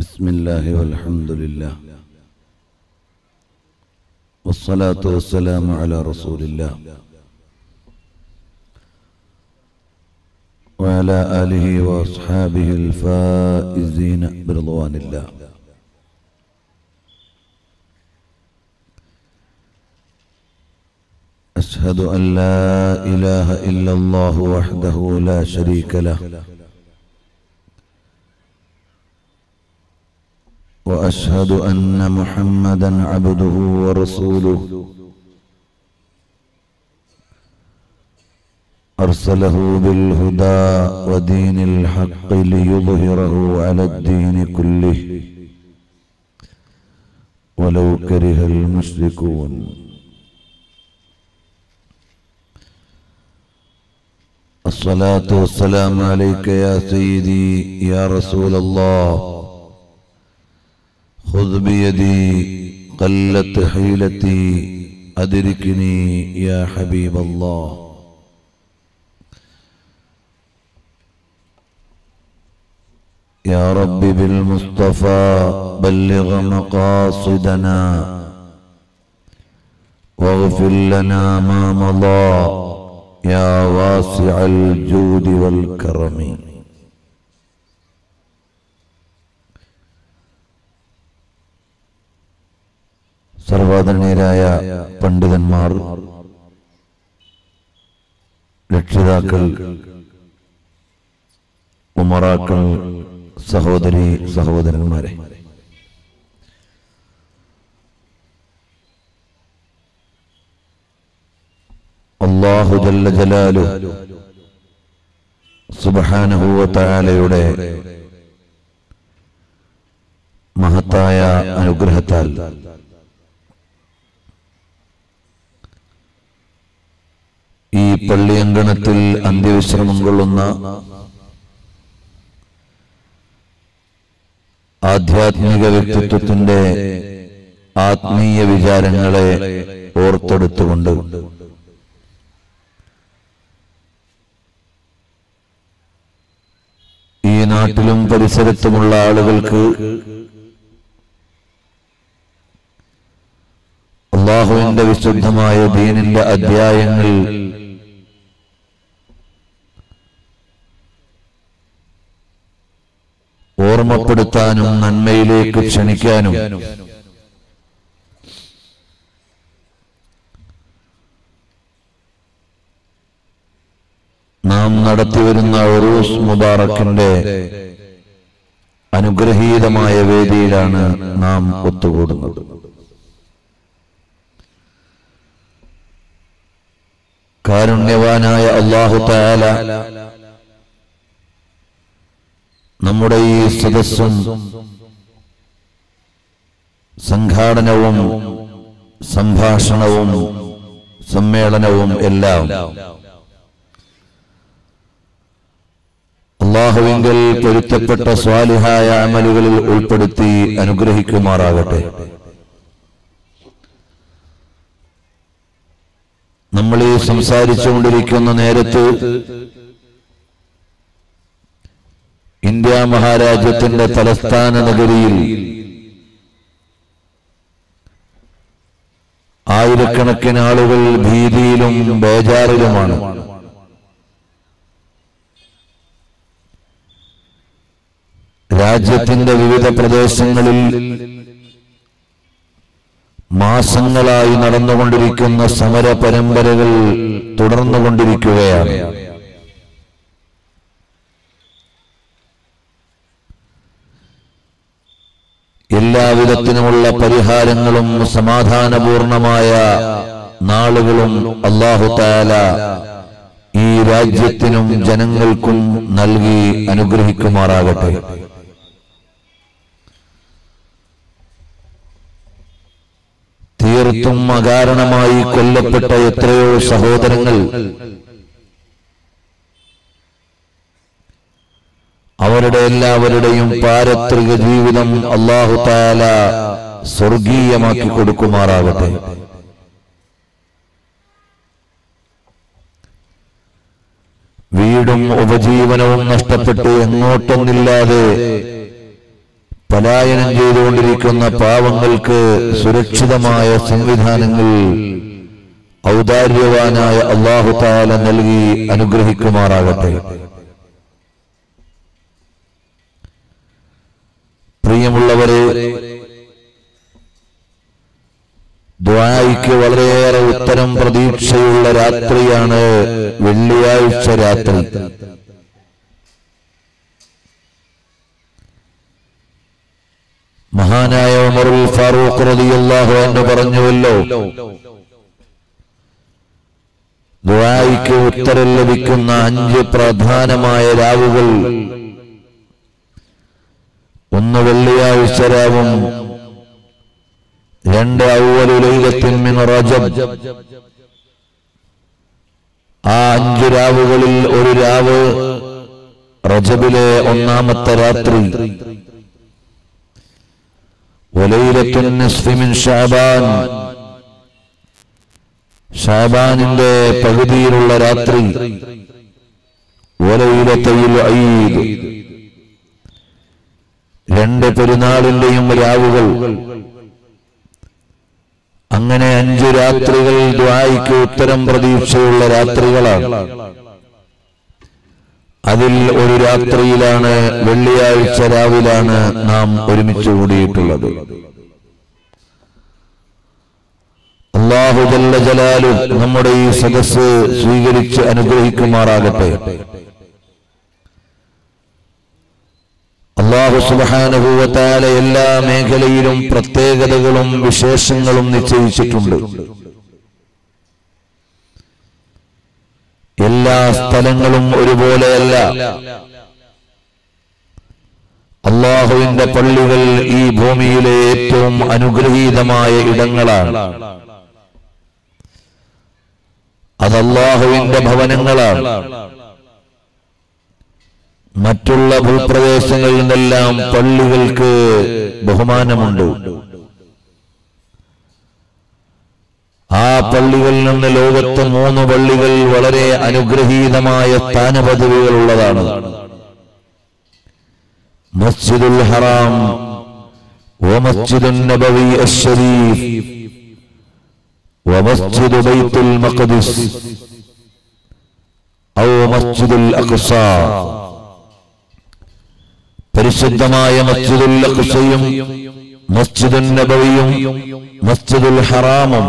بسم الله والحمد لله والصلاة والسلام على رسول الله وعلى آله وأصحابه الفائزين برضوان الله أشهد أن لا إله إلا الله وحده لا شريك له واشهد ان محمدا عبده ورسوله ارسله بالهدى ودين الحق ليظهره على الدين كله ولو كره المشركون الصلاه والسلام عليك يا سيدي يا رسول الله خذ بيدي قلت حيلتي أدركني يا حبيب الله يا رب بالمصطفى بلغ مقاصدنا واغفر لنا ما مضى يا واسع الجود والكرم സർവാദരണീയരായ പണ്ഡിതന്മാർ രക്ഷിതാക്കൾ ഉമറാക്കൾ സഹോദരി സഹോദരന്മാരെ അള്ളാഹു ജല്ല ജലാലു സുബഹാനഹുവത്തായാലയുടെ മഹത്തായ അനുഗ്രഹത്താൽ ഈ പള്ളിയങ്കണത്തിൽ അന്ത്യവിശ്രമം കൊള്ളുന്ന ആധ്യാത്മിക വ്യക്തിത്വത്തിന്റെ ആത്മീയ വിചാരങ്ങളെ ഓർത്തെടുത്തുകൊണ്ട് ഈ നാട്ടിലും പരിസരത്തുമുള്ള ആളുകൾക്ക് അള്ളാഹുവിന്റെ വിശുദ്ധമായ ദീനിന്റെ അധ്യായങ്ങൾ ഓർമ്മപ്പെടുത്താനും നന്മയിലേക്ക് ക്ഷണിക്കാനും നാം നടത്തിവരുന്ന ഒറൂസ് മുബാറക്കിന്റെ അനുഗ്രഹീതമായ വേദിയിലാണ് നാം ഒത്തുകൂടുന്നത് കാരുണ്യവാനായ അള്ളാഹു താല നമ്മുടെ ഈ സദസ്സും സംഘാടനവും സംഭാഷണവും സമ്മേളനവും എല്ലാം അള്ളാഹുവിങ്കൽ പൊരുത്തപ്പെട്ട സ്വാലിഹായ അമലുകളിൽ ഉൾപ്പെടുത്തി അനുഗ്രഹിക്കുമാറാകട്ടെ നമ്മൾ ഈ സംസാരിച്ചുകൊണ്ടിരിക്കുന്ന നേരത്ത് ഇന്ത്യ മഹാരാജ്യത്തിന്റെ തലസ്ഥാന നഗരിയിൽ ആയിരക്കണക്കിന് ആളുകൾ ഭീതിയിലും ബേജാറിലുമാണ് രാജ്യത്തിന്റെ വിവിധ പ്രദേശങ്ങളിൽ മാസങ്ങളായി നടന്നുകൊണ്ടിരിക്കുന്ന സമര പരമ്പരകൾ തുടർന്നുകൊണ്ടിരിക്കുകയാണ് എല്ലാവിധത്തിനുമുള്ള പരിഹാരങ്ങളും സമാധാനപൂർണമായ നാളുകളും അള്ളാഹു താല ഈ രാജ്യത്തിനും ജനങ്ങൾക്കും നൽകി അനുഗ്രഹിക്കുമാറാകട്ടെ തീർത്തും അകാരണമായി കൊല്ലപ്പെട്ട എത്രയോ സഹോദരങ്ങൾ അവരുടെ എല്ലാവരുടെയും പാരത്രിക ജീവിതം അള്ളാഹു താല സ്വർഗീയമാക്കി കൊടുക്കുമാറാകട്ടെ വീടും ഉപജീവനവും നഷ്ടപ്പെട്ട് എങ്ങോട്ടൊന്നില്ലാതെ പലായനം ചെയ്തുകൊണ്ടിരിക്കുന്ന പാവങ്ങൾക്ക് സുരക്ഷിതമായ സംവിധാനങ്ങൾ ഔദാര്യവാനായ അള്ളാഹു താല നൽകി അനുഗ്രഹിക്കുമാറാകട്ടെ പ്രിയമുള്ളവരെ ദ്വായിക്ക് വളരെയേറെ ഉത്തരം പ്രതീക്ഷയുള്ള രാത്രിയാണ് വെള്ളിയാഴ്ച രാത്രി മഹാനായ ഉമറുൽ ഫാറൂഖ് റളിയല്ലാഹു അൻഹു പറഞ്ഞുവല്ലോ ദുആയിക്ക് ഉത്തരം ലഭിക്കുന്ന അഞ്ച് പ്രധാനമായ രാവുകൾ ഒന്ന് വെള്ളിയാഴ്ച രാവും രണ്ട് ഔവലുലൈലത്തിൻ മിൻ റജബ് ആ അഞ്ചു രാവുകളിൽ ഒരു രാവ് റജബിലെ ഒന്നാമത്തെ രാത്രി വലൈലത്തുൻ നിസ്ഫി മിൻ ഷഅബാൻ ഷാബാനിന്റെ പകുതിയിലുള്ള രാത്രി വലയിലത്തയിൽ ഈദ് രണ്ട് പെരുന്നാളിന്റെയും രാവുകൾ അങ്ങനെ അഞ്ചു രാത്രികൾ ദ്വായിക്ക് ഉത്തരം പ്രതീക്ഷയുള്ള രാത്രികളാണ് അതിൽ ഒരു രാത്രിയിലാണ് വെള്ളിയാഴ്ച രാവിലാണ് നാം ഒരുമിച്ച് കൂടിയിട്ടുള്ളത് അള്ളാഹു ജല്ല ജലാലു നമ്മുടെ ഈ സദസ് സ്വീകരിച്ച് അനുഗ്രഹിക്കുമാറാകട്ടെ അള്ളാഹു സുബാനുഭൂവത്താല എല്ലാ മേഖലയിലും പ്രത്യേകതകളും വിശേഷങ്ങളും നിശ്ചയിച്ചിട്ടുണ്ട് എല്ലാ സ്ഥലങ്ങളും ഒരുപോലെയല്ല അള്ളാഹുവിന്റെ പള്ളികൾ ഈ ഭൂമിയിലെ ഏറ്റവും അനുഗ്രഹീതമായ ഇടങ്ങളാണ് അത് അള്ളാഹുവിന്റെ ഭവനങ്ങളാണ് മറ്റുള്ള ഭൂപ്രദേശങ്ങളിൽ നിന്നെല്ലാം പള്ളികൾക്ക് ബഹുമാനമുണ്ട് ആ പള്ളികളിൽ നിന്ന് ലോകത്ത് മൂന്ന് പള്ളികൾ വളരെ അനുഗ്രഹീതമായ സ്ഥാനപദവികളുള്ളതാണ് മസ്ജിദുൽ ഹറാം വമസ്ജിദുൻ നബവി അശ്ശരീഫ് ومسجد بيت المقدس أو مسجد الأقصى പരിശുദ്ധമായ മസ്ജിദുൽ അഖ്സയും മസ്ജിദുൽ നബവിയും മസ്ജിദുൽ ഹറാമും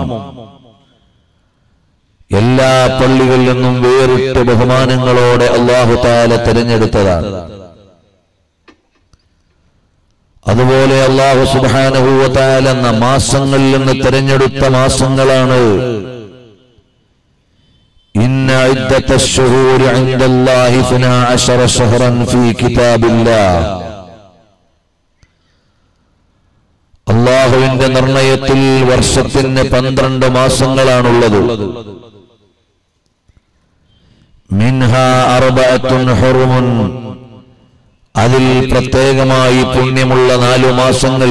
എല്ലാ പള്ളികളിൽ നിന്നും വേറിട്ട് ബഹുമാനങ്ങളോടെ അള്ളാഹു താല തിരഞ്ഞെടുത്തതാണ് അതുപോലെ അള്ളാഹു സുബാനഹൂവത്താൽ എന്ന മാസങ്ങളിൽ നിന്ന് തിരഞ്ഞെടുത്ത മാസങ്ങളാണ് إن عدة الشهور عند الله اثنا عشر شهرا في كتاب الله അള്ളാഹുവിന്റെ നിർണയത്തിൽ വർഷത്തിന് പന്ത്രണ്ട് മാസങ്ങളാണുള്ളത് മിൻഹ അർബഅത്തുൻ ഹുറുമുൻ അതിൽ പ്രത്യേകമായി പുണ്യമുള്ള നാലു മാസങ്ങൾ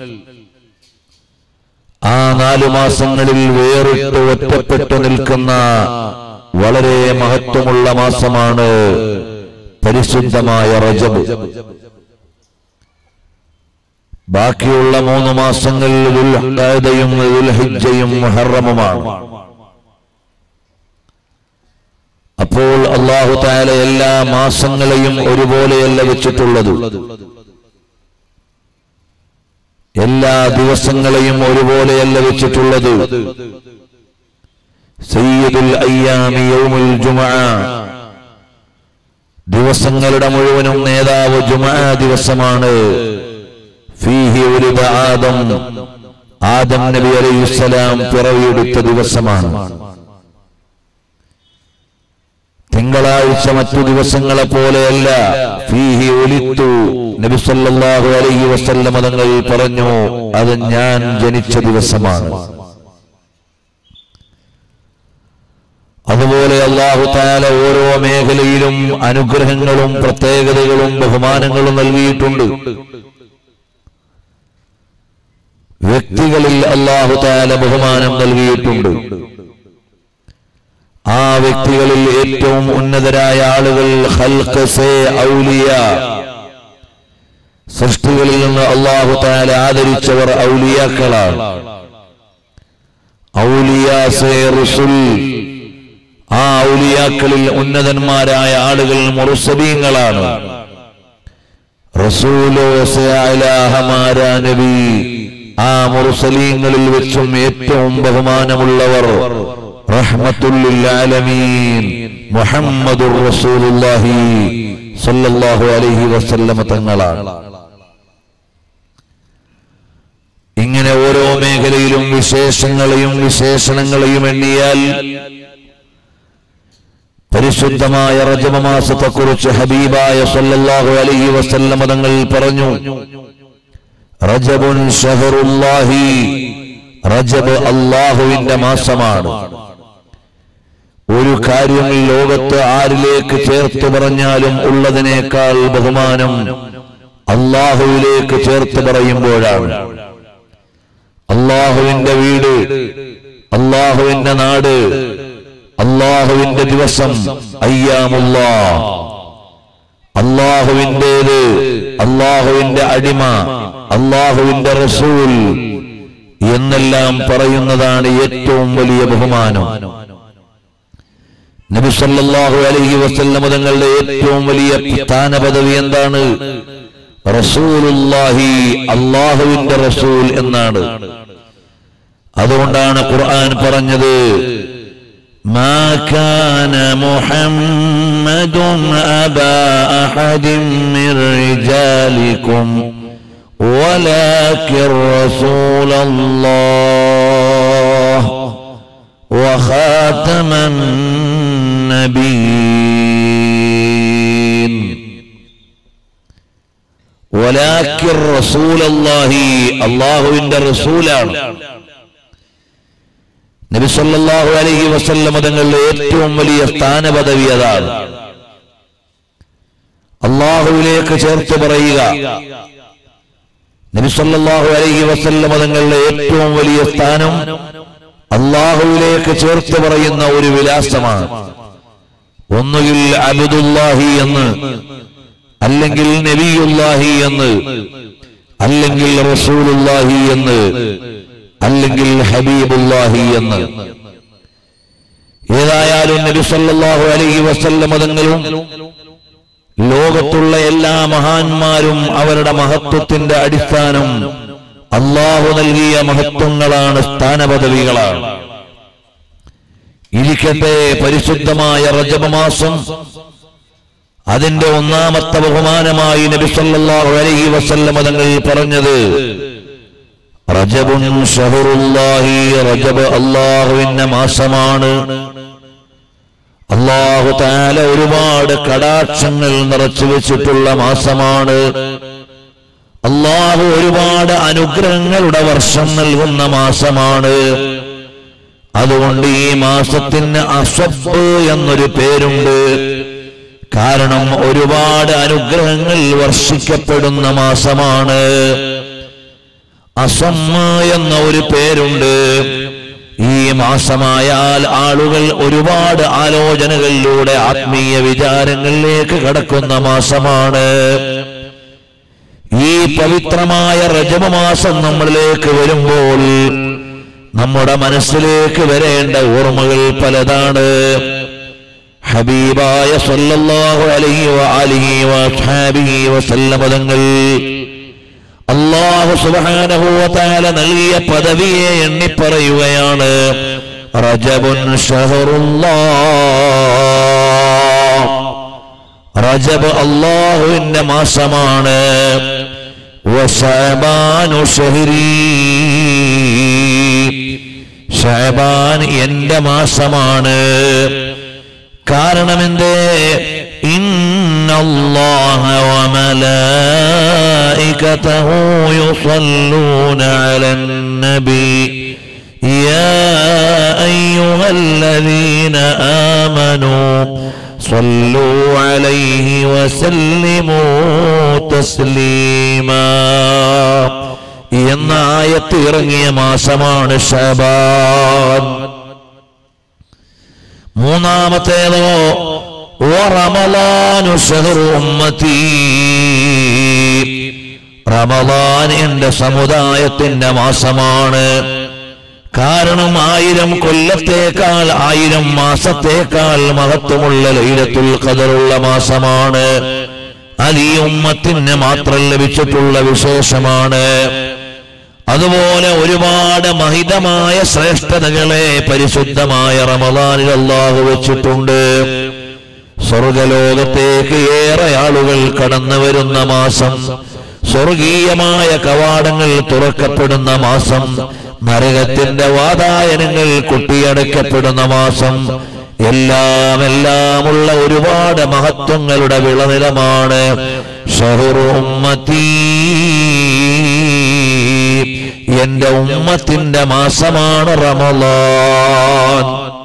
ആ നാലു മാസങ്ങളിൽ വേറിട്ട് ഒറ്റപ്പെട്ടു നിൽക്കുന്ന വളരെ മഹത്വമുള്ള മാസമാണ് പരിശുദ്ധമായ റജബ് ബാക്കിയുള്ള മൂന്ന് മാസങ്ങൾ ദുൽഹജ്ജയും ദുൽഹിജ്ജയും മുഹറമുമാണ് അപ്പോൾ അള്ളാഹു താല എല്ലാ മാസങ്ങളെയും ഒരുപോലെയല്ല വെച്ചിട്ടുള്ളത് എല്ലാ ദിവസങ്ങളെയും ഒരുപോലെയല്ല വെച്ചിട്ടുള്ളത് സയ്യിദുൽ അയ്യാമി യൗമുൽ ജുമുഅ ദിവസങ്ങളുടെ മുഴുവനും നേതാവ് ജുമുഅ ദിവസമാണ് ഫീഹി ഉലിദ ആദം ആദം നബി അലൈഹിസ്സലാം പിറവിയെടുത്ത ദിവസമാണ് തിങ്കളാഴ്ച മറ്റു ദിവസങ്ങളെ പോലെയല്ല ഫീഹി ഒലിത്തു നബി സല്ലല്ലാഹു അലൈഹി വസല്ലം തങ്ങൾ പറഞ്ഞു അത് ഞാൻ ജനിച്ച ദിവസമാണ് അതുപോലെ അള്ളാഹു താല ഓരോ മേഖലയിലും അനുഗ്രഹങ്ങളും പ്രത്യേകതകളും ബഹുമാനങ്ങളും നൽകിയിട്ടുണ്ട് വ്യക്തികളിൽ അള്ളാഹു താല ബഹുമാനം നൽകിയിട്ടുണ്ട് ആ വ്യക്തികളിൽ ഏറ്റവും ഉന്നതരായ ആളുകൾ ഖൽഖ് സേ ഔലിയ സൃഷ്ടികളിൽ നിന്ന് അള്ളാഹു താല ആദരിച്ചവർ ഔലിയാക്കളാണ് ഔലിയാസേ റുസുൽ ആ ഔലിയാക്കളിൽ ഉന്നതന്മാരായ ആളുകൾ മുറുസബീങ്ങളാണ് റസൂലോസേ അലാഹമാരാ നബി ആ മുറുസലീങ്ങളിൽ വെച്ചും ഏറ്റവും ബഹുമാനമുള്ളവർ റഹ്മത്തുല്ലിൽ ആലമീൻ മുഹമ്മദുർ റസൂലുള്ളാഹി സല്ലല്ലാഹു അലൈഹി വസല്ലമ തങ്ങളാണ് ഇങ്ങനെ ഓരോ മേഖലയിലും വിശേഷങ്ങളെയും വിശേഷണങ്ങളെയും എണ്ണിയാൽ പരിശുദ്ധമായ റജബ മാസത്തെക്കുറിച്ച് ഹബീബായ സല്ലല്ലാഹു അലൈഹി വസല്ലമ തങ്ങൾ പറഞ്ഞു റജബുൻ ഷഹറുല്ലാഹി റജബ് അള്ളാഹുവിന്റെ മാസമാണ് ഒരു കാര്യം ലോകത്ത് ആരിലേക്ക് ചേർത്ത് പറഞ്ഞാലും ഉള്ളതിനേക്കാൾ ബഹുമാനം അള്ളാഹുവിലേക്ക് ചേർത്ത് പറയുമ്പോഴാണ് അള്ളാഹുവിന്റെ വീട് അള്ളാഹുവിന്റെ നാട് അള്ളാഹുവിന്റെ ദിവസം അയ്യാമുള്ള അള്ളാഹുവിൻ്റേത് അള്ളാഹുവിന്റെ അടിമ അള്ളാഹുവിന്റെ റസൂൽ എന്നെല്ലാം പറയുന്നതാണ് ഏറ്റവും വലിയ ബഹുമാനം നബി സല്ലല്ലാഹു അലൈഹി വസല്ലമ തങ്ങളുടെ ഏറ്റവും വലിയ സ്ഥാന പദവി എന്താണ് റസൂലുള്ളാഹി അള്ളാഹുവിന്റെ റസൂൽ എന്നാണ് അതുകൊണ്ടാണ് ഖുർആൻ പറഞ്ഞത് ما كان محمد أبا أحد من رجالكم ولكن رسول الله وخاتم النبيين ولكن رسول الله الله عند رسولان നബി സല്ലല്ലാഹു അലൈഹി വസല്ലമ തങ്ങളുടെ ഏറ്റവും വലിയ സ്ഥാനപദവി അതാണ് അള്ളാഹുവിലേക്ക് ചേർത്ത് പറയുക നബി സല്ലല്ലാഹു അലൈഹി വസല്ലമ തങ്ങളുടെ ഏറ്റവും വലിയ സ്ഥാനം അള്ളാഹുവിലേക്ക് ചേർത്ത് പറയുന്ന ഒരു വിലാസമാണ് ഒന്നുകിൽ അബുദുല്ലാഹി എന്ന് അല്ലെങ്കിൽ നബിയുല്ലാഹി എന്ന് അല്ലെങ്കിൽ റസൂലുല്ലാഹി എന്ന് അല്ലെങ്കിൽ ഹബീബുല്ലാഹി എന്ന് ഏതായാലും നബി സല്ലല്ലാഹു അലൈഹി വസല്ലമ തങ്ങളും ലോകത്തുള്ള എല്ലാ മഹാന്മാരും അവരുടെ മഹത്വത്തിന്റെ അടിസ്ഥാനം അള്ളാഹു നൽകിയ മഹത്വങ്ങളാണ് സ്ഥാനപദവികളാണ് ഇരിക്കട്ടെ പരിശുദ്ധമായ റജബ മാസം അതിന്റെ ഒന്നാമത്തെ ബഹുമാനമായി നബി സല്ലല്ലാഹു അലൈഹി വസല്ലമ തങ്ങൾ പറഞ്ഞത് റജബുൻ ഷഹറുല്ലാഹി റജബ് അള്ളാഹുവിന്റെ മാസമാണ് അള്ളാഹു താല ഒരുപാട് കടാക്ഷങ്ങൾ നിറച്ചു വെച്ചിട്ടുള്ള മാസമാണ് അള്ളാഹു ഒരുപാട് അനുഗ്രഹങ്ങളുടെ വർഷം നൽകുന്ന മാസമാണ് അതുകൊണ്ട് ഈ മാസത്തിന് അസബ് എന്നൊരു പേരുണ്ട് കാരണം ഒരുപാട് അനുഗ്രഹങ്ങൾ വർഷിക്കപ്പെടുന്ന മാസമാണ് അസമ്മ എന്ന ഒരു പേരുണ്ട് ഈ മാസമായാൽ ആളുകൾ ഒരുപാട് ആലോചനകളിലൂടെ ആത്മീയ വിചാരങ്ങളിലേക്ക് കടക്കുന്ന മാസമാണ് ഈ പവിത്രമായ റജബ മാസം നമ്മളിലേക്ക് വരുമ്പോൾ നമ്മുടെ മനസ്സിലേക്ക് വരേണ്ട ഓർമ്മകൾ പലതാണ് ഹബീബായ സല്ലല്ലാഹു അലൈഹി വഅലിഹി വഅസ്ഹാബിഹി വസല്ലമ തങ്ങൾ അള്ളാഹു സുബ്ഹാനഹു വതആല നൽകിയ പദവിയെ എണ്ണി പറയുകയാണ് റജബുൻ ഷഹറുല്ലാഹ് റജബ് അള്ളാഹുവിന്റെ മാസമാണ് വശഅബാനു ഷഹ്രീ ഷഅബാൻ എന്റെ മാസമാണ് കാരണം എന്തേ إن الله وملائكته يصلون على النبي يا أيها الذين آمنوا صلوا عليه وسلموا تسليما എന്ന ആയത്ത് ഇറങ്ങിയ മാസമാണ് ഷബാൻ മൂന്നാമത്തേതോ റമലാനു ഷഹറു ഉമ്മത്തി റമദാൻ എന്റെ സമുദായത്തിന്റെ മാസമാണ് കാരണം ആയിരം കൊല്ലത്തേക്കാൾ ആയിരം മാസത്തേക്കാൾ മഹത്വമുള്ള ലൈലത്തുൽ ഖദറുള്ള മാസമാണ് അത് ഈ ഉമ്മത്തിന് മാത്രം ലഭിച്ചിട്ടുള്ള വിശേഷമാണ് അതുപോലെ ഒരുപാട് മഹിതമായ ശ്രേഷ്ഠതകളെ പരിശുദ്ധമായ റമദാനിൽ അള്ളാഹു വെച്ചിട്ടുണ്ട് സ്വർഗലോകത്തേക്ക് ഏറെ ആളുകൾ കടന്നു വരുന്ന മാസം സ്വർഗീയമായ കവാടങ്ങൾ തുറക്കപ്പെടുന്ന മാസം നരകത്തിന്റെ വാതായനങ്ങൾ കൊട്ടിയടക്കപ്പെടുന്ന മാസം എല്ലാം എല്ലാമുള്ള ഒരുപാട് മഹത്വങ്ങളുടെ വിളനിലമാണ് ഷഹുറുമ്മത്തീ എന്റെ ഉമ്മത്തിന്റെ മാസമാണ് റമലാൻ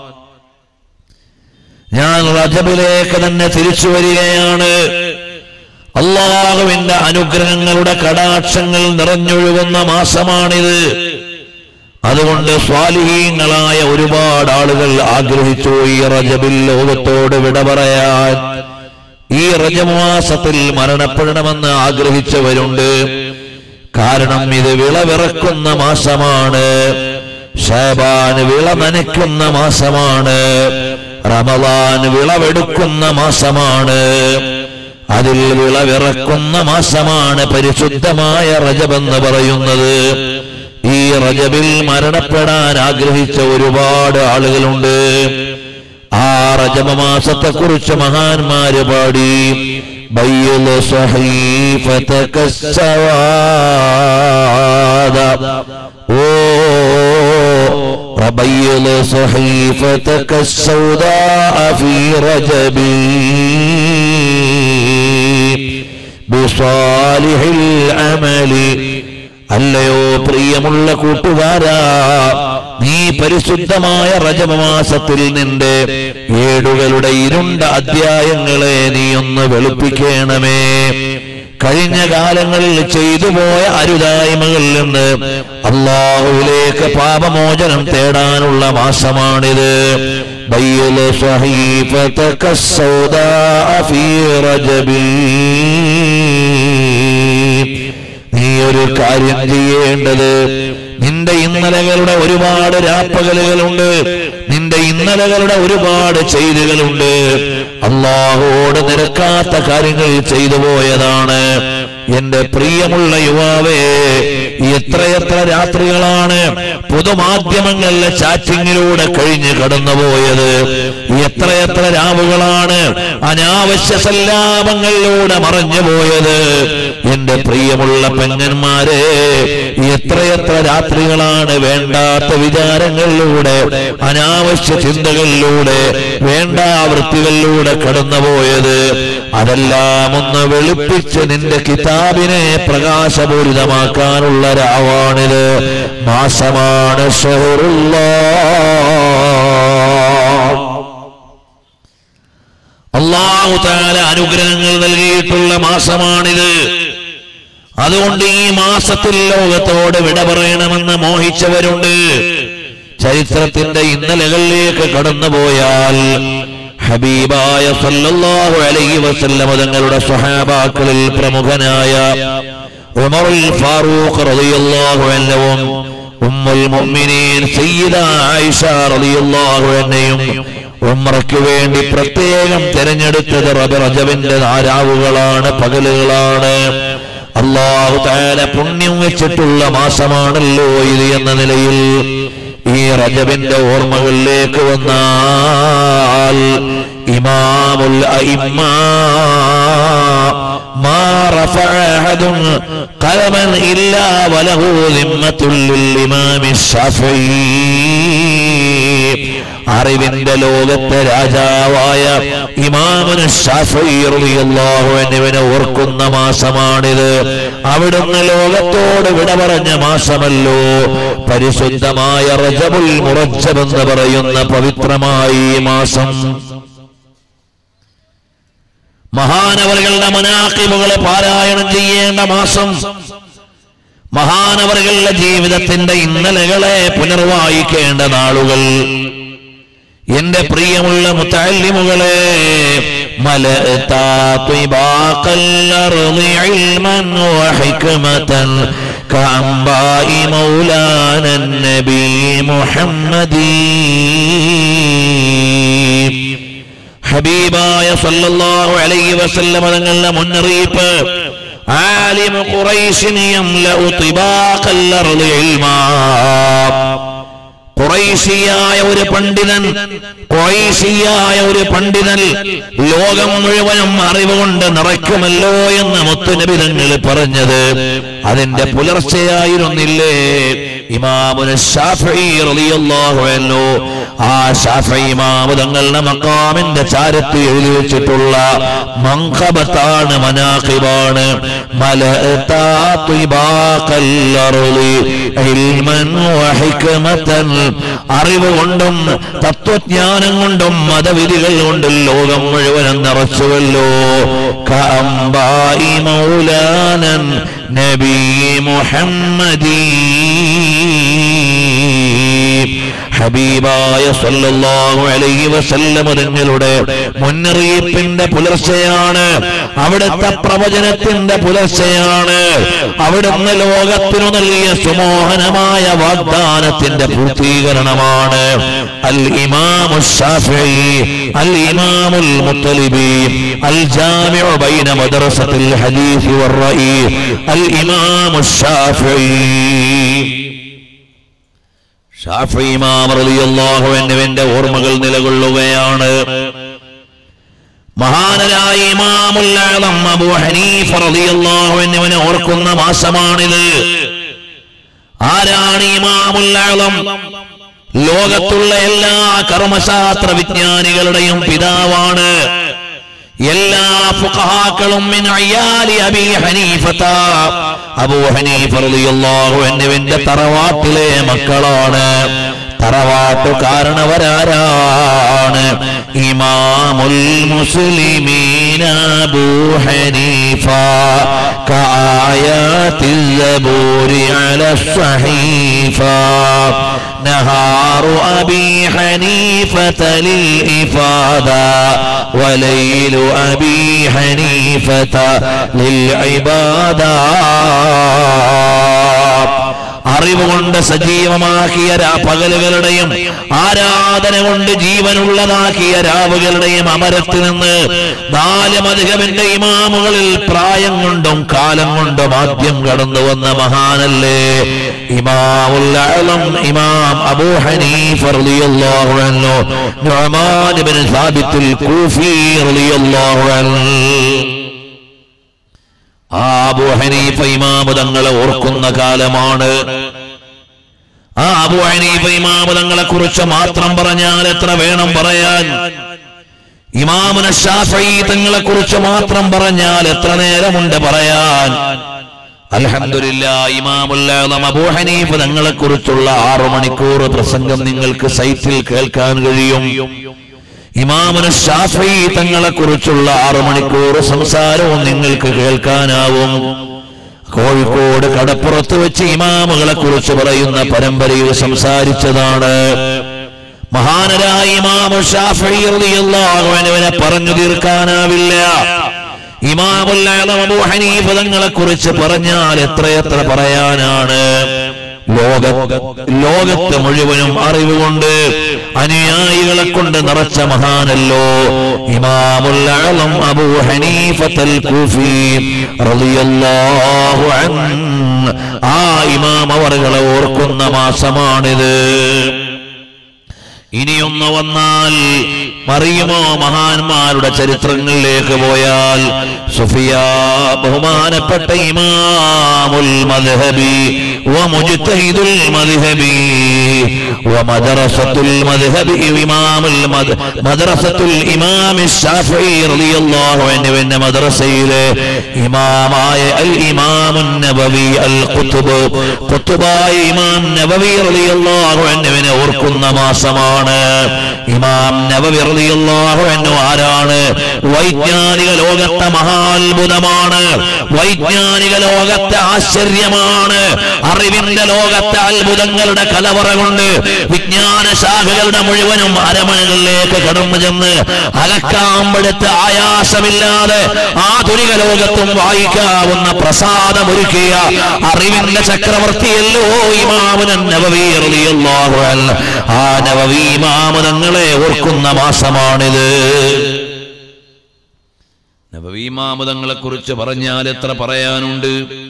ഞാൻ റജബിലേക്ക് തന്നെ തിരിച്ചു വരികയാണ് അള്ളാഹുവിന്റെ അനുഗ്രഹങ്ങളുടെ കടാക്ഷങ്ങൾ നിറഞ്ഞൊഴുകുന്ന മാസമാണിത് അതുകൊണ്ട് സ്വാലിഹീങ്ങളായ ഒരുപാട് ആളുകൾ ആഗ്രഹിച്ചു ഈ റജബിൽ ലോകത്തോട് വിട പറയാൻ ഈ റജമാസത്തിൽ മരണപ്പെടണമെന്ന് ആഗ്രഹിച്ചവരുണ്ട് കാരണം ഇത് വിളവിറക്കുന്ന മാസമാണ് ഷാബാൻ വിള നനയ്ക്കുന്ന മാസമാണ് റമദാൻ വിളവെടുക്കുന്ന മാസമാണ് അതിൽ വിളവിറക്കുന്ന മാസമാണ് പരിശുദ്ധമായ റജബെന്ന് പറയുന്നത് ഈ റജബിൽ മരണപ്പെടാൻ ആഗ്രഹിച്ച ഒരുപാട് ആളുകളുണ്ട് ആ റജബ മാസത്തെ കുറിച്ച് മഹാന്മാര് പാടി بيض صحيفتك السواد وبيض صحيفتك السوداء في رجبي بصالح العمل അല്ലയോ പ്രിയമുള്ള കൂട്ടുകാരാ നീ പരിശുദ്ധമായ റജമമാസത്തിൽ നിന്റെ ഏടുകളുടെ ഇരുണ്ട അധ്യായങ്ങളെ നീ ഒന്ന് വെളുപ്പിക്കണമേ കഴിഞ്ഞ കാലങ്ങളിൽ ചെയ്തു പോയ അരുതായ്മകളിൽ നിന്ന് അള്ളാഹുവിലേക്ക് പാപമോചനം തേടാനുള്ള മാസമാണിത് بيض صحيفتك السوداء في رجبي നീ ഒരു കാര്യം ചെയ്യേണ്ടത് നിന്റെ ഇന്നലകളുടെ ഒരുപാട് രാപ്പകലുകളുണ്ട് നിന്റെ ഇന്നലകളുടെ ഒരുപാട് ചെയ്തികളുണ്ട് അള്ളാഹോട് നിരക്കാത്ത കാര്യങ്ങൾ ചെയ്തു പോയതാണ് എന്റെ പ്രിയമുള്ള യുവാവേ എത്രയെത്ര രാത്രികളാണ് പൊതുമാധ്യമങ്ങളിലെ ചാറ്റിങ്ങിലൂടെ കഴിഞ്ഞ് കടന്നുപോയത് എത്രയെത്ര രാവുകളാണ് അനാവശ്യ സല്ലാപങ്ങളിലൂടെ മറഞ്ഞു പോയത് എന്റെ പ്രിയമുള്ള പെങ്ങന്മാരെ എത്രയെത്ര രാത്രികളാണ് വേണ്ടാത്ത വിചാരങ്ങളിലൂടെ അനാവശ്യ ചിന്തകളിലൂടെ വേണ്ട വൃത്തികളിലൂടെ കടന്നുപോയത് അതെല്ലാം ഒന്ന് വെളുപ്പിച്ച് നിന്റെ കിതാബിനെ പ്രകാശപൂരിതമാക്കാനുള്ള രാവാണിത് മാസമാണ് ഷഹറുള്ള അള്ളാഹു താല അനുഗ്രഹങ്ങൾ നൽകിയിട്ടുള്ള മാസമാണിത് അതുകൊണ്ട് ഈ മാസത്തിൽ ലോകത്തോട് വിട പറയണമെന്ന് മോഹിച്ചവരുണ്ട് ചരിത്രത്തിന്റെ ഇന്നലകളിലേക്ക് കടന്നുപോയാൽ ഹബീബായ സല്ലല്ലാഹു അലൈഹി വസല്ലമ തങ്ങളുടെ സ്വഹാബാക്കളിൽ പ്രമുഖനായ ഉമറുൽ ഫാറൂഖ് റളിയല്ലാഹു അൻഹുവും ഉമ്മുൽ മുഅ്മിനീൻ സയ്യിദ ആയിഷ റളിയല്ലാഹു അൻഹയും ഉമ്രയ്ക്ക് വേണ്ടി പ്രത്യേകം തിരഞ്ഞെടുത്തത് റബ റജബിന്റെ നാരാവുകളാണ് പകലുകളാണ് അള്ളാഹു താല പുണ്യം വെച്ചിട്ടുള്ള മാസമാണല്ലോ ഇത് എന്ന നിലയിൽ ഈ റജബിന്റെ ഓർമ്മകളിലേക്ക് വന്നാൽ ഇമാമുൽ അഇമ്മ ما رفع أحد قلما إلا وله ذمة للإمام الشافعي അറിവിന്റെ ലോകത്തെ രാജാവായ ഇമാമന് ഷാഫിറിയാഹു എന്നിവനെ ഓർക്കുന്ന മാസമാണിത് അവിടുന്ന് ലോകത്തോട് വിട പറഞ്ഞ മാസമല്ലോ പരിശുദ്ധമായ റജബുൽ മുറജബ് എന്ന് പറയുന്ന പവിത്രമായ ഈ മാസം മഹാനവറുകളുടെ മനാക്കിമുകളെ പാരായണം ചെയ്യേണ്ട മാസം മഹാനവറുകളുടെ ജീവിതത്തിന്റെ ഇന്നലകളെ പുനർവായിക്കേണ്ട നാളുകൾ എന്റെ പ്രിയമുള്ള മുത്താലിമുകളെ ملأت طباق الأرض علما وحكمة كأنباء مولانا النبي محمد ഹബീബായ സല്ലല്ലാഹു അലൈഹി വസല്ലം തങ്ങളുടെ മുന്നറിയിപ്പ് ആലിമു ഖുറൈശിൻ യംലഉ തിബാഖൽ അർളി ഇൽമാ ഖുറൈശിയായ ഒരു പണ്ഡിതൻ ഖുറൈശിയായ ഒരു പണ്ഡിതൻ ലോകം മുഴുവനും അറിവ് കൊണ്ട് നിറയ്ക്കുമല്ലോ എന്ന് മുത്തുനബി തങ്ങൾ പറഞ്ഞത് അതിന്റെ പുലർച്ചയായിരുന്നില്ലേ ഇമാമുന ഷാഫി റളിയല്ലാഹു അൻഹു ആ ഷാഫി ഇമാമു തങ്ങളുടെ മക്കാമിന്റെ ചാരത്ത് എഴുതി വെച്ചിട്ടുള്ള മങ്കബത്താണ് മനാഖിബാണ് മലഅതാ തിബാഖൽ അർളി ഇൽമൻ വഹിക്മതൻ അറിവ് കൊണ്ടും തത്വജ്ഞാനം കൊണ്ടും മതവിധികൾ കൊണ്ടും ലോകം മുഴുവനും നിറച്ചുവല്ലോ കഅംബായി മൗലാനൻ നബി മുഹമ്മദീ ഹബീബായ സല്ലല്ലാഹു അലൈഹി വസല്ലം തങ്ങളുടെ മുന്നറിയിപ്പിന്റെ പുലർച്ചയാണ് അവിടുത്തെ പ്രവചനത്തിന്റെ പുലർച്ചയാണ് അവിടുന്ന് ലോകത്തിനു നൽകിയ സുമോഹനമായ വാഗ്ദാനത്തിന്റെ പൂർത്തീകരണമാണ് അൽ ഇമാമു ഷാഫിഈ അൽ ഇമാമുൽ മുത്തലിബി അൽ ജാമിഉ ബൈന മദ്രസത്തിൽ ഹദീസ് വറഈ അൽ ഇമാമു ഷാഫിഈ ഷാഫി ഇമാം റളിയല്ലാഹു അൻഹുവിന്റെ ഓർമ്മകൾ നിലകൊള്ളുകയാണ് മഹാനരായ ഇമാമുൽ ആലം അബൂ ഹനീഫ റളിയല്ലാഹു അൻഹുവിനെ ഓർക്കുന്ന മാസമാണിത് ആരാണ് ഇമാമുൽ ആലം ലോകത്തുള്ള എല്ലാ കർമ്മശാസ്ത്ര വിജ്ഞാനികളുടെയും പിതാവാണ് എല്ലാ ഫുഖഹാക്കളും മിൻ അയ്യാലി അബീ ഹനീഫത അബൂ ഹനീഫ റളിയല്ലാഹു അൻഹുവിന്റെ തറവാട്ടിലെ മക്കളാണ് തറവാട്ടുകാരനവരാരാണ് ഇമാമുൽ മുസ്ലിമീന അബൂ ഹനീഫ കആയാത്തിൽ സബൂരി അല സഹീഫ نهار أبي حنيفة للإفادة وليل أبي حنيفة للعبادة അറിവ് കൊണ്ട് സജീവമാക്കിയ രാ പകലുകളുടെയും ആരാധന കൊണ്ട് ജീവനുള്ളതാക്കിയ രാവുകളുടെയും അമരത്തിൽ നിന്ന് നാല് മധുകവിന്റെ ഇമാമുകളിൽ പ്രായം കൊണ്ടും കാലം കൊണ്ടും ആദ്യം കടന്നു വന്ന മഹാനല്ലേ ഇമാമുൽ അഅ്ലം ഇമാം അബൂ ഹനീഫ റളിയല്ലാഹു അൻഹു നുഅമാൻ ഇബ്നു സാബിത്തുൽ കൂഫി റളിയല്ലാഹു അൻഹു ആ അബൂ ഹനീഫ ഇമാമ് തങ്ങളെ ഓർക്കുന്ന കാലമാണ് ആ അബൂ ഹനീഫ ഇമാമ് തങ്ങളെ കുറിച്ച് മാത്രം പറഞ്ഞാൽ എത്ര വേണം പറയാൻ ഇമാമുന ഷാഫി തങ്ങളെ കുറിച്ച് മാത്രം പറഞ്ഞാൽ എത്ര നേരമുണ്ട് പറയാൻ അൽഹംദുലില്ലാ ഇമാമുൽ ആലം അബൂ ഹനീഫ തങ്ങളെ കുറിച്ചുള്ള ആറു മണിക്കൂർ പ്രസംഗം നിങ്ങൾക്ക് സൈറ്റിൽ കേൾക്കാൻ കഴിയും ഇമാമുന ഷാഫി തങ്ങളെ കുറിച്ചുള്ള ആറു മണിക്കൂർ സംസാരവും നിങ്ങൾക്ക് കേൾക്കാനാവും കോഴിക്കോട് കടപ്പുറത്ത് വെച്ച് ഇമാമുകളെ കുറിച്ച് പറയുന്ന പരമ്പരയിൽ സംസാരിച്ചതാണ് മഹാനരായ ഇമാമു ഷാഫി റളിയല്ലാഹു അൻഹുവിനെ പറഞ്ഞു തീർക്കാനാവില്ല ഇമാമുൽ ആലം അബൂ ഹനീഫ തങ്ങളെ കുറിച്ച് പറഞ്ഞാൽ എത്രയെത്ര പറയാനാണ് ലോക ലോകത്ത് മുഴുവനും അറിവുകൊണ്ട് അനുയായികളെ കൊണ്ട് നിറച്ച മഹാനല്ലോ ഇമാമുൽ ആലം അബൂ ഹനീഫത്തൽ കൂഫി റളിയല്ലാഹു അൻഹു ആ ഇമാം അവറുകളെ ഓർക്കുന്ന മാസമാണിത് ഇനിയൊന്ന് വന്നാൽ മറിയുമോ മഹാന്മാരുടെ ചരിത്രങ്ങളിലേക്ക് പോയാൽ സുഫിയ ബഹുമാനപ്പെട്ട ഇമാമുൽ മദ്ഹബി ومجتهد المذهبي ومدرسة المذهب إمام المد... مدرسة الإمام الشافعي رضي الله عنه وإن مدرسة إمام الإمام النبوي القطب قطباയ ഇമാം നബവി റളിയല്ലാഹു അൻഹുവിനെ ഓർക്കുന്ന മാസമാണ് ഇമാം നബവി റളിയല്ലാഹു അൻഹു ആരാണ് വൈജ്ഞാനിക ലോകത്തെ മഹാത്ഭുതമാണ് വൈജ്ഞാനിക ലോകത്തെ ആശ്ചര്യമാണ് അറിവിന്റെ ലോകത്തെ അത്ഭുതങ്ങളുടെ കലവറ കൊണ്ട് വിജ്ഞാന ശാഖകളുടെ മുഴുവനും അരമനകളിലേക്ക് കടന്നു ചെന്ന് അലക്കാമ്പെടുത്ത് ആയാസമില്ലാതെ ആധുനിക ലോകത്തും വായിക്കാവുന്ന പ്രസാദമൊരുക്കിയ അറിവിന്റെ ചക്രവർത്തിയല്ലോ ഇമാമുനൻ നബവി റളിയല്ലാഹു അൻഹു ആ നബവി ഇമാമുനങ്ങളെ ഓർക്കുന്ന മാസമാണിത് നബവീമാമുതങ്ങളെ കുറിച്ച് പറഞ്ഞാൽ എത്ര പറയാനുണ്ട്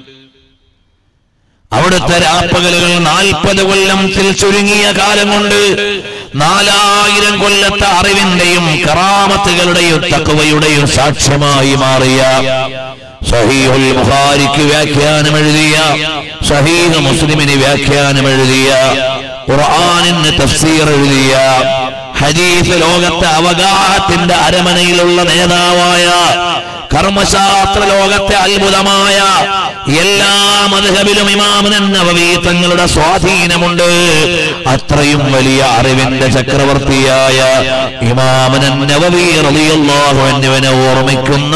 അവിടുത്തെ രാപ്പകലുകൾ നാൽപ്പത് കൊല്ലത്തിൽ ചുരുങ്ങിയ കാലം കൊണ്ട് നാലായിരം കൊല്ലത്തെ അറിവിന്റെയും കറാമത്തുകളുടെയും തക്കവയുടെയും സാക്ഷ്യമായി മാറിയ സഹീഹുൽ ബുഖാരിക്ക് വ്യാഖ്യാനം എഴുതിയ സഹീഹ് മുസ്ലിമിന് വ്യാഖ്യാനം എഴുതിയ ഖുർആനിന് തഫ്സീർ എഴുതിയ ഹദീസ് ലോകത്തെ അവഗാഹത്തിന്റെ അരമനയിലുള്ള നേതാവായ കർമ്മശാസ്ത്ര ലോകത്തെ അത്ഭുതമായ എല്ലാ മധുഹബിലും ഇമാമുനൻ നബവി തങ്ങളുടെ സ്വാധീനമുണ്ട് അത്രയും വലിയ അറിവിന്റെ ചക്രവർത്തിയായ ഇമാമുനൻ നബവി റളിയല്ലാഹു അൻഹുവിനെ ഓർമ്മിക്കുന്ന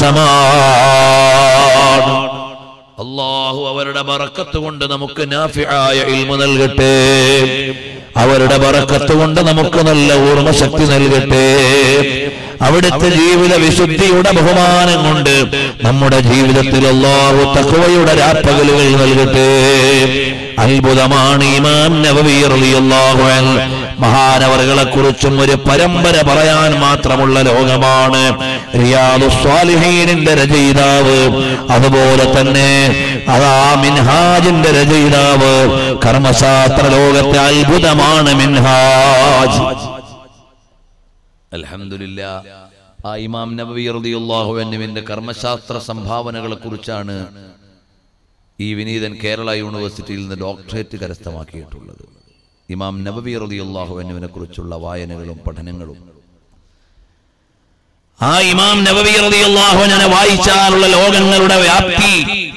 മാസമാണ് അള്ളാഹു അവരുടെ ബറക്കത്ത് കൊണ്ട് നമുക്ക് നാഫിയായ ഇൽമു നൽകട്ടെ അവരുടെ ബറക്കത്ത് കൊണ്ട് നമുക്ക് നല്ല ഓർമ്മശക്തി നൽകട്ടെ അവിടുത്തെ ജീവിത വിശുദ്ധിയുടെ ബഹുമാനം കൊണ്ട് നമ്മുടെ ജീവിതത്തിൽ അള്ളാഹു തഖ്വയുടെ രാപ്പകലുകൾ നൽകട്ടെ അത്ഭുതമാണ് ഇമാം നബവി റളിയല്ലാഹു അൻഹു മഹാനവറുകളെ കുറിച്ചും ഒരു പരമ്പര പറയാൻ മാത്രമുള്ള ലോകമാണ് റിയാദു സ്വാലിഹീനിന്റെ രചയിതാവ് അതുപോലെ തന്നെ അതാ മിൻഹാജിന്റെ രചയിതാവ് കർമ്മശാസ്ത്ര ലോകത്തെ അത്ഭുതമാണ് മിൻഹാജ് അൽഹംദുലില്ല ആ ഇമാം നബവി റളിയല്ലാഹു അൻഹുവിന്റെ കർമ്മശാസ്ത്ര സംഭാവനകളെ കുറിച്ചാണ് ഈ വിനീതൻ കേരള യൂണിവേഴ്സിറ്റിയിൽ നിന്ന് ഡോക്ടറേറ്റ് കരസ്ഥമാക്കിയിട്ടുള്ളത് ഇമാം നബവി റളിയല്ലാഹു അൻഹുവിനെ കുറിച്ചുള്ള വായനകളും പഠനങ്ങളും ആ ഇമാം നബവി റളിയല്ലാഹു അൻഹുവിനെ വായിച്ചാലുള്ള ലോകങ്ങളുടെ വ്യാപ്തി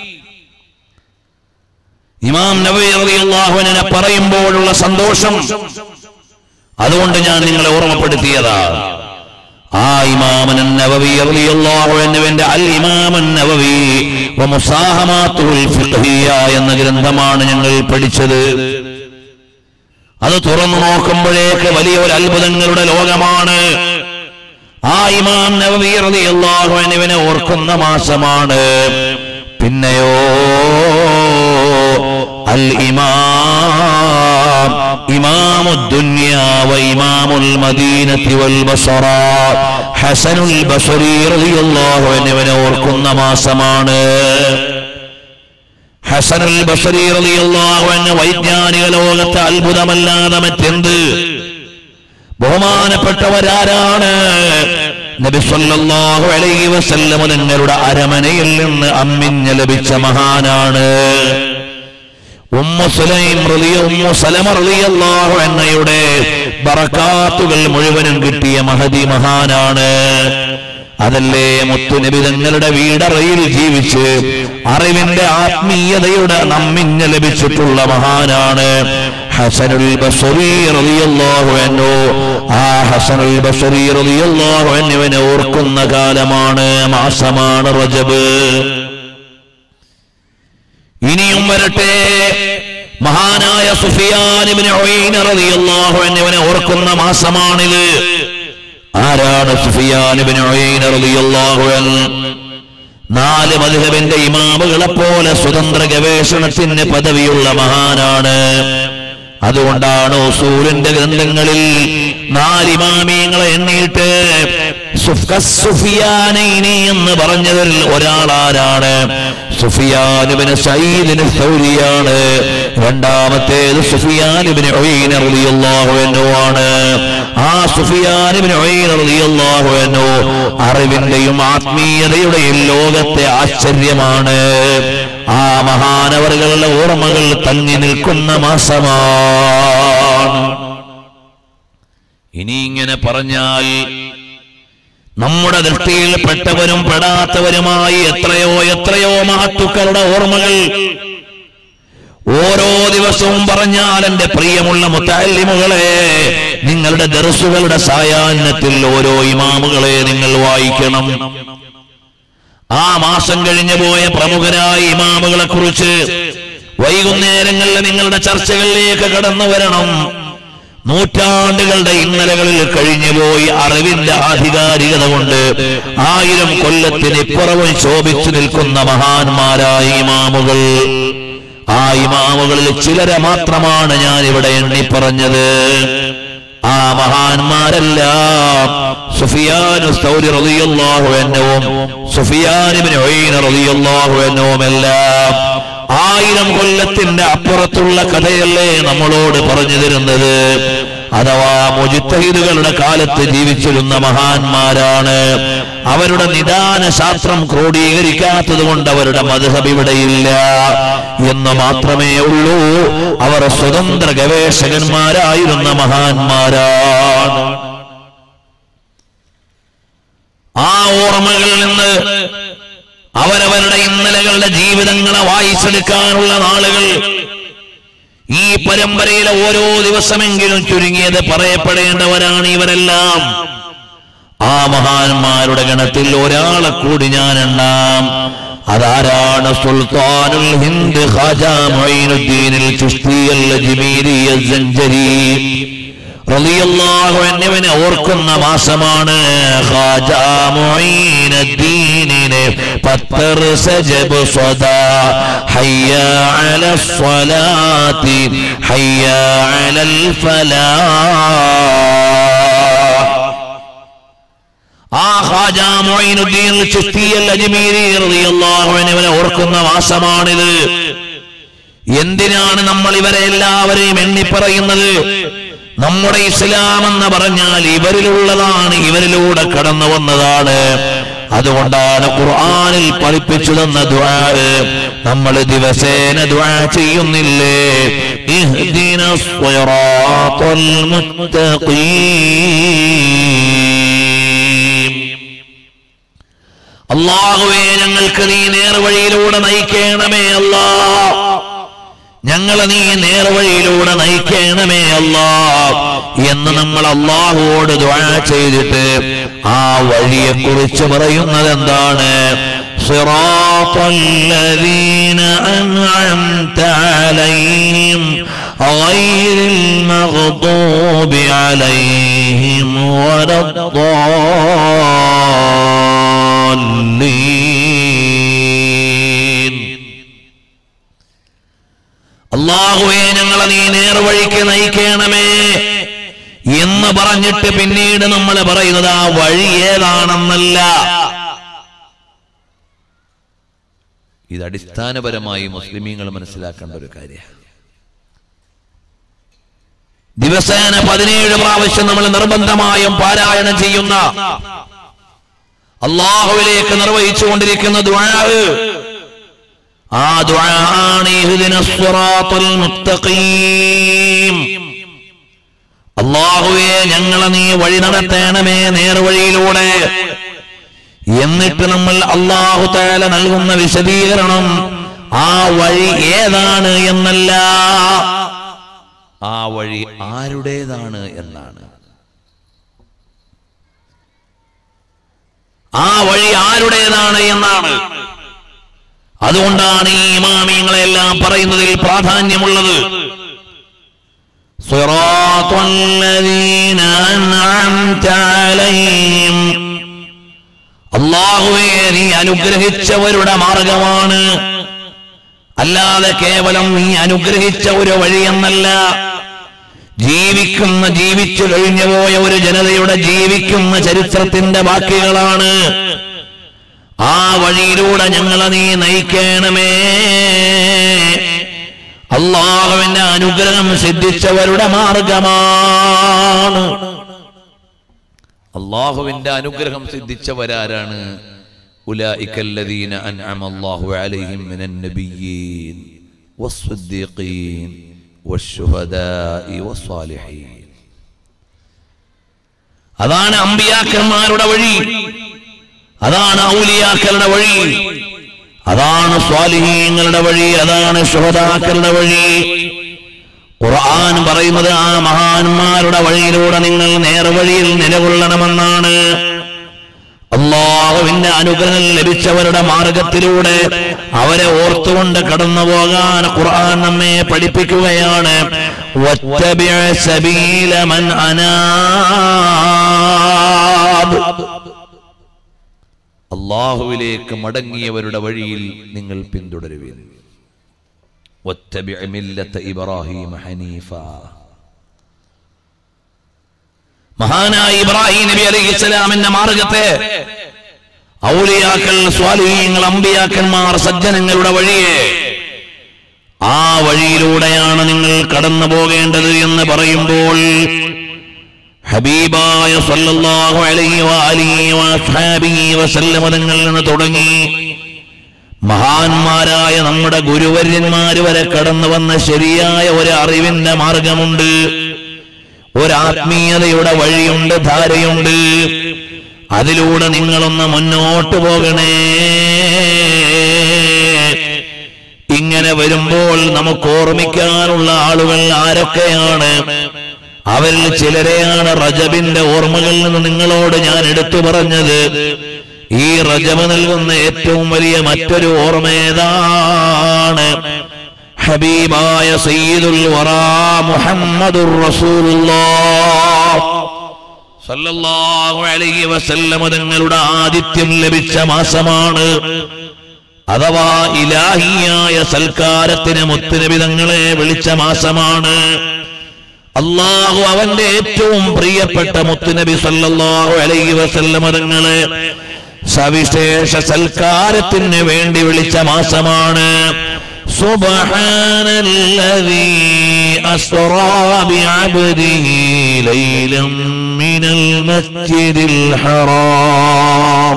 ഇമാം നബവി റളിയല്ലാഹു അൻഹുവിനെ പറയുമ്പോഴുള്ള സന്തോഷം അതുകൊണ്ട് ഞാൻ നിങ്ങളെ ഓർമ്മപ്പെടുത്തിയതാണ് ആ ഇമാമൻ നവവി റളിയല്ലാഹു അൻഹുവിന്റെ അൽ ഇമാമൻ നവവി വ മുസാഹമാത്തുൽ ഫിഖ്ഹിയ എന്ന ഗ്രന്ഥമാണ് ഞങ്ങൾ പഠിച്ചത് അത് തുറന്നു നോക്കുമ്പോഴേക്ക് വലിയൊരു അത്ഭുതങ്ങളുടെ ലോകമാണ് ആ ഇമാം നവവി റളിയല്ലാഹു അൻഹുവിനെ ഓർക്കുന്ന മാസമാണ് പിന്നെയോ അൽ ഇമാം إمام الدنيا وإمام المدينة والبصرى حسن البصري رضي الله عنه ഓർക്കുന്ന മാസമാണ് ഹസനുൽ ബസരി റളിയല്ലാഹു അൻഹു വൈജ്ഞാനിക ലോകത്തെ അത്ഭുതമല്ലാതെ മറ്റെന്ത് ബഹുമാനപ്പെട്ടവരാരാണ് നബി സല്ലല്ലാഹു അലൈഹി വസല്ലം നിങ്ങളുടെ അരമനയിൽ നിന്ന് അമ്മിഞ്ഞ ലഭിച്ച മഹാനാണ് ഉമ്മു സുലൈം റളിയ ഉമ്മു സലമ റളിയല്ലാഹു അൻഹയുടെ ബറകാത്തുകൾ മുഴുവനും കിട്ടിയ മഹദി മഹാനാണ് അതല്ലേ മുത്തുനബി തങ്ങളുടെ വീടറയിൽ ജീവിച്ച് അറിവിന്റെ ആത്മീയതയുടെ നമ്മിഞ്ഞ ലഭിച്ചിട്ടുള്ള മഹാനാണ് ഹസനുൽ ബസറി റളിയല്ലാഹു അൻഹു ആ ഹസനുൽ ബസറി റളിയല്ലാഹു അൻഹുവിനെ ഓർക്കുന്ന കാലമാണ് മാസമാണ് റജബ് ഇനിയും വരട്ടെ മഹാനായ സുഫിയാൻ ഇബ്നു ഉയൈന റളിയല്ലാഹു അൻഹുവിനെ ഓർക്കുന്ന മാസമാണിത് ആരാണ് സുഫിയാൻ ഇബ്നു ഉയൈന റളിയല്ലാഹു അൻഹു നാല് മദ്ഹബിന്റെ ഇമാമുകളെ പോലെ സ്വതന്ത്ര ഗവേഷണത്തിന് പദവിയുള്ള മഹാനാണ് അതുകൊണ്ടാണ് ഉസൂലിന്റെ ഗ്രന്ഥങ്ങളിൽ നാലിമാമിയങ്ങളെ എണ്ണിയിട്ട് സുഫ്- സുഫിയാനൈനി എന്ന് പറഞ്ഞതിൽ ഒരാളാരാണ് സുഫിയാനുബിന് സയ്യിദിന് സൗരിയാണ് രണ്ടാമത്തേത് സുഫിയാനുബിന് ആണ് ആ സുഫിയാനുബിന് ഒയ്യനു അറിവിന്റെയും ആത്മീയതയുടെയും ലോകത്തെ ആശ്ചര്യമാണ് ആ മഹാനവറുകളുടെ ഓർമ്മകൾ തങ്ങി നിൽക്കുന്ന മാസമാണ് ഇനി ഇങ്ങനെ പറഞ്ഞാൽ നമ്മുടെ ദൃഷ്ടിയിൽ പെട്ടവരും പെടാത്തവരുമായി എത്രയോ എത്രയോ മഹത്തുക്കളുടെ ഓർമ്മകൾ ഓരോ ദിവസവും പറഞ്ഞാൽ എന്റെ പ്രിയമുള്ള മുത്തല്ലിമുകളെ നിങ്ങളുടെ ദർസുകളുടെ സായാഹ്നത്തിൽ ഓരോ ഇമാമുകളെ നിങ്ങൾ വായിക്കണം ആ മാസം കഴിഞ്ഞു പോയ പ്രമുഖരായ ഇമാമുകളെ കുറിച്ച് വൈകുന്നേരങ്ങളിൽ നിങ്ങളുടെ ചർച്ചകളിലേക്ക് കടന്നു വരണം നൂറ്റാണ്ടുകളുടെ ഇന്നലകളിൽ കഴിഞ്ഞുപോയി അറിവിന്റെ ആധികാരികത കൊണ്ട് ആയിരം കൊല്ലത്തിന് ഇപ്പുറവും ശോഭിച്ചു നിൽക്കുന്ന മഹാന്മാരായ ഇമാമുകൾ ആ ഇമാമുകളിൽ ചിലരെ മാത്രമാണ് ഞാൻ ഇവിടെ എണ്ണി പറഞ്ഞത് ആ മഹാന്മാരെല്ലാം സുഫിയാനു സ്തൗരി റളിയല്ലാഹു അൻഹുവും സുഫിയാൻ ഇബ്നു ഉയൈന റളിയല്ലാഹു അൻഹുവും എല്ലാം ആയിരം കൊല്ലത്തിന്റെ അപ്പുറത്തുള്ള കഥയല്ലേ നമ്മളോട് പറഞ്ഞു തരുന്നത് അഥവാ മുജിത്തഹിദുകളുടെ കാലത്ത് ജീവിച്ചിരുന്ന മഹാന്മാരാണ് അവരുടെ നിദാന ശാസ്ത്രം ക്രോഡീകരിക്കാത്തത് കൊണ്ട് അവരുടെ മധുഹബ് ഇവിടെയില്ല എന്ന് മാത്രമേ ഉള്ളൂ അവർ സ്വതന്ത്ര ഗവേഷകന്മാരായിരുന്ന മഹാന്മാരാണ് ആ ഓർമ്മകളിൽ നിന്ന് അവരവരുടെ ഇന്നലകളുടെ ജീവിതങ്ങളെ വായിച്ചെടുക്കാനുള്ള നാളുകൾ ഈ പരമ്പരയിലെ ഓരോ ദിവസമെങ്കിലും ചുരുങ്ങിയത് പറയപ്പെടേണ്ടവരാണ് ഇവരെല്ലാം ആ മഹാന്മാരുടെ ഗണത്തിൽ ഒരാളെ കൂടി ഞാൻ എണ്ണാം അതാരാണ് സുൽത്താനുൽ ഹിന്ദ് ഖാജ മൊയ്നുദ്ദീനിൽ ചുസ്തിയൽ അജ്മീരി അസ്സഞ്ചരി റളിയല്ലാഹു അൻഹുവിനെ ഓർക്കുന്ന മാസമാണ് ഖാജ മുഈനുദ്ദീനിനെ പത്തർ സജബ് സ്വദാ ഹയ്യ അല സ്വലാത്തി ഹയ്യ അലൽ ഫലാഹ് ആ ഖാജ മുഈനുദ്ദീൻ ചിസ്തിയൽ അജ്മീരി റളിയല്ലാഹു അൻഹുവിനെ ഓർക്കുന്ന മാസമാണിത് എന്തിനാണ് നമ്മൾ ഇവരെ എല്ലാവരെയും എണ്ണിപ്പറയുന്നത് നമ്മുടെ ഇസ്ലാം എന്ന് പറഞ്ഞാൽ ഇവരിലുള്ളതാണ് ഇവരിലൂടെ കടന്നു വന്നതാണ് അതുകൊണ്ടാണ് ഖുർആനിൽ പഠിപ്പിച്ചു തന്ന ദുആ നമ്മൾ ദിവസേന ദുആ ചെയ്യുന്നില്ലേ ഇഹ്ദിനസ് സിറാത്തൽ മുത്തഖീൻ അള്ളാഹുവേ ഞങ്ങൾക്ക് നീ നേർവഴിയിലൂടെ നയിക്കണമേ അല്ലാ ഞങ്ങളെ നീ നേർവഴിയിലൂടെ നയിക്കണമേ അല്ലാ എന്ന് നമ്മൾ അള്ളാഹുവോട് ദ്വാ ചെയ്തിട്ട് ആ വഴിയെ കുറിച്ച് പറയുന്നത് എന്താണ് صراط الذين أنعمت عليهم غير المغضوب عليهم ولا الضالين അള്ളാഹുവെ ഞങ്ങളെ നീ നേർവഴിക്ക് നയിക്കണമേ എന്ന് പറഞ്ഞിട്ട് പിന്നീട് നമ്മൾ പറയുന്നത് ആ വഴി ഏതാണെന്നല്ല ഇത് അടിസ്ഥാനപരമായി മുസ്ലിമീങ്ങൾ മനസ്സിലാക്കേണ്ട ഒരു കാര്യമാണ് ദിവസേന പതിനേഴ് പ്രാവശ്യം നമ്മൾ നിർബന്ധമായും പാരായണം ചെയ്യുന്ന അള്ളാഹുവിലേക്ക് നിർവഹിച്ചുകൊണ്ടിരിക്കുന്ന ദുആവ് ആ ദുആണ് ഇഹ്ദിനസ് സിറാത്തൽ മുത്തഖീം അള്ളാഹുവേ ഞങ്ങളെ നീ വഴി നടത്തേണമേ നേർവഴിയിലൂടെ എന്നിട്ട് നമ്മൾ അള്ളാഹു താല നൽകുന്ന വിശദീകരണം ആ വഴി ഏതാണ് എന്നല്ല ആ വഴി ആരുടേതാണ് എന്നാണ് ആ വഴി ആരുടേതാണ് എന്നാണ് അതുകൊണ്ടാണ് ഈ ഇമാമിയങ്ങളെല്ലാം പറയുന്നതിൽ പ്രാധാന്യമുള്ളത് صراط الذين أنعمت عليهم അള്ളാഹുവേ നീ അനുഗ്രഹിച്ചവരുടെ മാർഗമാണ് അല്ലാതെ കേവലം നീ അനുഗ്രഹിച്ച ഒരു വഴിയെന്നല്ല ജീവിക്കുന്ന ജീവിച്ചു കഴിഞ്ഞു പോയ ഒരു ജനതയുടെ ജീവിക്കുന്ന ചരിത്രത്തിന്റെ ബാക്കികളാണ് ആ വഴിയിലൂടെ ഞങ്ങളെ നീ നയിക്കണമേ അള്ളാഹുവിന്റെ അനുഗ്രഹം സിദ്ധിച്ചവരുടെ മാർഗമാണ് അള്ളാഹുവിന്റെ അനുഗ്രഹം സിദ്ധിച്ചവരാരാണ് أولئك الذين أنعم الله عليهم من النبيين والصديقين والشهداء والصالحين അതാണ് അമ്പിയാക്കന്മാരുടെ വഴി അതാണ് ഔലിയാക്കളുടെ വഴി അതാണ് സ്വാലിഹീങ്ങളുടെ വഴി അതാണ് ശുഹതാക്കളുടെ വഴി ഖുർആൻ പറയുന്നത് ആ മഹാന്മാരുടെ വഴിയിലൂടെ നിങ്ങൾ നേർവഴിയിൽ നിലകൊള്ളണമെന്നാണ് അള്ളാഹുവിന്റെ അനുഗ്രഹം ലഭിച്ചവരുടെ മാർഗത്തിലൂടെ അവരെ ഓർത്തുകൊണ്ട് കടന്നു പോകാൻ ഖുർആൻ നമ്മെ പഠിപ്പിക്കുകയാണ് വത്തബിഅ സബീല മൻ അനാബ് അള്ളാഹുവിലേക്ക് മടങ്ങിയവരുടെ വഴിയിൽ നിങ്ങൾ പിന്തുടരുവിൻ واتبع ملة إبراهيم حنيفا മഹാനായ ഇബ്രാഹിം നബി അലൈഹി ഇസ്ലാമിന്റെ മാർഗത്തെ ഔലിയാക്കൾ സ്വാലിഹീങ്ങൾ അമ്പിയാക്കന്മാർ സജ്ജനങ്ങളുടെ വഴിയെ ആ വഴിയിലൂടെയാണ് നിങ്ങൾ കടന്നു പോകേണ്ടത് എന്ന് പറയുമ്പോൾ ഹബീബായ സല്ലല്ലാഹു അലൈഹി വഅലിഹി വഅസ്ഹാബിഹി വസല്ലമ തങ്ങളിൽ നിന്ന് തുടങ്ങി മഹാന്മാരായ നമ്മുടെ ഗുരുവര്യന്മാര് വരെ കടന്നു വന്ന ശരിയായ ഒരു അറിവിന്റെ മാർഗമുണ്ട് ഒരാത്മീയതയുടെ വഴിയുണ്ട് ധാരയുണ്ട് അതിലൂടെ നിങ്ങളൊന്ന് മുന്നോട്ട് പോകണേ ഇങ്ങനെ വരുമ്പോൾ നമുക്ക് ഓർമ്മിക്കാനുള്ള ആളുകൾ ആരൊക്കെയാണ് അവരിൽ ചിലരെയാണ് റജബിന്റെ ഓർമ്മകളിൽ നിന്ന് നിങ്ങളോട് ഞാൻ എടുത്തു പറഞ്ഞത് ഈ റജബ് നൽകുന്ന ഏറ്റവും വലിയ മറ്റൊരു ഓർമ്മ ഏതാണ് ഹബീബായ സയ്യിദുൽ വറാ മുഹമ്മദുർ റസൂലുള്ളാഹ് സല്ലല്ലാഹു അലൈഹി വസല്ലമ തങ്ങളുടെ ആതിഥ്യം ലഭിച്ച മാസമാണ് അഥവാ ഇലാഹിയായ സൽക്കാരത്തിന് മുത്തുനബി തങ്ങളെ വിളിച്ച മാസമാണ് അള്ളാഹു അവന്റെ ഏറ്റവും പ്രിയപ്പെട്ട മുത്തുനബി സല്ലല്ലാഹു അലൈഹി വസല്ലമ തങ്ങളെ സവിശേഷ സൽക്കാരത്തിന് വേണ്ടി വിളിച്ച മാസമാണ് سبحان الذي أسرى بعبده ليلا من المسجد الحرام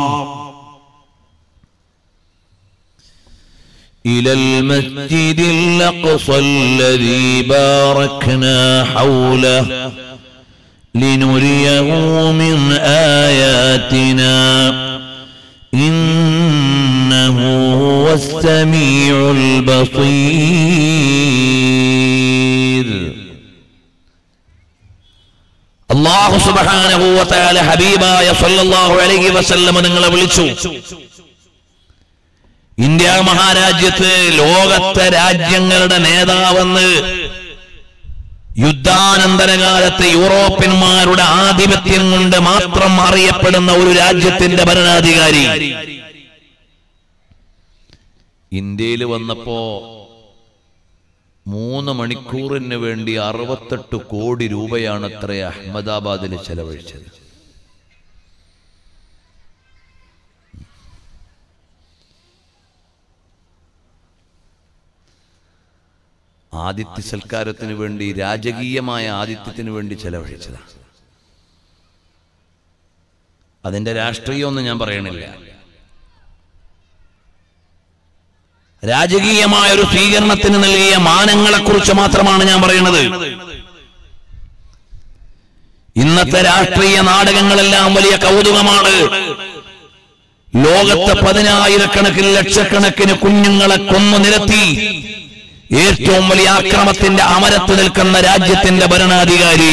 إلى المسجد الأقصى الذي باركنا حوله لنريه من آياتنا إنه هو السميع البصير അള്ളാഹു സുബാനഹൂവത്തായ ഹബീബായ സല്ലല്ലാഹു അലൈഹി വസല്ലമ നിങ്ങളെ വിളിച്ചു ഇന്ത്യ മഹാരാജ്യത്ത് ലോകത്തെ രാജ്യങ്ങളുടെ നേതാവെന്ന് യുദ്ധാനന്തര കാലത്ത് യൂറോപ്യന്മാരുടെ ആധിപത്യം കൊണ്ട് മാത്രം അറിയപ്പെടുന്ന ഒരു രാജ്യത്തിന്റെ ഭരണാധികാരി ഇന്ത്യയിൽ വന്നപ്പോ മൂന്ന് മണിക്കൂറിന് വേണ്ടി അറുപത്തെട്ട് കോടി രൂപയാണ് അത്ര അഹമ്മദാബാദിൽ ചെലവഴിച്ചത് ആദിത്യ സൽക്കാരത്തിന് വേണ്ടി രാജകീയമായ ആദിത്യത്തിന് വേണ്ടി ചെലവഴിച്ചതാണ് അതിന്റെ രാഷ്ട്രീയമൊന്നും ഞാൻ പറയണില്ല രാജകീയമായ ഒരു സ്വീകരണത്തിന് നൽകിയ മാനങ്ങളെ കുറിച്ച് മാത്രമാണ് ഞാൻ പറയുന്നത് ഇന്നത്തെ രാഷ്ട്രീയ നാടകങ്ങളെല്ലാം വലിയ കൗതുകമാണ് ലോകത്തെ പതിനായിരക്കണക്കിന് ലക്ഷക്കണക്കിന് കുഞ്ഞുങ്ങളെ കൊന്നു നിരത്തി ഏറ്റവും വലിയ ആക്രമത്തിന്റെ അമരത്ത് നിൽക്കുന്ന രാജ്യത്തിന്റെ ഭരണാധികാരി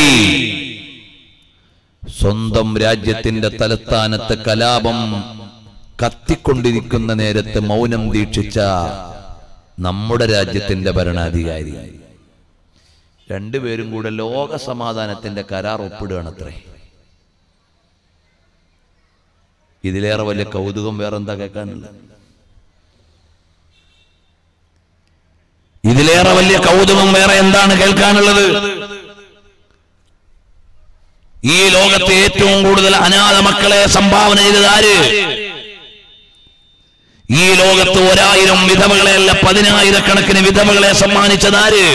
സ്വന്തം രാജ്യത്തിന്റെ തലസ്ഥാനത്ത് കലാപം കത്തിക്കൊണ്ടിരിക്കുന്ന നേരത്ത് മൗനം ദീക്ഷിച്ച നമ്മുടെ രാജ്യത്തിന്റെ ഭരണാധികാരി രണ്ടുപേരും കൂടെ ലോക സമാധാനത്തിന്റെ കരാർ ഒപ്പിടുകയാണത്രേ ഇതിലേറെ വലിയ കൗതുകം വേറെന്താ കേൾക്കാനില്ല ഇതിലേറെ വലിയ കൗതുകം വേറെ എന്താണ് കേൾക്കാനുള്ളത് ഈ ലോകത്തെ ഏറ്റവും കൂടുതൽ അനാഥ മക്കളെ സംഭാവന ചെയ്തത് ആര് ഈ ലോകത്ത് ഒരായിരം വിധവകളെ അല്ല പതിനായിരക്കണക്കിന് വിധവകളെ സമ്മാനിച്ചത് ആര്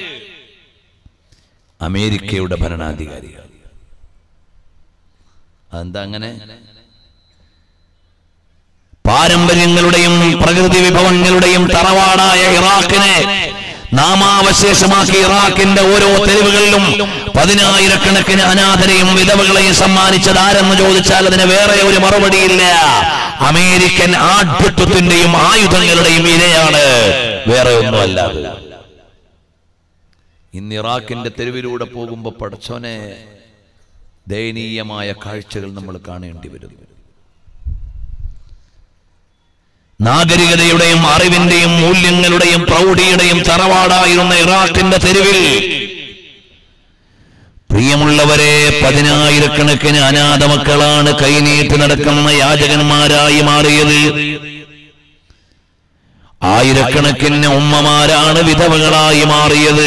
അമേരിക്കയുടെ ഭരണാധികാരികൾ അതെന്താ അങ്ങനെ പാരമ്പര്യങ്ങളുടെയും പ്രകൃതി വിഭവങ്ങളുടെയും തറവാടായ ഇറാഖിനെ നാമാവശേഷമാക്കി ഇറാഖിന്റെ ഓരോ തെരുവുകളിലും പതിനായിരക്കണക്കിന് അനാഥരെയും വിധവകളെയും സമ്മാനിച്ചത് ആരെന്ന് ചോദിച്ചാൽ അതിന് വേറെ ഒരു മറുപടിയില്ല അമേരിക്കൻ ആഢ്യത്വത്തിന്റെയും ആയുധങ്ങളുടെയും ഇരയാണ് വേറെ ഒന്നുമല്ല അത്. ഇന്ന് ഇറാഖിന്റെ തെരുവിലൂടെ പോകുമ്പോൾ പടച്ചോനെ ദയനീയമായ കാഴ്ചകൾ നമ്മൾ കാണേണ്ടി വരുന്നു നാഗരികതയുടെയും അറിവിന്റെയും മൂല്യങ്ങളുടെയും പ്രൗഢിയുടെയും തറവാടായിരുന്ന ഇറാഖിന്റെ തെരുവിൽ പ്രിയമുള്ളവരെ പതിനായിരക്കണക്കിന് അനാഥ മക്കളാണ് കൈനീട്ടി നടക്കുന്ന യാചകന്മാരായി മാറിയത് ആയിരക്കണക്കിന് ഉമ്മമാരാണ് വിധവകളായി മാറിയത്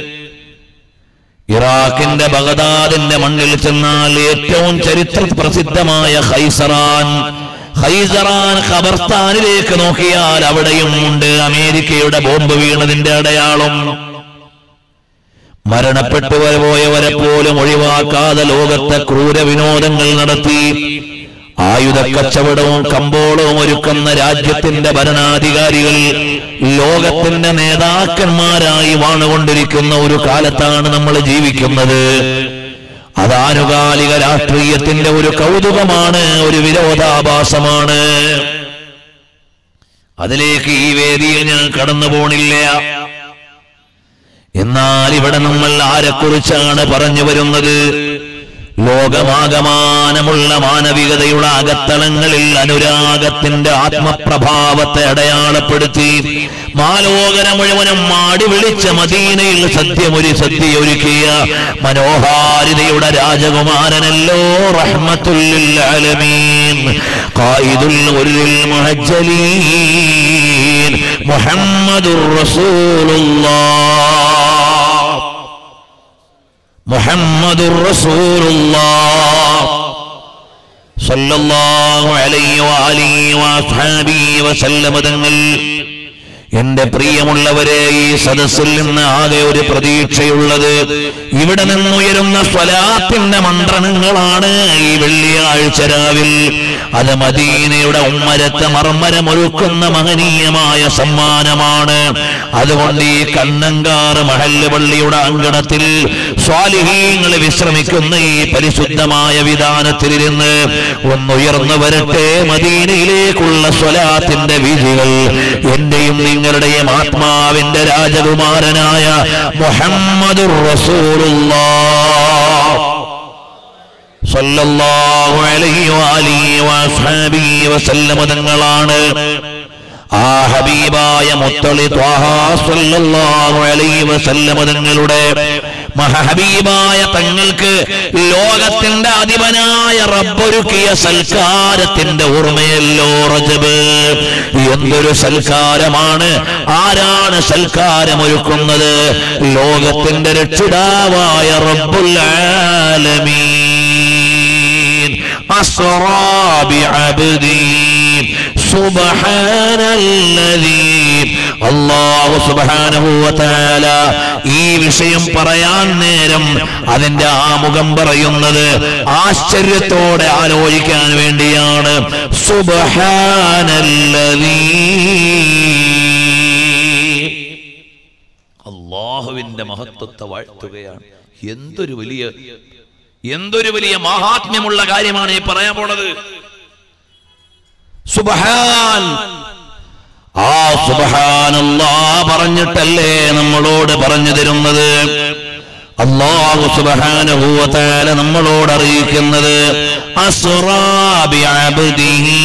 ഇറാഖിന്റെ ബഗദാദിന്റെ മണ്ണിൽ ചെന്നാൽ ഏറ്റവും ചരിത്ര പ്രസിദ്ധമായ ഹൈസറാൻ ഹൈസറാൻ ഖബർസ്ഥാനിലേക്ക് നോക്കിയാൽ അവിടെയും ഉണ്ട് അമേരിക്കയുടെ ബോംബ് വീണതിന്റെ അടയാളം മരണപ്പെട്ടു പോയവരെ പോലും ഒഴിവാക്കാതെ ലോകത്തെ ക്രൂര വിനോദങ്ങൾ നടത്തി ആയുധ കച്ചവടവും കമ്പോളവും ഒരുക്കുന്ന രാജ്യത്തിന്റെ ഭരണാധികാരികൾ ലോകത്തിന്റെ നേതാക്കന്മാരായി വാണുകൊണ്ടിരിക്കുന്ന ഒരു കാലത്താണ് നമ്മൾ ജീവിക്കുന്നത് അത് ആനുകാലിക രാഷ്ട്രീയത്തിന്റെ ഒരു കൗതുകമാണ് ഒരു വിരോധാഭാസമാണ് അതിലേക്ക് ഈ വേദിയിൽ ഞാൻ കടന്നു പോണില്ല എന്നാൽ ഇവിടെ നമ്മൾ ആരെക്കുറിച്ചാണ് പറഞ്ഞു വരുന്നത് ലോകമാകമാനമുള്ള മാനവികതയുടെ അകത്തളങ്ങളിൽ അനുരാഗത്തിന്റെ ആത്മപ്രഭാവത്തെ അടയാളപ്പെടുത്തി മാലോകര മുഴുവനും മാടി വിളിച്ച മദീനയിൽ സത്യമൊരു സദ്യയൊരുക്കിയ മനോഹാരിതയുടെ രാജകുമാരനല്ലോ റഹ്മത്തുല്ലിൽ ആലമീൻ ഖായിദുൽ ഉരുൽ മുഹജ്ജലീൻ മുഹമ്മദുർ റസൂലുള്ളാഹ് മുഹമ്മദുർ റസൂലുള്ളാഹ് സല്ലല്ലാഹു അലൈഹി വആലിഹി വഅസ്ഹാബിഹി വസല്ലമ തങ്ങൾ എന്റെ പ്രിയമുള്ളവരെ ഈ സദസ്സിൽ നിന്ന് ആകെ ഒരു പ്രതീക്ഷയുള്ളത് ഇവിടെ നിന്നുയരുന്ന സ്വലാത്തിന്റെ മന്ത്രണങ്ങളാണ് ഈ വെള്ളിയാഴ്ച രാവിൽ അത് മദീനയുടെ ഉമ്മരത്തെ മർമ്മരമൊരുക്കുന്ന മഹനീയമായ സമ്മാനമാണ് അതുകൊണ്ട് ഈ കണ്ണങ്കാറ് മഹല്ല് പള്ളിയുടെ അങ്കണത്തിൽ സ്വാലിഹീങ്ങൾ വിശ്രമിക്കുന്ന ഈ പരിശുദ്ധമായ വിധാനത്തിലിരുന്ന് ഒന്നുയർന്നു വരട്ടെ മദീനയിലേക്കുള്ള സ്വലാത്തിന്റെ വിധികൾ എന്റെയും നിങ്ങളുടെയും ആത്മാവിന്റെ രാജകുമാരനായ മുഹമ്മദുർ റസൂലുള്ളാഹ് സല്ലല്ലാഹു അലൈഹി വആലിഹി വഅസ്ഹാബിഹി വസല്ലമ തങ്ങളാണ് ആ ഹബീബായ മുത്തളി ത്വാഹ സല്ലല്ലാഹു അലൈഹി വസല്ലമ തങ്ങളുടെ മഹബീബായ തങ്ങൾക്ക് ലോകത്തിന്റെ അധിപനായ റബ്ബൊരുക്കിയ സൽക്കാരത്തിന്റെ ഓർമ്മയല്ലോ റജബ് എന്തൊരു സൽക്കാരമാണ് ആരാണ് സൽക്കാരമൊരുക്കുന്നത് ലോകത്തിന്റെ രക്ഷിതാവായ റബ്ബുൽ ആലമീൻ أسرى بعبدي سبحان الذي അള്ളാഹു സുബ്ഹാനഹു വതആല ഈ വിഷയം പറയാൻ നേരം അതിന്റെ ആമുഖം പറയുന്നത് ആശ്ചര്യത്തോടെ ആലോചിക്കാൻ വേണ്ടിയാണ് സുബ്ഹാനല്ലദീ അള്ളാഹുവിന്റെ മഹത്വത്തെ വാഴ്ത്തുകയാണ് എന്തൊരു വലിയ എന്തൊരു വലിയ മഹാത്മ്യമുള്ള കാര്യമാണ് ഈ പറയാൻ പോണത് സുബ്ഹാൻ ആ സുബ്ഹാനല്ലാ പറഞ്ഞിട്ടല്ലേ നമ്മളോട് പറഞ്ഞു തരുന്നത് അള്ളാഹു സുബ്ഹാനഹു വതആല നമ്മളോട് അറിയിക്കുന്നത് അസ്റാ ബിഅബ്ദിഹി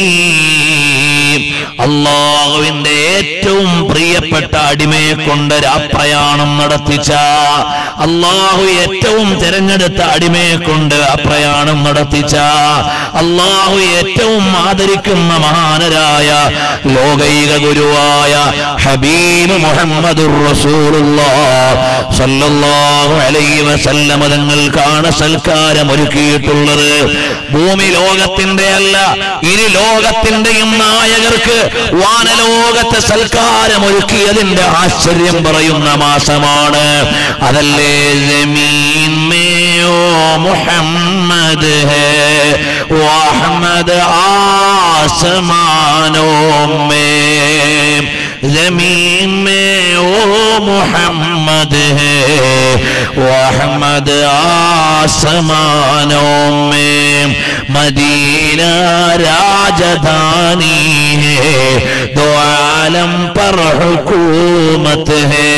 അള്ളാഹുവിന്റെ ഏറ്റവും പ്രിയപ്പെട്ട അടിമയെ കൊണ്ട് രാപ്രയാണം നടത്തിച്ച അള്ളാഹു ഏറ്റവും തിരഞ്ഞെടുത്ത അടിമയെ കൊണ്ട് ആ പ്രയാണം നടത്തിച്ച അള്ളാഹു ഏറ്റവും ആദരിക്കുന്ന മഹാനരായ ലോകൈക ഗുരുവായ ഹബീബ് മുഹമ്മദുർ റസൂലുള്ളാഹ് സല്ലല്ലാഹു അലൈഹി വസല്ലമ തങ്ങൾക്കാണ് സൽക്കാരം ഒരുക്കിയിട്ടുള്ളത് ഭൂമി ലോകത്തിന്റെ അല്ല ഇനി ലോകത്തിന്റെയും നായകർക്ക് വാനലോകത്തെ സൽക്കാരം ഒരുക്കിയതിന്റെ ആശ്ചര്യം പറയുന്ന മാസമാണ് അതല്ലേ ജമീൻ മേയോ മുഹമ്മദ് ഹേ വഹമ്മദ് ആസമാനോ മേ जमीन में ओ मोहम्मद है वो अहमद आसमानों में मदीना राजधानी है दो आलम पर हुकूमत है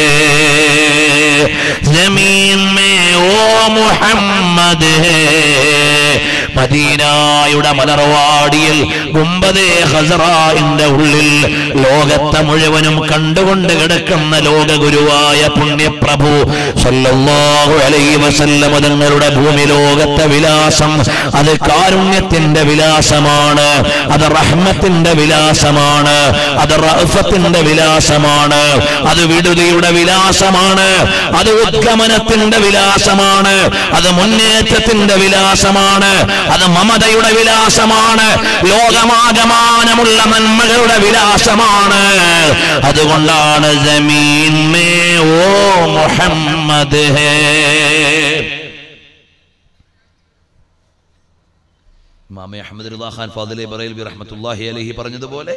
जमीन में ओ मुहम्मद है മദീനായുടെ മലർവാടിയിൽ ഗുംബദേ ഹസറായിന്റെ ഉള്ളിൽ ലോകത്തെ മുഴുവനും കണ്ടുകൊണ്ട് കിടക്കുന്ന ലോകഗുരുവായ പുണ്യപ്രഭു സല്ലല്ലാഹു അലൈഹി വസല്ലമ തങ്ങളുടെ ഭൂമി ലോകത്തെ വിലാസം അത് കാരുണ്യത്തിന്റെ വിലാസമാണ് അത് റഹ്മത്തിന്റെ വിലാസമാണ് അത് റഅഫത്തിന്റെ വിലാസമാണ് അത് വിടുതിയുടെ വിലാസമാണ് അത് ഉദ്ഗമനത്തിന്റെ വിലാസമാണ് അത് മുന്നേറ്റത്തിന്റെ വിലാസമാണ് അത് മമതയുടെ വിലാസമാണ് ലോകമാകമാനമുള്ള നന്മകളുടെ വിലാസമാണ് അതുകൊണ്ടാണ് ജമീൻ മേ ഓ മുഹമ്മദ് ഹേ ഇമാമ അഹമ്മദ് റിദാ ഖാൻ ഫാദിലെ ബറേൽവി റഹ്മത്തുള്ളാഹി അലൈഹി പറഞ്ഞതുപോലെ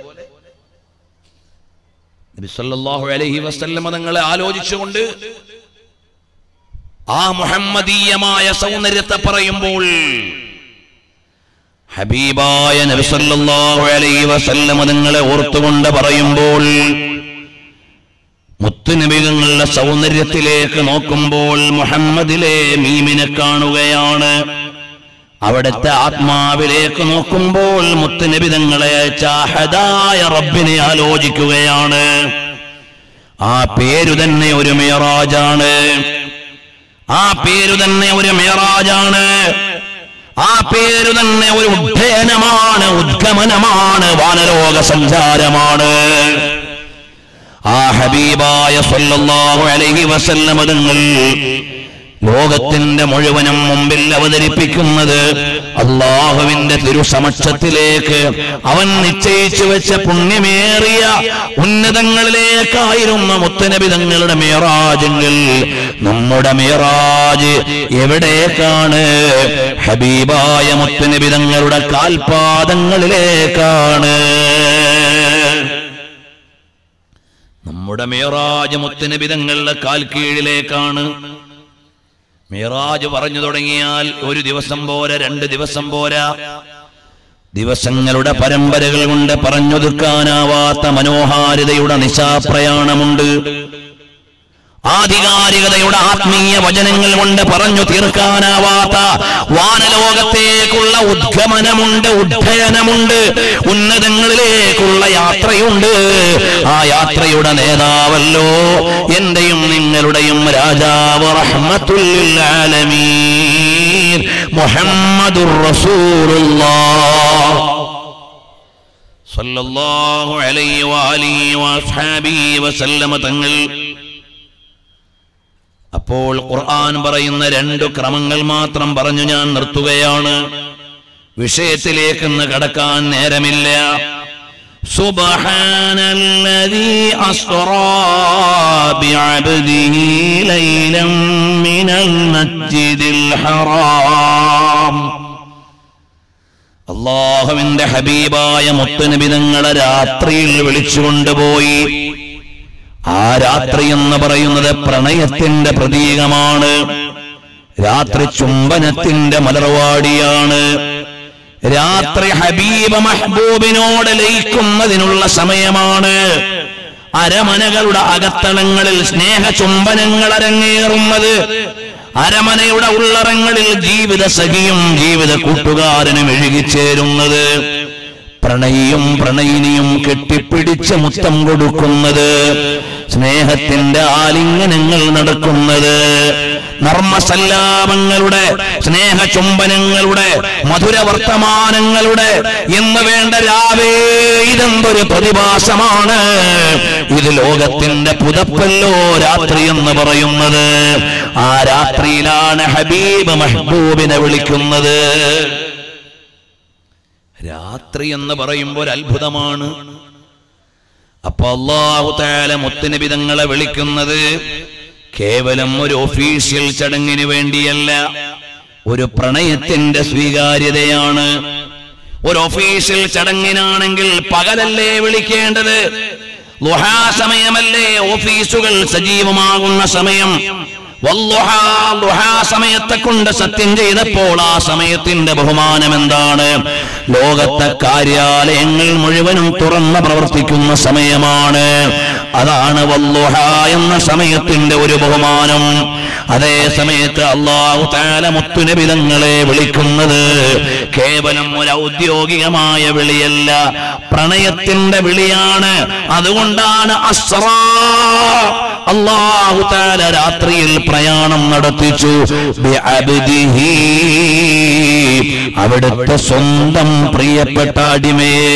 നബി സല്ലല്ലാഹു അലൈഹി വസല്ലമ തങ്ങളെ ആലോചിച്ചുകൊണ്ട് ആ മുഹമ്മദീയമായ സൗന്ദര്യത്തെ പറയുമ്പോൾ ഹബീബായ നബി സല്ലല്ലാഹു അലൈഹി വസല്ലമ നിങ്ങളെ ഓർത്തുകൊണ്ട് പറയുമ്പോൾ മുത്തുനബികളുടെ സൗന്ദര്യത്തിലേക്ക് നോക്കുമ്പോൾ മുഹമ്മദിലെ മീമിനെ കാണുകയാണ് അവിടുത്തെ ആത്മാവിലേക്ക് നോക്കുമ്പോൾ മുത്തുനബി തങ്ങളെ ചാഹദായ റബ്ബിനെ ആലോചിക്കുകയാണ് ആ പേരു തന്നെ ഒരു മേറാജാണ് ആ പേരു തന്നെ ഒരു മേറാജാണ് ആ പേരു തന്നെ ഒരു ഉഡ്ഡയനമാണ് ഉദ്ഗമനമാണ് വാനലോക സഞ്ചാരമാണ് ആ ഹബീബായ സല്ലല്ലാഹു അലൈഹി വസല്ലമ തങ്ങൾ ലോകത്തിന്റെ മുഴുവനും മുമ്പിൽ അവതരിപ്പിക്കുന്നത് അള്ളാഹുവിന്റെ തിരുസമക്ഷത്തിലേക്ക് അവൻ നിശ്ചയിച്ചു വെച്ച പുണ്യമേറിയ ഉന്നതങ്ങളിലേക്കായിരുന്നു മുത്തനബി തങ്ങളുടെ മേറാജുകൾ നമ്മുടെ മേറാജ് എവിടേക്കാണ് ഹബീബായ മുത്തനബി തങ്ങളുടെ കാൽപാദങ്ങളിലേക്കാണ് നമ്മുടെ മേറാജ് മുത്തനബി തങ്ങളുടെ കാൽ കീഴിലേക്കാണ് മിറാജ് പറഞ്ഞു തുടങ്ങിയാൽ ഒരു ദിവസം പോരാ രണ്ട് ദിവസം പോരാ ദിവസങ്ങളുടെ പരമ്പരകൾ കൊണ്ട് പറഞ്ഞൊതുക്കാനാവാത്ത മനോഹാരിതയുടെ നിശാപ്രയാണമുണ്ട് ആധികാരികതയുടെ ആത്മീയ വചനങ്ങൾ കൊണ്ട് പറഞ്ഞു തീർക്കാനാവാത്ത വാനലോകത്തേക്കുള്ള ഉദ്ഗമനമുണ്ട് ഉഡ്ഡയനമുണ്ട് ഉന്നതങ്ങളിലേക്കുള്ള യാത്രയുണ്ട് ആ യാത്രയുടെ നേതാവല്ലോ എന്റെയും നിങ്ങളുടെയും രാജാവ് റഹ്മത്തുല്ലിൽ ആലമീൻ മുഹമ്മദുർ റസൂലുള്ളാഹ് സല്ലല്ലാഹു അലൈഹി വആലിഹി വഅസ്ഹാബിഹി വസല്ലമ തങ്ങൾ അപ്പോൾ ഖുർആൻ പറയുന്ന രണ്ടു ക്രമങ്ങൾ മാത്രം പറഞ്ഞു ഞാൻ നിർത്തുകയാണ് വിഷയത്തിലേക്ക് ഇന്ന് കടക്കാൻ നേരമില്ല سبحان الذي أسرى بعبده ليلا من المسجد الحرام അള്ളാഹുവിന്റെ ഹബീബായ മുത്തുനബി തങ്ങളെ രാത്രിയിൽ വിളിച്ചുകൊണ്ടുപോയി ആ രാത്രി എന്ന് പറയുന്നത് പ്രണയത്തിന്റെ പ്രതീകമാണ് രാത്രി ചുംബനത്തിന്റെ മലർവാടിയാണ് രാത്രി ഹബീബ മഹബൂബിനോട് ലയിക്കുന്നതിനുള്ള സമയമാണ് അരമനകളുടെ അകത്തളങ്ങളിൽ സ്നേഹ ചുംബനങ്ങൾ അരങ്ങേറുന്നത് അരമനയുടെ ഉള്ളറങ്ങളിൽ ജീവിത സഖിയും ജീവിത കൂട്ടുകാരനും എഴുകിച്ചേരുന്നത് പ്രണയിയും പ്രണയിനിയും കെട്ടിപ്പിടിച്ച് മുത്തം കൊടുക്കുന്നത് സ്നേഹത്തിന്റെ ആലിംഗനങ്ങൾ നടക്കുന്നത് നർമ്മസല്ലാപങ്ങളുടെ സ്നേഹ ചുംബനങ്ങളുടെ മധുര വർത്തമാനങ്ങളുടെ എന്ന് വേണ്ട രാവേ ഇതെന്തൊരു പ്രതിഭാസമാണ് ഇത് ലോകത്തിന്റെ പുതപ്പല്ലോ രാത്രി എന്ന് പറയുന്നത് ആ രാത്രിയിലാണ് ഹബീബ് മഹബൂബിനെ വിളിക്കുന്നത് രാത്രി എന്ന് പറയുമ്പോൾ ഒരു അത്ഭുതമാണ് അപ്പൊ അള്ളാഹു താല മുത്തുനിബിതങ്ങളെ വിളിക്കുന്നത് കേവലം ഒരു ഒഫീഷ്യൽ ചടങ്ങിന് വേണ്ടിയല്ല ഒരു പ്രണയത്തിന്റെ സ്വീകാര്യതയാണ് ഒരു ഒഫീഷ്യൽ ചടങ്ങിനാണെങ്കിൽ പകലല്ലേ വിളിക്കേണ്ടത് ലുഹാ സമയമല്ലേ ഓഫീസുകൾ സജീവമാകുന്ന സമയം വല്ലുഹാ, ലുഹാ സമയത്തെ കൊണ്ട് സത്യം ചെയ്തപ്പോൾ ആ സമയത്തിന്റെ ബഹുമാനം എന്താണ് ലോകത്തെ കാര്യാലയങ്ങൾ മുഴുവനും തുറന്ന് പ്രവർത്തിക്കുന്ന സമയമാണ് അതാണ് വല്ലുഹ എന്ന സമയത്തിന്റെ ഒരു ബഹുമാനം അതേ സമയത്ത് അള്ളാഹു താല മുത്തുനബിതങ്ങളെ വിളിക്കുന്നത് കേവലം ഒരു ഔദ്യോഗികമായ വിളിയല്ല പ്രണയത്തിന്റെ വിളിയാണ് അതുകൊണ്ടാണ് അസ്റാ അള്ളാഹു താല രാത്രിയിൽ പ്രയാണം നടത്തിച്ചു ബിഅബ്ദിഹി. അവിടുത്തെ സ്വന്തം പ്രിയപ്പെട്ട അടിമയെ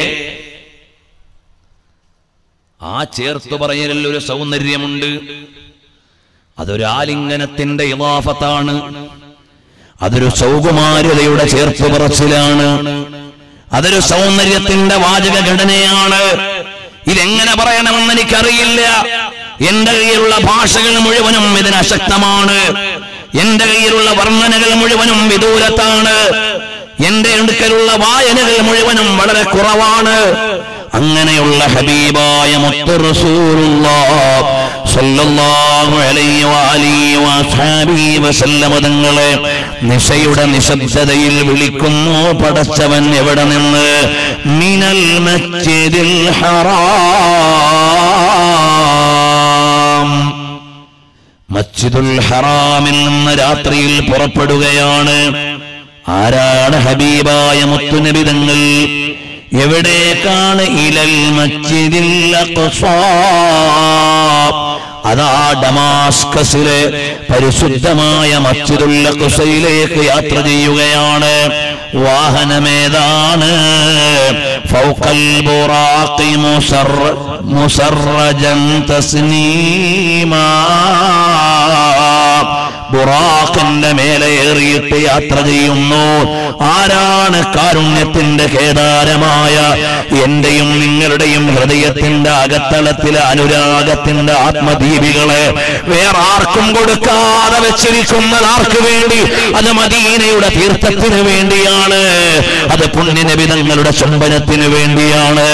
ആ ചേർത്ത് പറയലിൽ ഒരു സൗന്ദര്യമുണ്ട് അതൊരു ആലിംഗനത്തിന്റെ ഇലാഫത്താണ് അതൊരു സൗകുമാര്യതയുടെ ചേർത്ത് പറച്ചിലാണ് അതൊരു സൗന്ദര്യത്തിന്റെ വാചക ഘടനയാണ് ഇതെങ്ങനെ പറയണമെന്ന് എനിക്കറിയില്ല എന്റെ കയ്യിലുള്ള ഭാഷകൾ മുഴുവനും ഇതിന് അശക്തമാണ് എന്റെ കയ്യിലുള്ള വർണ്ണനകൾ മുഴുവനും വിദൂരത്താണ് എന്റെ അടുക്കലുള്ള വായനകൾ മുഴുവനും വളരെ കുറവാണ് അങ്ങനെയുള്ള ഹബീബായ മുത്തു റസൂലുള്ളാഹ് സല്ലല്ലാഹു അലൈഹി വഅലിഹി വഅസ്ഹാബിഹി വസല്ലമ തങ്ങളെ നിശയുടെ നിശബ്ദതയിൽ വിളിക്കുന്നു പടച്ചവൻ എവിടെ നിന്ന് മിനൽ മസ്ജിദിൽ ഹറാം മസ്ജിദുൽ ഹറാമിൽ നിന്ന് രാത്രിയിൽ പുറപ്പെടുകയാണ് ആരാണ് ഹബീബായ മുത്തുനബിതങ്ങൾ എവിടേക്കാണ് ഇലൽ മസ്ജിദിൽ അഖ്സാ അതാ ഡമാസ്കസിലെ പരിശുദ്ധമായ മസ്ജിദുൽ അഖ്സയിലേക്ക് യാത്ര ചെയ്യുകയാണ് വാഹനമേതാണ് ഫൗഖൽ ബുറാഖി മുസർ മുസർറജൻ തസ്നീമാ ബുറാഖിന്റെ മേലെ ഏറിയിട്ട് യാത്ര ചെയ്യുന്നു ആരാണ് കാരുണ്യത്തിന്റെ കേദാരമായ എന്റെയും നിങ്ങളുടെയും ഹൃദയത്തിന്റെ അകത്തളത്തിലെ അനുരാഗത്തിന്റെ ആത്മദീപികളെ വേറെ ആർക്കും കൊടുക്കാതെ വെച്ചിരിക്കുന്നത് ആർക്ക് വേണ്ടി അത് മദീനയുടെ തീർത്ഥത്തിന് വേണ്ടിയാണ് അത് പുണ്യനബിതങ്ങളുടെ ചുംബനത്തിന് വേണ്ടിയാണ്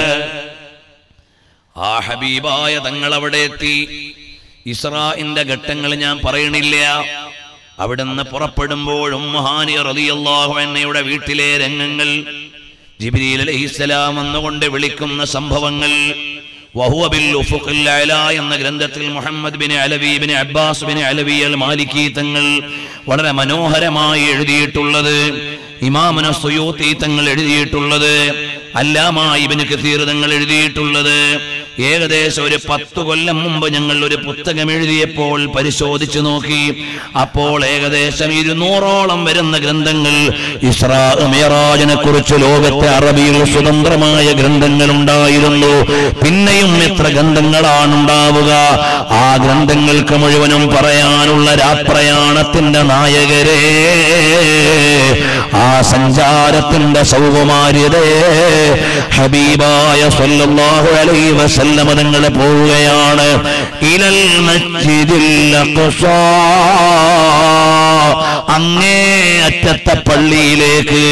ആ ഹബീബായ തങ്ങൾ അവിടെ എത്തി ഇസ്രാഇന്റെ ഘട്ടങ്ങൾ ഞാൻ പറയണില്ല അവിടുന്ന് പുറപ്പെടുമ്പോഴും മഹാനി റളിയല്ലാഹു അൻഹയുടെ വീട്ടിലെ രംഗങ്ങൾ ജിബ്രീൽ അലൈഹിസ്സലാം വന്നുകൊണ്ട് വിളിക്കുന്ന സംഭവങ്ങൾ വഹുവ ബിൽ ഉഫുഖിൽ അഅല എന്ന ഗ്രന്ഥത്തിൽ Muhammad bin Alawi bin Abbas bin Alawi al Maliki തങ്ങൾ വളരെ മനോഹരമായി എഴുതിയിട്ടുള്ളത് ഇമാമന സുയൂത്തി തങ്ങൾ എഴുതിയിട്ടുള്ളത് അല്ലാമ ഇബിന് കസീർ തങ്ങൾ എഴുതിയിട്ടുള്ളത് ഏകദേശം ഒരു പത്തു കൊല്ലം മുമ്പ് ഞങ്ങൾ ഒരു പുസ്തകം എഴുതിയപ്പോൾ പരിശോധിച്ചു നോക്കി അപ്പോൾ ഏകദേശം ഇരുന്നൂറോളം വരുന്ന ഗ്രന്ഥങ്ങൾ ഇസ്രാ മിറാജിനെ കുറിച്ച് ലോകത്തെ അറബിയിൽ സ്വതന്ത്രമായ ഗ്രന്ഥങ്ങൾ ഉണ്ടായിരുന്നു പിന്നെയും എത്ര ഗ്രന്ഥങ്ങളാണ് ഉണ്ടാവുക ആ ഗ്രന്ഥങ്ങൾക്ക് മുഴുവനും പറയാനുള്ള രാപ്രയാണത്തിന്റെ നായകരെ ആ സഞ്ചാരത്തിന്റെ സൗകുമാര്യതയെ ഹബീബായ സല്ലല്ലാഹു അലൈഹി വസല്ലമ തങ്ങൾ പോവുകയാണ് ഇലൽ മസ്ജിദിൽ അഖ്സാ അങ്ങേ അറ്റത്തെ പള്ളിയിലേക്ക്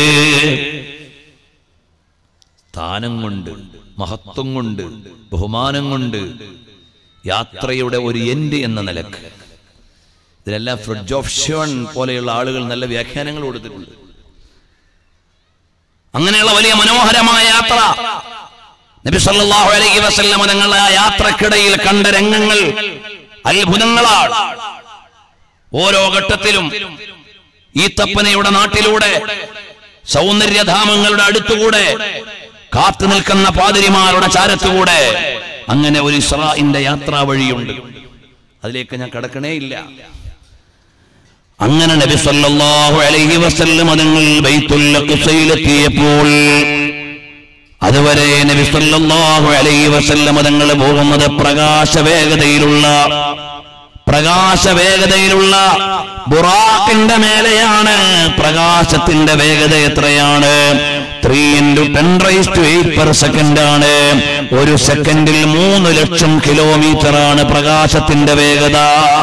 സ്ഥാനം കൊണ്ട് മഹത്വം കൊണ്ട് ബഹുമാനം കൊണ്ട് യാത്രയുടെ ഒരു എൻഡ് എന്ന നിലക്ക് ഇതിലെല്ലാം ഫ്രിഡ്ജ് ഓഫ് ഷോൺ പോലെയുള്ള ആളുകൾ നല്ല വ്യാഖ്യാനങ്ങൾ കൊടുത്തിട്ടുണ്ട് അങ്ങനെയുള്ള വലിയ മനോഹരമായ യാത്ര നബി സല്ലല്ലാഹു അലൈഹി വസല്ലമ തങ്ങൾ ആ യാത്രക്കിടയിൽ കണ്ട രംഗങ്ങൾ അത്ഭുതങ്ങളാണ് ഓരോ ഘട്ടത്തിലും ഈ തപ്പനയുടെ നാട്ടിലൂടെ സൗന്ദര്യധാമങ്ങളുടെ അടുത്തുകൂടെ കാത്തു നിൽക്കുന്ന പാതിരിമാരുടെ ചാരത്തുകൂടെ അങ്ങനെ ഒരു ഇസ്രാഇന്റെ യാത്രാ വഴിയുണ്ട് അതിലേക്ക് ഞാൻ കടക്കണേ ഇല്ല അങ്ങനെ നബി സല്ലല്ലാഹു അലൈഹി വസല്ലം അതുങ്ങൾ ബൈത്തുൽ അഖ്സയിലെത്തിയപ്പോൾ അതുവരെ നബി സല്ലല്ലാഹു അലൈഹി വസല്ലം അതുങ്ങൾ പോകുന്നത് പ്രകാശ വേഗതയിലുള്ള പ്രകാശ വേഗതയിലുള്ള ബുറാഖിന്റെ മേലെയാണ് പ്രകാശത്തിന്റെ വേഗത എത്രയാണ് three into ten raise to eight per second ആണ് ഒരു സെക്കൻഡിൽ മൂന്ന് ലക്ഷം കിലോമീറ്റർ ആണ് പ്രകാശത്തിന്റെ വേഗത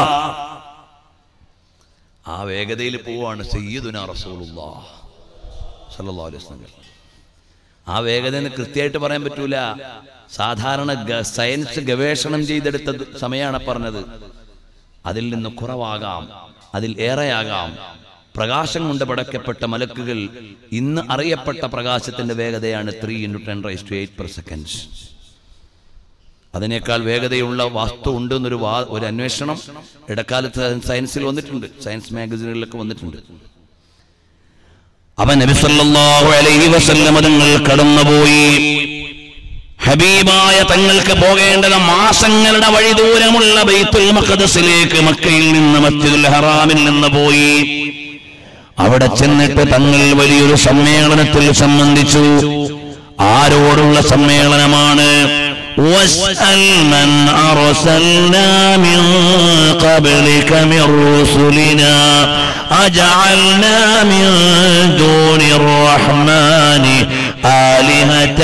ആ വേഗതയിൽ പോവാണ് സയ്യിദുന റസൂലുള്ളാഹ് സല്ലല്ലാഹു അലൈഹി വസല്ലം ആ വേഗത എന്ന് കൃത്യമായിട്ട് പറയാൻ പറ്റൂല സാധാരണ ഗ- സയൻസ് ഗവേഷണം ചെയ്തെടുത്ത ദ- സമയമാണ് പറഞ്ഞത് അതിൽ നിന്ന് കുറവാകാം അതിൽ ഏറെയാകാം പ്രകാശം കൊണ്ട് പടക്കപ്പെട്ട മലക്കുകൾ ഇന്ന് അറിയപ്പെട്ട പ്രകാശത്തിന്റെ വേഗതയാണ് three into ten raise to eight per seconds അതിനേക്കാൾ വേഗതയുള്ള വസ്തു ഉണ്ട് എന്നൊരു വാ ഒരു അന്വേഷണം ഇടക്കാലത്ത് സയൻസിൽ വന്നിട്ടുണ്ട് സയൻസ് മാഗസിനുകളിലൊക്കെ വന്നിട്ടുണ്ട് അവൻ നബി സല്ലല്ലാഹു അലൈഹി വസല്ലം തങ്ങൾ കടന്നുപോയി ഹബീബായ തങ്ങൾക്ക് പോകേണ്ടത് മാസങ്ങളുടെ വഴി ദൂരമുള്ള ബൈത്തുൽ മഖദസിലേക്ക് മക്കയിൽ നിന്ന് മസ്ജിദുൽ ഹറാമിൽ നിന്ന് പോയി അവിടെ ചെന്നിട്ട് തങ്ങൾ വലിയൊരു സമ്മേളനത്തിൽ സംബന്ധിച്ചു ആരോടുള്ള സമ്മേളനമാണ് واسأل من أرسلنا من قبلك من رسلنا أجعلنا من دون الرحمن آلهة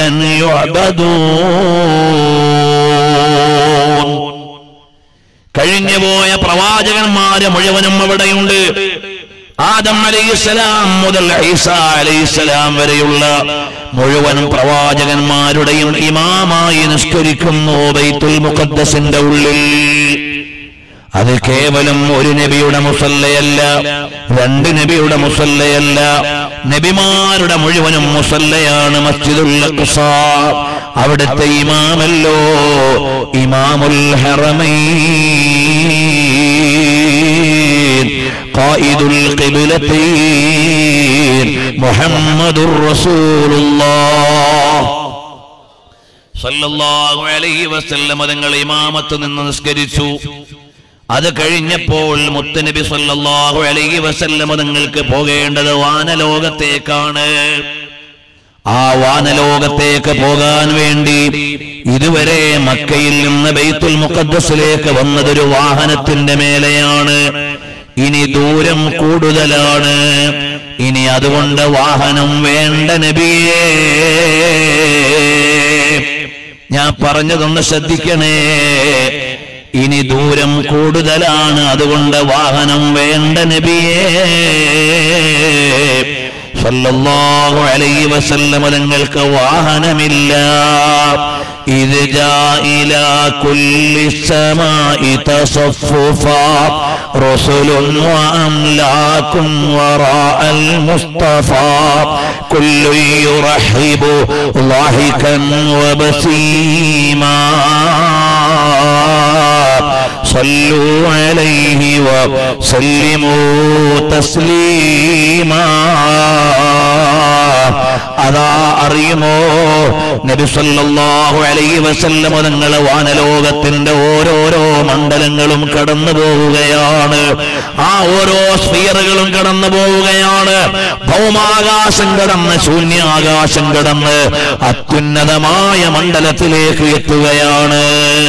يعبدون കഴിഞ്ഞുപോയ പ്രവാചകന്മാര് മുഴുവനും അവിടെയുണ്ട് ആദം അലൈഹിസ്സലാം മുതൽ ഈസ അലൈഹിസ്സലാം വരെയുള്ള മുഴുവൻ പ്രവാചകന്മാരുടെയും ഇമാമായി നിഷ്കരിക്കുന്നു ബൈത്തുൽ മുഖദ്ദസിന്റെ ഉള്ളിൽ അത് കേവലം ഒരു നബിയുടെ മുസല്ലയല്ല രണ്ട് നബിയുടെ മുസല്ലയല്ല നബിമാരുടെ മുഴുവനും മുസല്ലയാണ് മസ്ജിദുൽ അഖ്സ അവിടുത്തെ ഇമാമല്ലോ ഇമാമുൽ ഹറമൈൻ ഖായിദുൽ ഖിബ്ലത്തൈൻ മുഹമ്മദുർ റസൂലുള്ളാഹ് സല്ലല്ലാഹു അലൈഹി വസല്ലം തങ്ങൾ ഇമാമത്ത് നിന്ന് നിസ്കരിച്ചു അത് കഴിഞ്ഞപ്പോൾ മുത്തനബി സല്ലല്ലാഹു അലൈഹി വസല്ലം തങ്ങൾക്ക് പോകേണ്ടത് വാനലോകത്തേക്കാണ് ആ വാനലോകത്തേക്ക് പോകാൻ വേണ്ടി ഇതുവരെ മക്കയിൽ നിന്ന് ബൈത്തുൽ മുഖദ്ദസിലേക്ക് വന്നതൊരു വാഹനത്തിന്റെ മേലെയാണ് ഇനി ദൂരം കൂടുതലാണ് ഇനി അതുകൊണ്ട് വാഹനം വേണ്ട നബിയേ ഞാൻ പറഞ്ഞതൊന്ന് ശ്രദ്ധിക്കണേ ഇനി ദൂരം കൂടുതലാണ് അതുകൊണ്ട് വാഹനം വേണ്ട നബിയേ സല്ലല്ലാഹു അലൈഹി വസല്ലം തങ്ങൾക്ക് വാഹനമില്ല ഇത് إلى كل السماء تصففا رسل وأملاك وراء المصطفى كل يرحب ضاحكا وبسيما صلوا عليه وسلموا تسليما അതാ അറിയുമോ നബി സല്ലല്ലാഹു അലൈഹി വസല്ലം തങ്ങൾ വാനലോകത്തിന്റെ ഓരോരോ മണ്ഡലങ്ങളും കടന്നു പോവുകയാണ് ആ ഓരോ സ്ഫിയറുകളും കടന്നു പോവുകയാണ് ഭൗമാകാശം കടന്ന് ശൂന്യാകാശം കടന്ന് അത്യുന്നതമായ മണ്ഡലത്തിലേക്ക് എത്തുകയാണ്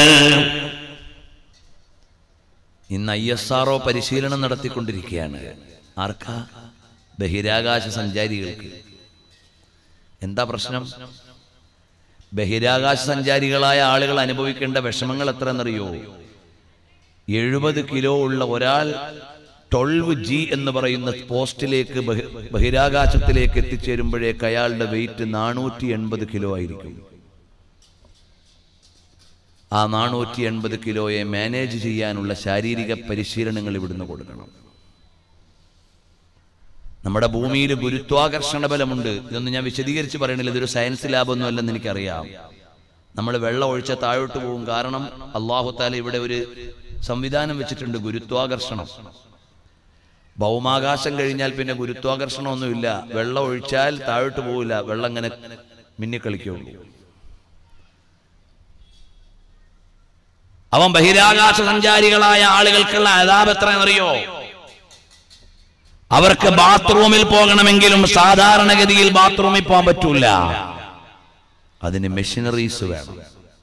ഇന്ന് ഐ എസ് ആർ പരിശീലനം നടത്തിക്കൊണ്ടിരിക്കുകയാണ് ആർക്കാ ബഹിരാകാശ സഞ്ചാരികൾക്ക് എന്താ പ്രശ്നം ബഹിരാകാശ സഞ്ചാരികളായ ആളുകൾ അനുഭവിക്കേണ്ട വിഷമങ്ങൾ എത്രയെന്നറിയോ എഴുപത് കിലോ ഉള്ള ഒരാൾ ട്വൽവ് ജി എന്ന് പറയുന്ന പോസ്റ്റിലേക്ക് ബഹി- ബഹിരാകാശത്തിലേക്ക് എത്തിച്ചേരുമ്പോഴേക്ക് അയാളുടെ വെയിറ്റ് നാനൂറ്റി എൺപത് കിലോ ആയിരിക്കും ആ നാനൂറ്റി എൺപത് കിലോയെ മാനേജ് ചെയ്യാനുള്ള ശാരീരിക പരിശീലനങ്ങൾ ഇവിടുന്ന് കൊടുക്കണം നമ്മുടെ ഭൂമിയിൽ ഗുരുത്വാകർഷണ ബലമുണ്ട് ഇതൊന്നും ഞാൻ വിശദീകരിച്ച് പറയണില്ല ഇതൊരു സയൻസ് ലാബൊന്നും അല്ലെന്ന് എനിക്കറിയാം നമ്മൾ വെള്ളം ഒഴിച്ച താഴോട്ട് പോകും കാരണം അള്ളാഹുത്താല ഇവിടെ ഒരു സംവിധാനം വെച്ചിട്ടുണ്ട് ഗുരുത്വാകർഷണം ഭൗമാകാശം കഴിഞ്ഞാൽ പിന്നെ ഗുരുത്വാകർഷണമൊന്നുമില്ല വെള്ളം ഒഴിച്ചാൽ താഴോട്ട് പോവില്ല വെള്ളം ഇങ്ങനെ മിന്നിക്കളിക്കുള്ളൂ അവൻ ബഹിരാകാശ സഞ്ചാരികളായ ആളുകൾക്കുള്ള അതാപ് എത്രയെന്നറിയോ അവർക്ക് ബാത്റൂമിൽ പോകണമെങ്കിലും സാധാരണഗതിയിൽ ബാത്റൂമിൽ പോകാൻ പറ്റൂല അതിന് മെഷീനറീസ് വേണം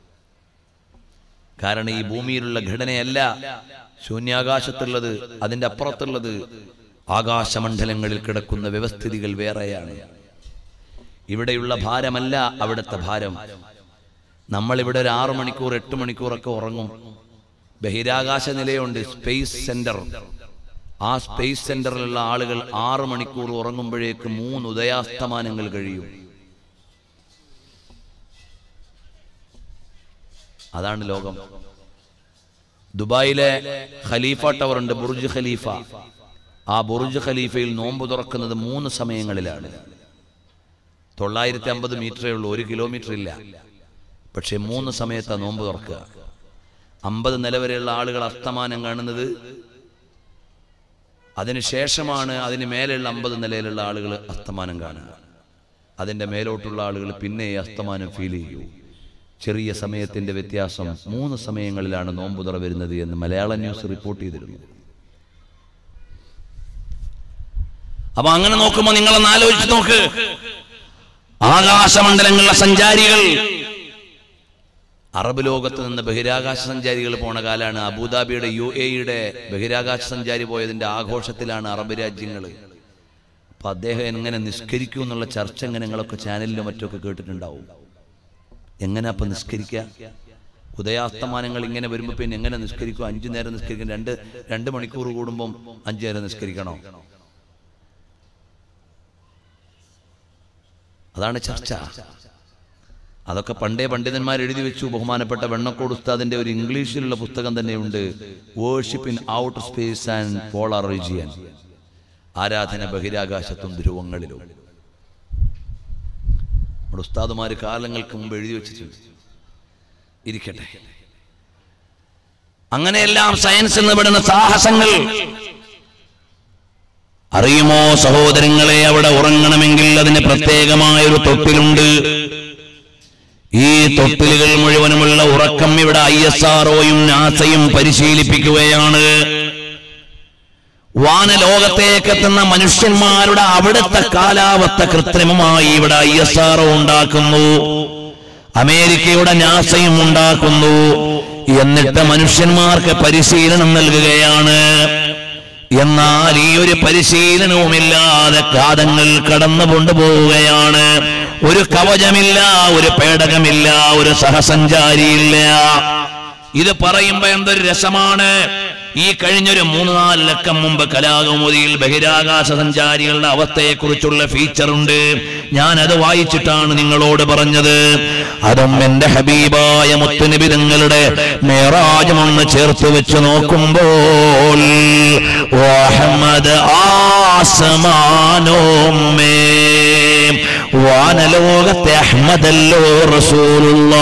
കാരണം ഈ ഭൂമിയിലുള്ള ഘടനയല്ല ശൂന്യാകാശത്തുള്ളത് അതിന്റെ അപ്പുറത്തുള്ളത് ആകാശമണ്ഡലങ്ങളിൽ കിടക്കുന്ന വ്യവസ്ഥിതികൾ വേറെയാണ് ഇവിടെയുള്ള ഭാരമല്ല അവിടുത്തെ ഭാരം നമ്മളിവിടെ ഒരു ആറു മണിക്കൂർ എട്ട് മണിക്കൂറൊക്കെ ഉറങ്ങും ബഹിരാകാശ നിലയുണ്ട് സ്പേസ് സെന്റർ ആ സ്പേസ് സെന്ററിലുള്ള ആളുകൾ ആറ് മണിക്കൂർ ഉറങ്ങുമ്പോഴേക്ക് മൂന്ന് ഉദയാസ്തമാനങ്ങൾ കഴിയും അതാണ് ലോകം ദുബായിലെ ഖലീഫ ടവർ ഉണ്ട് ബുർജ് ഖലീഫ ആ ബുർജ് ഖലീഫയിൽ നോമ്പ് തുറക്കുന്നത് മൂന്ന് സമയങ്ങളിലാണ് തൊള്ളായിരത്തി അമ്പത് മീറ്ററേ ഉള്ളൂ ഒരു കിലോമീറ്റർ ഇല്ല പക്ഷെ മൂന്ന് സമയത്താണ് നോമ്പ് തുറക്കുക അമ്പത് നില വരെയുള്ള ആളുകൾ അസ്തമാനം കാണുന്നത് അതിനുശേഷമാണ് അതിന് മേലെയുള്ള അമ്പത് നിലയിലുള്ള ആളുകൾ അസ്തമാനം കാണുക അതിൻ്റെ മേലോട്ടുള്ള ആളുകൾ പിന്നെ ഈ അസ്തമാനം ഫീൽ ചെയ്യൂ ചെറിയ സമയത്തിന്റെ വ്യത്യാസം മൂന്ന് സമയങ്ങളിലാണ് നോമ്പുതുറ വരുന്നത് എന്ന് മലയാള ന്യൂസ് റിപ്പോർട്ട് ചെയ്തിരുന്നു അപ്പൊ അങ്ങനെ നോക്കുമ്പോ നിങ്ങളൊന്ന് ആലോചിച്ച് നോക്ക് ആകാശമണ്ഡലങ്ങളിലെ സഞ്ചാരികൾ അറബ് ലോകത്ത് നിന്ന് ബഹിരാകാശ സഞ്ചാരികൾ പോണ കാലാണ് അബുദാബിയുടെ യു എയുടെ ബഹിരാകാശ സഞ്ചാരി പോയതിന്റെ ആഘോഷത്തിലാണ് അറബ് രാജ്യങ്ങൾ അപ്പൊ അദ്ദേഹം എങ്ങനെ നിസ്കരിക്കൂ എന്നുള്ള ചർച്ച എങ്ങനെ നിങ്ങളൊക്കെ ചാനലിലും മറ്റൊക്കെ കേട്ടിട്ടുണ്ടാവും എങ്ങനെ അപ്പൊ നിസ്കരിക്കുക ഉദയാസ്തമാനങ്ങൾ ഇങ്ങനെ വരുമ്പോൾ പിന്നെ എങ്ങനെ നിസ്കരിക്കും അഞ്ചു നേരം നിസ്കരിക്കും രണ്ട് രണ്ട് മണിക്കൂർ കൂടുമ്പം അഞ്ചു നേരം നിസ്കരിക്കണോ അതാണ് ചർച്ച അതൊക്കെ പണ്ടേ പണ്ഡിതന്മാർ എഴുതി വെച്ചു ബഹുമാനപ്പെട്ട വെണ്ണക്കോട് ഉസ്താദിന്റെ ഒരു ഇംഗ്ലീഷിലുള്ള പുസ്തകം തന്നെയുണ്ട് worship in outer space and polar region ആരാധന ബഹിരാകാശത്തും ധ്രുവങ്ങളിലും നമ്മുടെ ഉസ്താദുമാര് കാലങ്ങൾക്ക് മുമ്പ് എഴുതി വെച്ചിട്ടുണ്ട് ഇരിക്കട്ടെ അങ്ങനെയെല്ലാം സയൻസ് എന്ന് പെടുന്ന സാഹസങ്ങൾ അറിയുമോ സഹോദരങ്ങളെ അവിടെ ഉറങ്ങണമെങ്കിൽ അതിന് പ്രത്യേകമായ ഒരു തൊട്ടിലുണ്ട് ഈ തൊട്ടിലുകൾ മുഴുവനുമുള്ള ഉറക്കം ഇവിടെ ഐ എസ് ആർഒയും നാസയും പരിശീലിപ്പിക്കുകയാണ് വാനലോകത്തേക്ക് എത്തുന്ന മനുഷ്യന്മാരുടെ അവിടുത്തെ കാലാവസ്ഥ കൃത്രിമമായി ഇവിടെ ഐ എസ് ആർ ഉണ്ടാക്കുന്നു അമേരിക്കയുടെ നാസയും ഉണ്ടാക്കുന്നു എന്നിട്ട് മനുഷ്യന്മാർക്ക് പരിശീലനം നൽകുകയാണ് എന്നാൽ ഈ ഒരു പരിശീലനവുമില്ലാതെ കാതങ്ങൾ കടന്നു കൊണ്ടുപോവുകയാണ് ഒരു കവചമില്ല ഒരു പേടകമില്ല ഒരു സഹസഞ്ചാരിയില്ല ഇത് പറയുമ്പോ എന്തൊരു രസമാണ് ഈ കഴിഞ്ഞൊരു മൂന്ന് നാല് ലക്കം മുമ്പ് കലാകൗമുദിയിൽ ബഹിരാകാശ സഞ്ചാരികളുടെ അവസ്ഥയെക്കുറിച്ചുള്ള ഫീച്ചർ ഉണ്ട് ഞാൻ അത് വായിച്ചിട്ടാണ് നിങ്ങളോട് പറഞ്ഞത് അതും എന്റെ ഹബീബായ മുത്തുനബി തങ്ങളുടെ മേറാജം ഒന്ന് ചേർത്ത് വെച്ച് നോക്കുമ്പോൾ അഹമ്മദ് ആസമാനോമേ വാനലോകത്തെ അഹമ്മദല്ലോ റസൂലുള്ള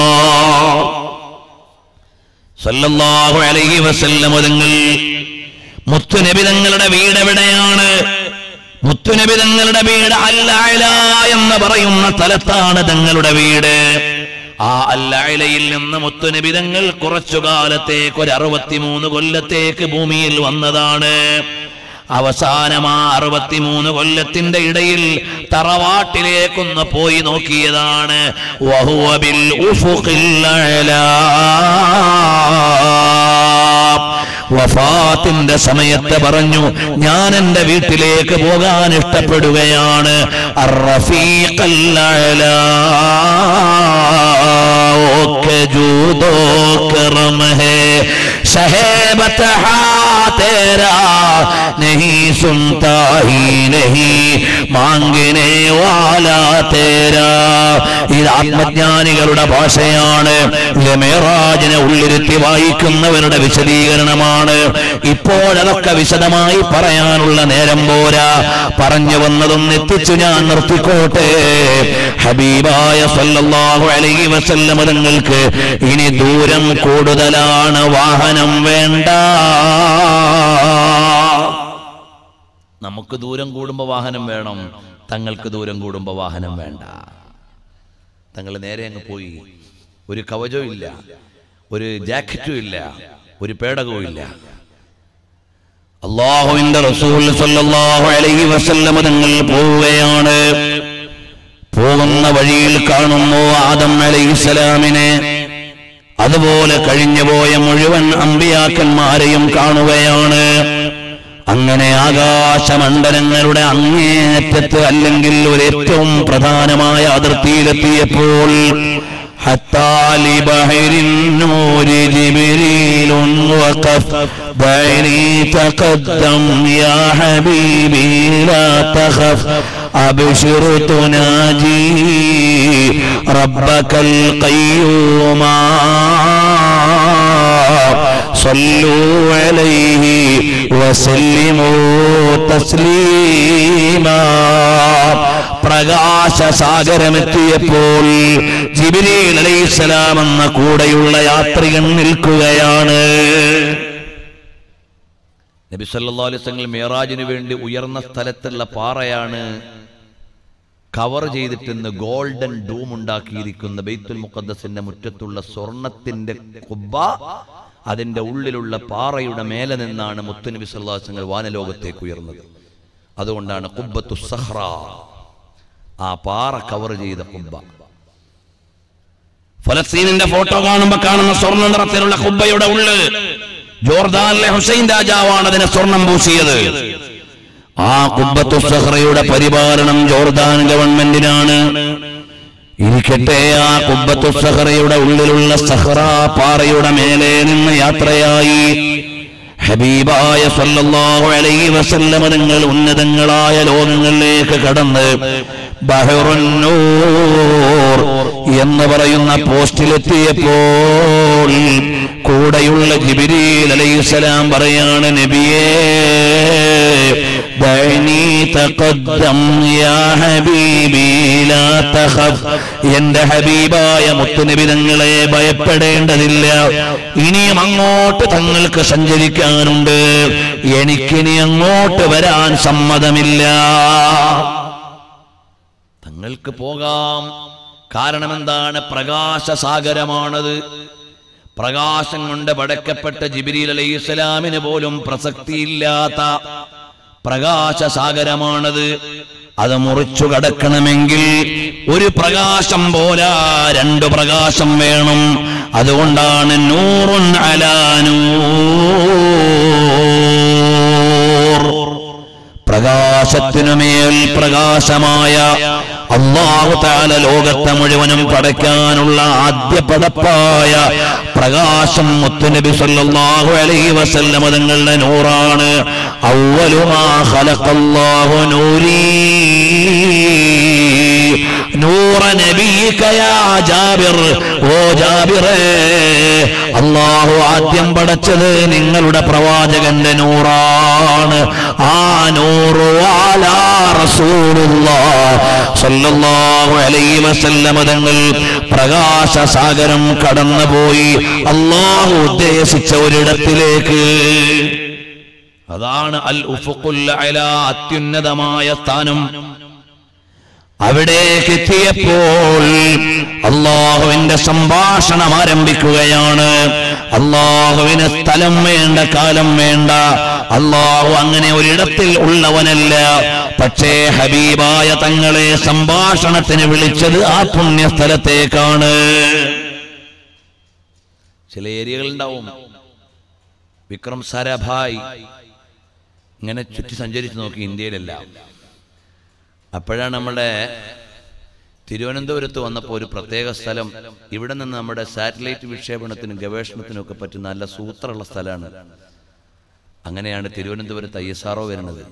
സല്ലല്ലാഹു അലൈഹി വസല്ലം തങ്ങൾ മുത്തുനബി തങ്ങളുടെ വീട് എവിടെയാണ് മുത്തുനബി തങ്ങളുടെ വീട് അല്ലായ എന്ന് പറയുന്ന സ്ഥലത്താണ് തങ്ങളുടെ വീട് ആ അല്ലായിലയിൽ നിന്ന് മുത്തുനബി തങ്ങൾ കുറച്ചു കാലത്തേക്ക് ഒരു അറുപത്തിമൂന്ന് കൊല്ലത്തേക്ക് ഭൂമിയിൽ വന്നതാണ് അവസാനം ആ അറുപത്തിമൂന്ന് കൊല്ലത്തിന്റെ ഇടയിൽ തറവാട്ടിലേക്കൊന്ന് പോയി നോക്കിയതാണ് വഹുവ ബിൽ ഉഫുഖിൽ അഅ്ലാ. വഫാത്തിന്റെ സമയത്ത് പറഞ്ഞു ഞാൻ എന്റെ വീട്ടിലേക്ക് പോകാൻ ഇഷ്ടപ്പെടുകയാണ് അർറഫീഖൽ അഅ്ലാ. ഓക്കെ ജൂദോ കറം ഹേ शहेबत हा तेरा नहीं सुनता ही नहीं മാങ്കിനെ വാലാ തേരാ ഇത് ആത്മജ്ഞാനികളുടെ ഭാഷയാണ് ഇത് മേറാജിനെ ഉള്ളിരുത്തി വായിക്കുന്നവരുടെ വിശദീകരണമാണ് ഇപ്പോഴതൊക്കെ വിശദമായി പറയാനുള്ള നേരം പോരാ പറഞ്ഞു വന്നതും എത്തിച്ചു ഞാൻ നിർത്തിക്കോട്ടെ ഹബീബായ സല്ലല്ലാഹു അലൈഹി വസല്ലമ തങ്ങൾക്ക് ഇനി ദൂരം കൂടുതലാണ് വാഹനം വേണ്ട നമുക്ക് ദൂരം കൂടുമ്പോൾ വാഹനം വേണം തങ്ങൾക്ക് ദൂരം കൂടുമ്പോൾ വാഹനം വേണ്ട തങ്ങൾ നേരെ അങ്ങ് പോയി ഒരു കവചവും ഇല്ല ഒരു ജാക്കറ്റും ഇല്ല ഒരു പേടകവും ഇല്ല അള്ളാഹുവിന്റെ റസൂൽ സല്ലല്ലാഹു അലൈഹി വസല്ലമ തങ്ങൾ പോവുകയാണ് പോകുന്ന വഴിയിൽ കാണുന്നു ആദം അലൈഹിസ്സലാമിനെ അതുപോലെ കഴിഞ്ഞുപോയ മുഴുവൻ അമ്പിയാക്കന്മാരെയും കാണുകയാണ് അങ്ങനെ ആകാശമണ്ഡലങ്ങളുടെ അങ്ങേയറ്റത്ത് അല്ലെങ്കിൽ ഒരു ഏറ്റവും പ്രധാനമായ അതിർത്തിയിലെത്തിയപ്പോൾ حتى لبحر النور جبريل وقف دعني تقدم يا حبيبي لا تخف أبشر تناجي ربك القيوم صلوا عليه وسلموا تسليما പ്രകാശ സാഗരമെത്തിയപ്പോൾ ജിബിലീൽ അലൈഹിസ്സലാം എന്ന കൂടെയുള്ള യാത്രികൻ നിൽക്കുകയാണ് നബി സല്ലല്ലാഹു അലൈഹി വസല്ലം മിറാജിന് വേണ്ടി ഉയർന്ന സ്ഥലത്തുള്ള പാറയാണ് കവർ ചെയ്തിട്ടുന്ന് ഗോൾഡൻ ഡൂം ഉണ്ടാക്കിയിരിക്കുന്ന ബെയ്ത്തുൽ മുഖദ്ദസിന്റെ മുറ്റത്തുള്ള സ്വർണത്തിന്റെ കുബ്ബ അതിന്റെ ഉള്ളിലുള്ള പാറയുടെ മേലെ നിന്നാണ് മുത്തുനബി സല്ലല്ലാഹു അലൈഹി വസല്ലം വാനലോകത്തേക്ക് ഉയർന്നത് അതുകൊണ്ടാണ് കുബ്ബത്തു സഹ്റ ആ പാറ കവർ ചെയ്ത കുബ്ബ ഫലസ്തീനിന്റെ ഫോട്ടോ കാണുമ്പോ കാണുന്ന സ്വർണ്ണ നിറത്തിലുള്ള കുബ്ബയുടെ ഉള്ള് ജോർദാനിലെ ഹുസൈൻ രാജാവാണ് അതിനെ സ്വർണം പൂശിയത് ആ കുബ്ബത്തു സഹ്റയുടെ പരിപാലനം ജോർദാൻ ഗവൺമെന്റിനാണ് ഇരിക്കട്ടെ ആ കുബ്ബത്തു സഹ്റയുടെ ഉള്ളിലുള്ള സഹ്റ പാറയുടെ മേലെ നിന്ന് യാത്രയായി ഹബീബായ സല്ലല്ലാഹു അലൈഹി വസല്ലമ നിങ്ങൾ ഉന്നതങ്ങളായ ലോകങ്ങളിലേക്ക് കടന്ന് ബഹറുന്നൂർ എന്ന് പറയുന്ന പോസ്റ്റിലെത്തിയപ്പോൾ കൂടെയുള്ള ജിബിരിൽ അലൈഹിസ്സലാം പറയാണ് നബിയേ ദഅനി തഖദ്ദം യാ ഹബീബി ലാ തഖഫ് എന്റെ ഹബീബായ മുത്തുനബി തങ്ങളെ ഭയപ്പെടേണ്ടതില്ല ഇനിയും അങ്ങോട്ട് തങ്ങൾക്ക് സഞ്ചരിക്കാനുണ്ട് എനിക്കിനി അങ്ങോട്ട് വരാൻ സമ്മതമില്ല തങ്ങൾക്ക് പോകാം കാരണം എന്താണ് പ്രകാശസാഗരമാണത് പ്രകാശം കൊണ്ട് പടക്കപ്പെട്ട ജിബിരിൽ അലൈഹി ഇസ്ലാമിന് പോലും പ്രസക്തിയില്ലാത്ത പ്രകാശസാഗരമാണത് അത് മുറിച്ചു കടക്കണമെങ്കിൽ ഒരു പ്രകാശം പോരാ രണ്ടു പ്രകാശം വേണം അതുകൊണ്ടാണ് നൂറുൻ അലാനൂർ പ്രകാശത്തിനുമേൽ പ്രകാശമായ അള്ളാഹു താല ലോകത്തെ മുഴുവനും പടയ്ക്കാനുള്ള ആദ്യ പടപ്പായ പ്രകാശം മുത്തുനബി സല്ലല്ലാഹു അലൈഹി വസല്ലമ തങ്ങളുടെ നൂറാണ് അവലുമാ ഖലഖല്ലാഹു നൂരീ നൂറ നബിയിക യാ ജാബിർ ഓ ജാബിറേ അള്ളാഹു ആദ്യം പടച്ചത് നിങ്ങളുടെ പ്രവാചകന്റെ നൂറാണ് ആ നൂറു ആലാ റസൂലുള്ളാഹ് സല്ലല്ലാഹു അലൈഹി വസല്ലമ തങ്ങൾ പ്രകാശ സാഗരം കടന്നുപോയി അള്ളാഹു ഉദ്ദേശിച്ച ഒരിടത്തിലേക്ക് അതാണ് അൽ ഉഫുഖുൽ അല അത്യുന്നതമായ സ്ഥാനം അവിടേക്ക് എത്തിയപ്പോൾ അള്ളാഹുവിന്റെ സംഭാഷണം ആരംഭിക്കുകയാണ് അള്ളാഹുവിന് സ്ഥലം വേണ്ട കാലം വേണ്ട അള്ളാഹു അങ്ങനെ ഒരിടത്തിൽ ഉള്ളവനല്ല പക്ഷേ ഹബീബായ തങ്ങളെ സംഭാഷണത്തിന് വിളിച്ചത് ആ പുണ്യ സ്ഥലത്തേക്കാണ് ചില ഏരിയകളുണ്ടാവും വിക്രം സാരാഭായ് ഇങ്ങനെ ചുറ്റി സഞ്ചരിച്ച് നോക്കി ഇന്ത്യയിലെല്ലാം അപ്പോഴാണ് നമ്മുടെ തിരുവനന്തപുരത്ത് വന്നപ്പോൾ ഒരു പ്രത്യേക സ്ഥലം ഇവിടെ നിന്ന് നമ്മുടെ സാറ്റലൈറ്റ് വിക്ഷേപണത്തിനും ഗവേഷണത്തിനും ഒക്കെ പറ്റുന്ന നല്ല സൂത്രമുള്ള സ്ഥലമാണ് അങ്ങനെയാണ് തിരുവനന്തപുരത്ത് ഐ എസ് ആർഒ വരുന്നത്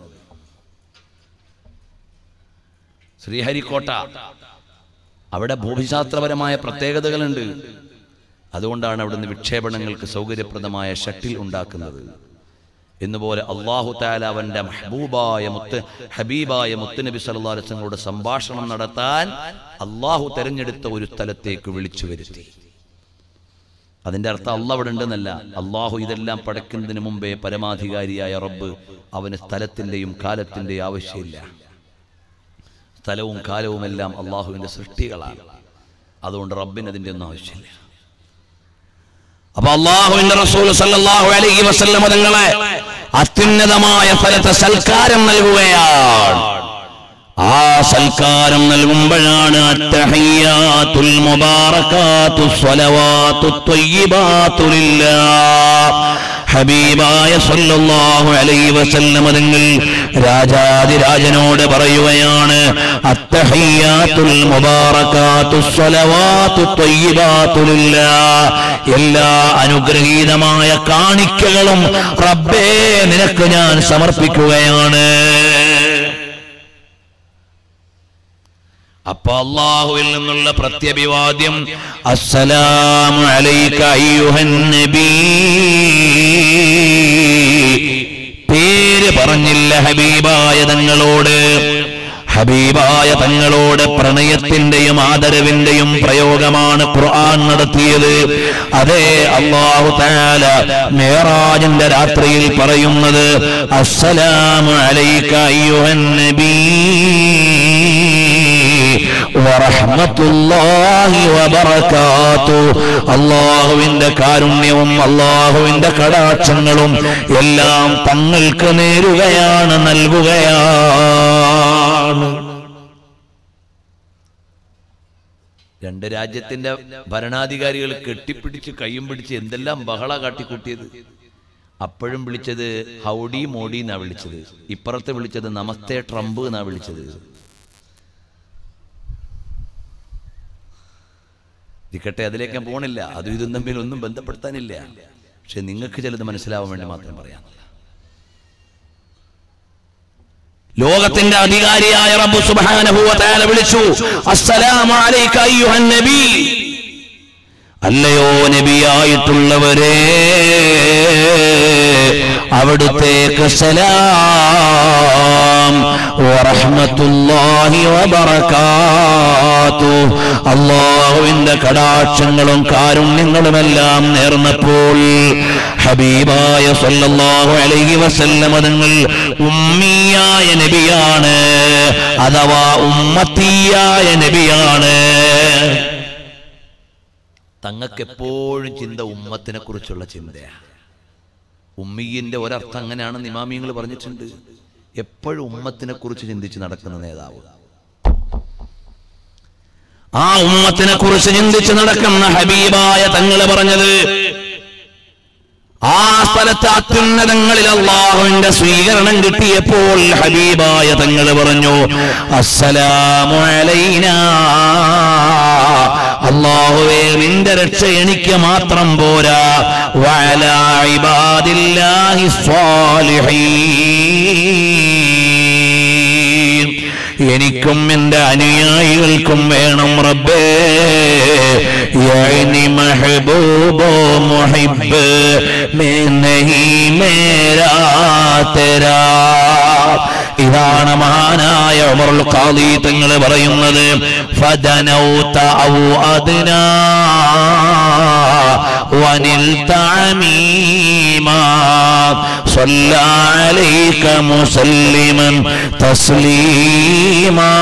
ശ്രീഹരിക്കോട്ട അവിടെ ഭൂമിശാസ്ത്രപരമായ പ്രത്യേകതകളുണ്ട് അതുകൊണ്ടാണ് അവിടുന്ന് വിക്ഷേപണങ്ങൾക്ക് സൗകര്യപ്രദമായ ഷട്ടിൽ ഉണ്ടാക്കുന്നത് എന്നുപോലെ അള്ളാഹു താല അവന്റെ മഹബൂബായ മുത്ത് ഹബീബായ മുത്തുനബി സല്ലല്ലാഹു അലൈഹി വസല്ലമയോട് സംഭാഷണം നടത്താൻ അള്ളാഹു തെരഞ്ഞെടുത്ത ഒരു സ്ഥലത്തേക്ക് വിളിച്ചു വരുത്തി അതിന്റെ അർത്ഥം അള്ള അവിടെ ഉണ്ടെന്നല്ല അള്ളാഹു ഇതെല്ലാം പടയ്ക്കുന്നതിന് മുമ്പേ പരമാധികാരിയായ റബ്ബ് അവന് സ്ഥലത്തിന്റെയും കാലത്തിന്റെയും ആവശ്യമില്ല സ്ഥലവും കാലവും എല്ലാം അള്ളാഹുവിന്റെ സൃഷ്ടികളാണ് അതുകൊണ്ട് റബ്ബിന് അതിന്റെ ഒന്നും ആവശ്യമില്ല അപ്പൊ അള്ളാഹുവിന്റെ റസൂൽ സല്ലല്ലാഹു അലൈഹി വസല്ലമ തങ്ങളെ അത്യുന്നതമായ സ്ഥലത്ത് സൽക്കാരം നൽകുകയാണ് ആ സൽക്കാരം നൽകുമ്പോഴാണ് അത്തഹിയാത്തുൽ മുബാറകാത്തു സ്വലവാത്തു ത്വയ്യിബാത്തു ലില്ലാഹ് ഹബീബായ സല്ലല്ലാഹു അലൈഹി വസല്ലമ തങ്ങൾ രാജാതിരാജനോട് പറയുകയാണ് അത്തഹിയാത്തുൽ മുബാറകാത്തു സ്വലവാത്തു ത്വയ്യിബാത്തു ലില്ലാഹ് എല്ലാ അനുഗ്രഹീതമായ കാണിക്കകളും റബ്ബേ നിനക്ക് ഞാൻ സമർപ്പിക്കുകയാണ് അപ്പൊ അള്ളാഹുവിൽ നിന്നുള്ള പ്രത്യഭിവാദ്യം അസ്സലാമു അലൈക അയ്യുഹൻ നബീ പേര് പറഞ്ഞില്ല ഹബീബായ തങ്ങളോട് ഹബീബായ തങ്ങളോട് പ്രണയത്തിന്റെയും ആദരവിന്റെയും പ്രയോഗമാണ് ഖുർആൻ നടത്തിയത് അതേ അള്ളാഹു താല മേറാജിന്റെ രാത്രിയിൽ പറയുന്നത് അസ്സലാമു അലൈക അയ്യുഹൻ നബീ വറഹ്മത്തുള്ളാഹി വബറകാതു അള്ളാഹുവിന്റെ കാരുണ്യവും അള്ളാഹുവിന്റെ കടാക്ഷങ്ങളും എല്ലാം തങ്ങൾക്ക് നേരുകയാണ് നൽകുകയാണ് രണ്ട് രാജ്യത്തിന്റെ ഭരണാധികാരികൾ കെട്ടിപ്പിടിച്ച് കയ്യും പിടിച്ച് എന്തെല്ലാം ബഹള കാട്ടിക്കൂട്ടിയത് അപ്പോഴും വിളിച്ചത് ഹൗഡി മോഡി എന്നാ വിളിച്ചത് ഇപ്പുറത്ത് വിളിച്ചത് നമസ്തേ ട്രംപ് എന്നാ വിളിച്ചത് ഇരിക്കട്ടെ അതിലേക്ക് ഞാൻ പോണില്ല അതും ഇതും തമ്മിൽ ഒന്നും ബന്ധപ്പെടുത്താനില്ല പക്ഷെ നിങ്ങൾക്ക് ചിലത് മനസ്സിലാവാൻ വേണ്ടി മാത്രം പറയാം ലോകത്തിന്റെ അധികാരിയായ റബ്ബു സുബ്ഹാനഹു വ തആല വിളിച്ചു അസ്സലാമു അലൈക അയ്യുഹൻ നബി അല്ലയോ നബിയായിട്ടുള്ളവരെ അവിടുത്തേക്ക് സലാം വറഹ്മത്തുള്ളാഹി വബറകാതു അള്ളാഹുവിന്റെ കടാക്ഷങ്ങളും കാരുണ്യങ്ങളുമെല്ലാം നേർന്നപ്പോൾ ഹബീബായ സല്ലല്ലാഹു അലൈഹി വസല്ലം തങ്ങൾ ഉമ്മിയായ നബിയാണ് അഥവാ ഉമ്മത്തിയായ നബിയാണ് തങ്ങൾക്ക് എപ്പോഴും ചിന്ത ഉമ്മത്തിനെ കുറിച്ചുള്ള ചിന്തയാണ് ഉമ്മീന്റെ ഒരർത്ഥം അങ്ങനെയാണെന്ന് ഇമാമിയങ്ങൾ പറഞ്ഞിട്ടുണ്ട് എപ്പോഴും ഉമ്മത്തിനെ കുറിച്ച് ചിന്തിച്ച് നടക്കുന്ന നേതാവ് ആ ഉമ്മത്തിനെ കുറിച്ച് ചിന്തിച്ച് നടക്കുന്ന ഹബീബായ തങ്ങള് പറഞ്ഞത് ആ സ്ഥലത്ത് അത്യുന്നതങ്ങളിൽ അള്ളാഹുവിന്റെ സ്വീകരണം കിട്ടിയപ്പോൾ ഹബീബായ തങ്ങള് പറഞ്ഞു അസ്സലാമു അലൈനാ അള്ളാഹുവേ നിന്റെ രക്ഷ എനിക്ക് മാത്രം പോരാ വഅലാ ഇബാദില്ലാഹി സ്വാലിഹീൻ എനിക്കും എന്റെ അനുയായികൾക്കും വേണം റബ്ബേ യഅനി മഹബൂബോ മുഹിബ് മേ നഹി മേരാ തെരാ ഇതാണ് മഹാനായ ഉമറുൽ ഖാദി തങ്ങൾ പറയുന്നത് ഫദനൗത ഔ അദ്നാ വനിൽത അമീമാ صلى عليك مسلما تسليما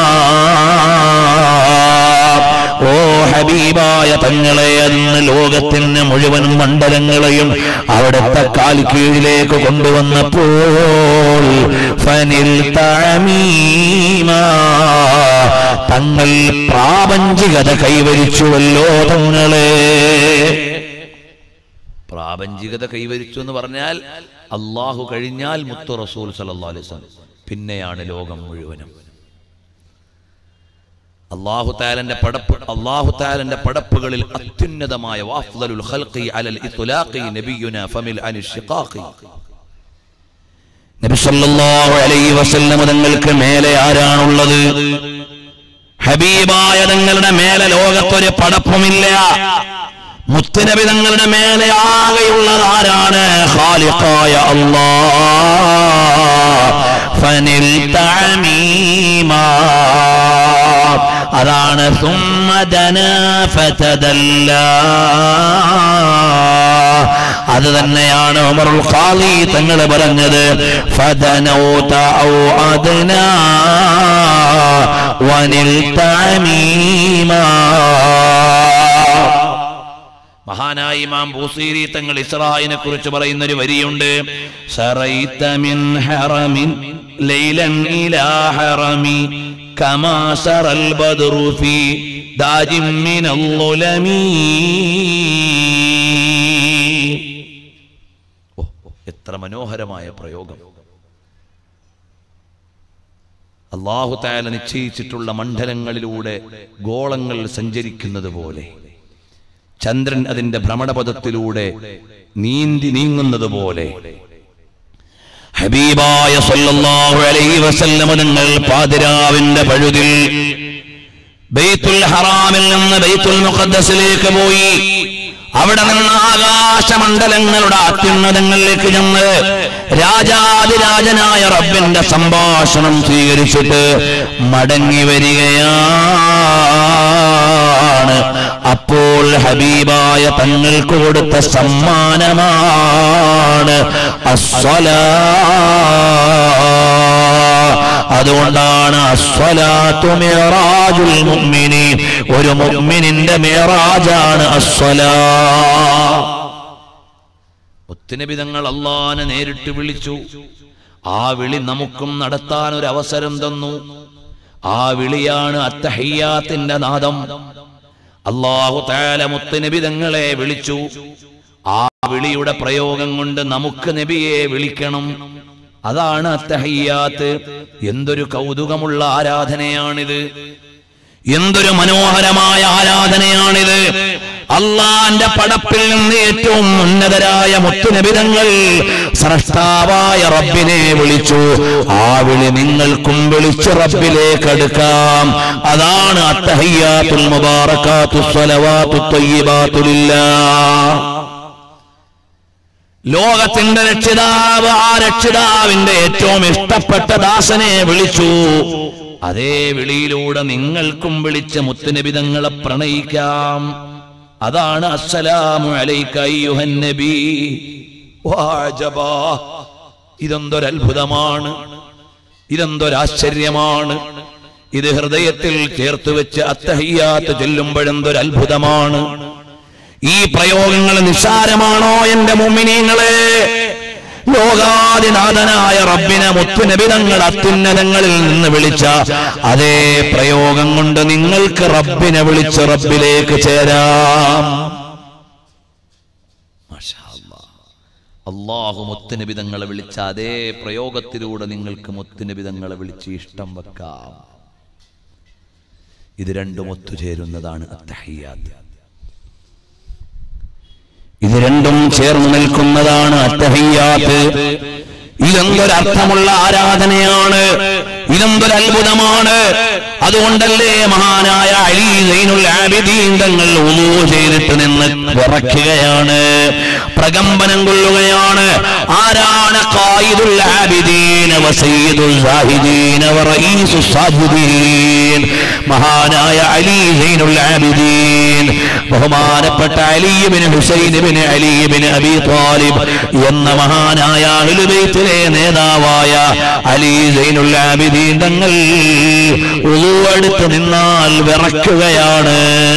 ഓ ഹബീബായ തങ്ങളെ അന്ന് ലോകത്തിന് മുഴുവൻ മണ്ഡലങ്ങളെയും അവിടുത്തെ കാൽ കീഴിലേക്ക് കൊണ്ടുവന്നപ്പോൾ ഫനിൽ തഴമീമ തങ്ങൾ പ്രാപഞ്ചികത കൈവരിച്ചുവല്ലോ തങ്ങളെ പ്രാപഞ്ചികത കൈവരിച്ചു എന്ന് പറഞ്ഞാൽ അള്ളാഹു കഴിഞ്ഞാൽ മുത്തു റസൂൽ സല്ലല്ലാഹു അലൈഹി വസല്ലം പിന്നെയാണ് ലോകം മുഴുവനും അള്ളാഹു താലന്റെ പടപ്പ് അള്ളാഹു താലന്റെ പടപ്പുകളിൽ അത്യുന്നതമായ വാഫ്ദലുൽ ഖൽഖി അലൽ ഇത്ലാഖി നബിയുന ഫമിൽ അനി ഷിഖാഖി നബി സല്ലല്ലാഹു അലൈഹി വസല്ലം തങ്ങൾക്ക് മേലെ ആരാണുള്ളത് ഹബീബായ തങ്ങളുടെ മേലെ ലോകത്തൊരു പടപ്പുമില്ല മുത്തുനബി തങ്ങളുടെ മേലെ ആകെയുള്ളത് ആരാണ് ഖാലിഖായ അല്ലാഹ് ഫനിൽ തഅമീമാ അതാണ് ثم دنا فتدلى അത് തന്നെയാണ് ഉമറുൽ ഖാലി തങ്ങൾ പറഞ്ഞത് ഫദനൗത ഔ അദ്നാ വനിൽ തഅമീമാ മഹാനായ ഇമാം ബൂസീരി തങ്ങൾ ഇസ്രായിനെ കുറിച്ച് പറയുന്ന ഒരു വരിയുണ്ട് സറൈത മിൻ ഹറമിൻ ലൈലൻ ഇലാ ഹറമി കമാ സറൽ ബദ്റു ഫീ ദാജിം മിനൽ ളുലമി ഓ, എത്ര മനോഹരമായ പ്രയോഗം അള്ളാഹു താല നിശ്ചയിച്ചിട്ടുള്ള മണ്ഡലങ്ങളിലൂടെ ഗോളങ്ങൾ സഞ്ചരിക്കുന്നത് പോലെ ചന്ദ്രൻ അതിന്റെ ഭ്രമണപഥത്തിലൂടെ നീന്തി നീങ്ങുന്നത് പോലെ ഹബീബായ സല്ലല്ലാഹു അലൈഹി വസല്ലമ നിങ്ങൾ പാതിരാവിന്റെ പഴുതിൽ ബൈത്തുൽ ഹറാമിൽ നിന്ന് ബൈത്തുൽ മുഖദ്ദസിലേക്ക് പോയി അവിടെ നിന്ന് ആകാശമണ്ഡലങ്ങളുടെ അത്യുന്നതങ്ങളിലേക്ക് ചെന്ന് രാജാതിരാജനായ റബ്ബിന്റെ സംഭാഷണം സ്വീകരിച്ചിട്ട് മടങ്ങി വരികയാണ് അപ്പോൾ ഹബീബായ തങ്ങൾക്ക് കൊടുത്ത സമ്മാനമാണ് അസ്വലാ അതുകൊണ്ടാണ് അസ്വലാത്തു മിറാജുൽ മുഅ്മിനീൻ ഒരു മുഅ്മിനിന്റെ മിറാജാണ് അസ്വലാ മുത്തുനബി തങ്ങൾ അള്ളാനെ നേരിട്ട് വിളിച്ചു ആ വിളി നമുക്കും നടത്താൻ ഒരു അവസരം തന്നു ആ വിളിയാണ് അത്തഹയ്യാത്തിന്റെ നാദം അള്ളാഹു താല മുത്തുനബി തങ്ങളെ വിളിച്ചു ആ വിളിയുടെ പ്രയോഗം കൊണ്ട് നമുക്ക് നബിയെ വിളിക്കണം അതാണ് അത്തഹയ്യാത്ത് എന്തൊരു കൗതുകമുള്ള ആരാധനയാണിത് എന്തൊരു മനോഹരമായ ആരാധനയാണിത് അള്ളാന്റെ പടപ്പിൽ നിന്ന് ഏറ്റവും ഉന്നതരായ മുത്തുനബിതങ്ങൾ സ്രഷ്ടാവായ റബ്ബിനെ വിളിച്ചു ആ വിളി നിങ്ങൾക്കും വിളിച്ച് റബ്ബിലേക്ക് അടുക്കാം അതാണ് അത്തഹയ്യാത്തുൽ മുബാറകാത്തു സ്വലവാത്തു ത്വയ്യിബാത്തു ലില്ലാഹ് ലോകത്തിന്റെ രക്ഷിതാവ് ആ രക്ഷിതാവിന്റെ ഏറ്റവും ഇഷ്ടപ്പെട്ട ദാസനെ വിളിച്ചു അതേ വിളിയിലൂടെ നിങ്ങൾക്കും വിളിച്ച മുത്തുനബിതങ്ങളെ പ്രണയിക്കാം അതാണ് അസ്സലാമു അലൈക അയ്യുഹൻ നബി വാജബാ ഇതെന്തൊരത്ഭുതമാണ് ഇതെന്തൊരാശ്ചര്യമാണ് ഇത് ഹൃദയത്തിൽ ചേർത്ത് വെച്ച് അത്തഹയ്യാത്ത് ചൊല്ലുമ്പോഴെന്തൊരത്ഭുതമാണ് ഈ പ്രയോഗങ്ങൾ നിസ്സാരമാണോ എന്റെ മുമ്മിനീങ്ങളെ ലോകാതിനാഥനായ റബ്ബിനെ മുത്തുനബിതങ്ങൾ അത്യുന്നതങ്ങളിൽ നിന്ന് വിളിച്ച അതേ പ്രയോഗം കൊണ്ട് നിങ്ങൾക്ക് റബ്ബിനെ വിളിച്ച് റബ്ബിലേക്ക് ചേരാം മാഷാ അല്ലാ. അള്ളാഹു മുത്തുനബിതങ്ങളെ വിളിച്ച അതേ പ്രയോഗത്തിലൂടെ നിങ്ങൾക്ക് മുത്തുനബിതങ്ങളെ വിളിച്ച് ഇഷ്ടം വെക്കാം ഇത് രണ്ടും ഒത്തുചേരുന്നതാണ് അത്തഹയ്യാത്ത് ഇത് രണ്ടും ചേർന്ന് നിൽക്കുന്നതാണ് അത്തഹയ്യാത്ത് ഇതെന്തൊരർത്ഥമുള്ള ആരാധനയാണ് ഇതെന്തൊരു അത്ഭുതമാണ് അതുകൊണ്ടല്ലേ മഹാനായ അലി സൈനുൽ ആബിദീൻ തങ്ങൾ ഉളൂ ചെയ്തിട്ട് നിന്ന് വിറയ്ക്കുകയാണ് പ്രകമ്പനം കൊള്ളുകയാണ് ആരാണ് ഖായിദുൽ ആബിദീൻ വസയ്യിദുൽ സാഹിദീൻ വറഈസു സാജിദീൻ മഹാനായ അലി സൈനുൽ ആബിദീൻ ബഹുമാനപ്പെട്ട അലി ഇബ്നു ഹുസൈൻ ഇബ്നു അലി ഇബ്നു അബി ത്വാലിബ് എന്ന മഹാനായ അഹ്ലുൽ ബൈത്തിലെ നേതാവായ അലി സൈനുൽ ആബിദീൻ തങ്ങൾ ഉളു എടുത്ത് നിന്നാൽ വിറയ്ക്കുകയാണ്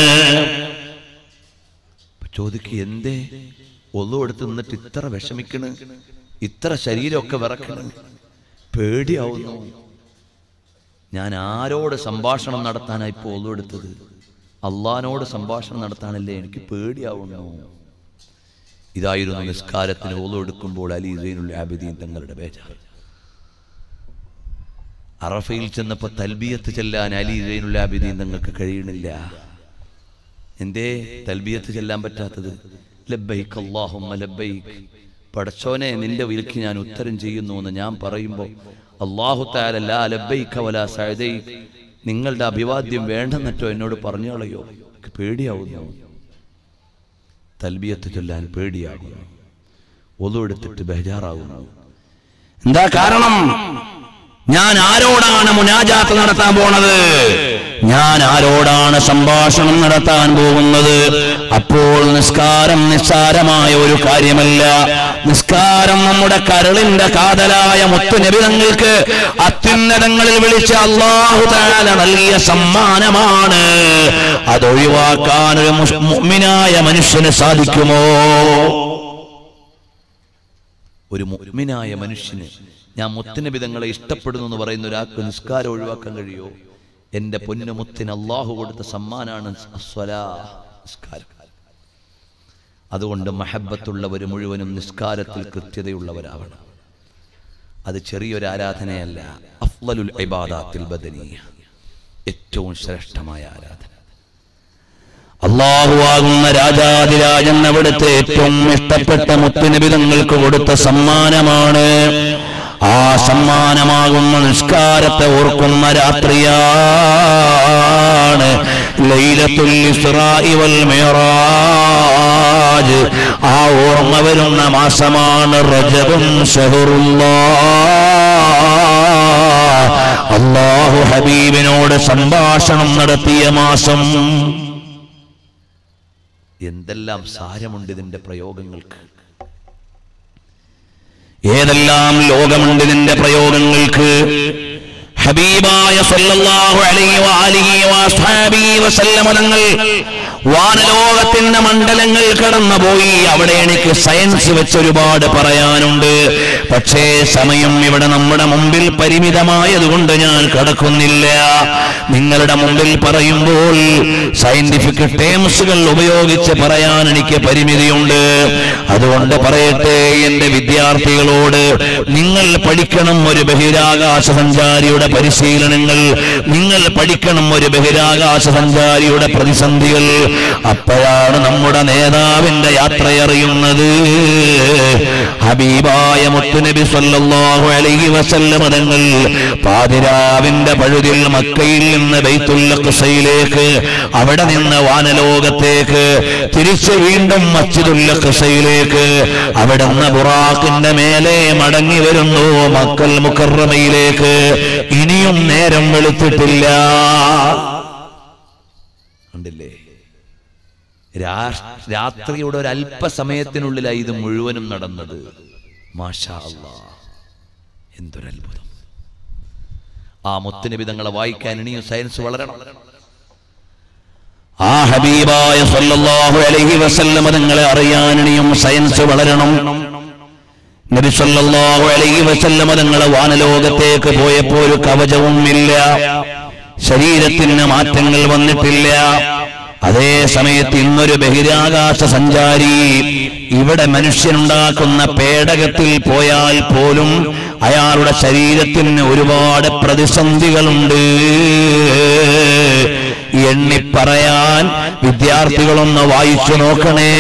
ചോദിക്ക് എന്തേ ഒന്നു എടുത്ത് നിന്നിട്ട് ഇത്ര വിഷമിക്കണ് ഇത്ര ശരീരമൊക്കെ വിറക്കണ് പേടിയാവുന്നു ഞാൻ ആരോട് സംഭാഷണം നടത്താനായി ഇപ്പോൾ ഒന്നു എടുത്തത് അള്ളഹാനോട് സംഭാഷണം നടത്താനല്ലേ എനിക്ക് പേടിയാവുന്നു ഇതായിരുന്നു നിസ്കാരത്തിന് ഓലു എടുക്കുമ്പോൾ അലി സൈനുൽ ആബിദീൻ തങ്ങളുടെ ബേജാർ അറഫയിൽ ചെന്നപ്പോ തൽബിയത്ത് ചെല്ലാൻ അലി സൈനുൽ ആബിദീൻ തങ്ങൾക്ക് കഴിയണില്ല എന്തേ തൽബിയത്ത് ചെല്ലാൻ പറ്റാത്തത് ലബ്ബൈക്ക് അല്ലാഹുമ്മ ലബ്ബൈക്ക് പടച്ചോനെ നിന്റെ വിളിക്ക് ഞാൻ ഉത്തരം ചെയ്യുന്നു എന്ന് ഞാൻ പറയുമ്പോൾ അള്ളാഹു താല ലാ ലബ്ബൈക വലാ സഅദൈക് നിങ്ങളുടെ അഭിവാദ്യം വേണ്ടെന്നറ്റോ എന്നോട് പറഞ്ഞോളയോ എനിക്ക് പേടിയാവുന്നു തൽബിയത്ത് ചൊല്ലാൻ പേടിയാകുന്നു ഒതു എടുത്തിട്ട് ബേജാറാകുന്നു എന്താ കാരണം ഞാൻ ആരോടാണ് മുനാജാത്ത് നടത്താൻ പോണത് ഞാൻ ആരോടാണ് സംഭാഷണം നടത്താൻ പോകുന്നത് അപ്പോൾ നിസ്കാരം നിസ്സാരമായ ഒരു കാര്യമല്ല നിസ്കാരം നമ്മുടെ കരളിന്റെ കാതലായ മുത്തുനബിതങ്ങൾക്ക് അത്യുന്നതങ്ങളിൽ വിളിച്ച അള്ളാഹു താല നൽകിയ സമ്മാനമാണ് അതൊഴിവാക്കാൻ ഒരു മുസ്- മുഅ്മിനായ മനുഷ്യന് സാധിക്കുമോ ഒരു മുഅ്മിനായ മനുഷ്യന് ഞാൻ മുത്തുനബിതങ്ങളെ ഇഷ്ടപ്പെടുന്നു എന്ന് പറയുന്ന ഒരാൾക്ക് നിസ്കാരം ഒഴിവാക്കാൻ കഴിയോ എന്റെ പൊന്നു മുത്തിന് അള്ളാഹു കൊടുത്ത സമ്മാനാണ് അസ്വലാ നിസ്കാരം അതുകൊണ്ട് മഹബത്തുള്ളവർ മുഴുവനും നിസ്കാരത്തിൽ കൃത്യതയുള്ളവരാവണം അത് ചെറിയൊരു ആരാധനയല്ല അഫ്ലലുൽ ഇബാദാത്തിൽ ബദനീയ ഏറ്റവും ശ്രേഷ്ഠമായ ആരാധന അള്ളാഹുവാകുന്ന രാജാതിരാജൻ അവിടുത്തെ ഏറ്റവും ഇഷ്ടപ്പെട്ട മുത്തുനബിതങ്ങൾക്ക് കൊടുത്ത സമ്മാനമാണ് ആ സമ്മാനമാകുന്ന നിസ്കാരത്തെ ഓർക്കുന്ന രാത്രിയാണ് ലൈലത്തുൽ ഇസ്രാഇ വൽ മിറാജ് ആ ഓർമ്മ വരുന്ന മാസമാണ് റജബും ഷഹറുല്ലാ അള്ളാഹു ഹബീബിനോട് സംഭാഷണം നടത്തിയ മാസം എന്തെല്ലാം സാരമുണ്ട് ഇതിന്റെ പ്രയോഗങ്ങൾക്ക് ഏതെല്ലാം ലോകമുണ്ട് ഇതിന്റെ പ്രയോഗങ്ങൾക്ക് ഹബീബായ സല്ലല്ലാഹു അലൈഹി വആലിഹി വഅസ്ഹാബിഹി വസല്ലമ തങ്ങൾ വാനലോകത്തിന്റെ മണ്ഡലങ്ങൾ കടന്നുപോയി അവിടെ എനിക്ക് സയൻസ് വെച്ച് ഒരുപാട് പറയാനുണ്ട് പക്ഷേ സമയം ഇവിടെ നമ്മുടെ മുമ്പിൽ പരിമിതമായതുകൊണ്ട് ഞാൻ കടക്കുന്നില്ല നിങ്ങളുടെ മുമ്പിൽ പറയുമ്പോൾ സയന്റിഫിക് ടേംസുകൾ ഉപയോഗിച്ച് പറയാൻ എനിക്ക് പരിമിതിയുണ്ട് അതുകൊണ്ട് പറയട്ടെ എന്റെ വിദ്യാർത്ഥികളോട് നിങ്ങൾ പഠിക്കണം ഒരു ബഹിരാകാശ സഞ്ചാരിയുടെ പരിശീലനങ്ങൾ നിങ്ങൾ പഠിക്കണം ഒരു ബഹിരാകാശ സഞ്ചാരിയുടെ പ്രതിസന്ധികൾ അപ്പോഴാണ് നമ്മുടെ നേതാവിന്റെ യാത്രയറിയുന്നത് ഹബീബായ മുത്തുനബി സല്ലല്ലാഹു അലൈഹി വസല്ലമ തങ്ങൾ പാതിരാവിന്റെ പഴുതിൽ മക്കയിൽ നിന്ന് ബൈത്തുൽ ഖുസയിലേക്ക് അവിടെ നിന്ന് വാനലോകത്തേക്ക് തിരിച്ചു വീണ്ടും മസ്ജിദുൽ ഖുസയിലേക്ക് അവിടെ നിന്ന് ബുറാഖിന്റെ മേലെ മടങ്ങി വരുന്നു മക്കൽ മുക്കറമയിലേക്ക് ഇനിയും നേരം വെളുത്തിട്ടില്ല ഉണ്ടല്ലേ രാ- രാത്രിയുടെ ഒരു അല്പസമയത്തിനുള്ളിലായി ഇത് മുഴുവനും നടന്നത് മാഷാ അല്ലാ എന്തൊരത്ഭുതം ആ മുത്തുനബി തങ്ങളെ വായിക്കാൻ ഇനിയും സയൻസ് വളരണം ആ ഹബീബായ സല്ലല്ലാഹു അലൈഹി വസല്ലമ തങ്ങളെ അറിയാൻ ഇനിയും സയൻസ് വളരണം നബി സല്ലല്ലാഹു അലൈഹി വസല്ലമ തങ്ങളെ വാനലോകത്തേക്ക് പോയപ്പോ ഒരു കവചവും ഇല്ല ശരീരത്തിന് മാറ്റങ്ങൾ വന്നിട്ടില്ല അതേ സമയത്ത് ഇന്നൊരു ബഹിരാകാശ സഞ്ചാരി ഇവിടെ മനുഷ്യനുണ്ടാക്കുന്ന പേടകത്തിൽ പോയാൽ പോലും അയാളുടെ ശരീരത്തിന് ഒരുപാട് പ്രതിസന്ധികളുണ്ട് എണ്ണിപ്പറയാൻ വിദ്യാർത്ഥികളൊന്ന് വായിച്ചു നോക്കണേ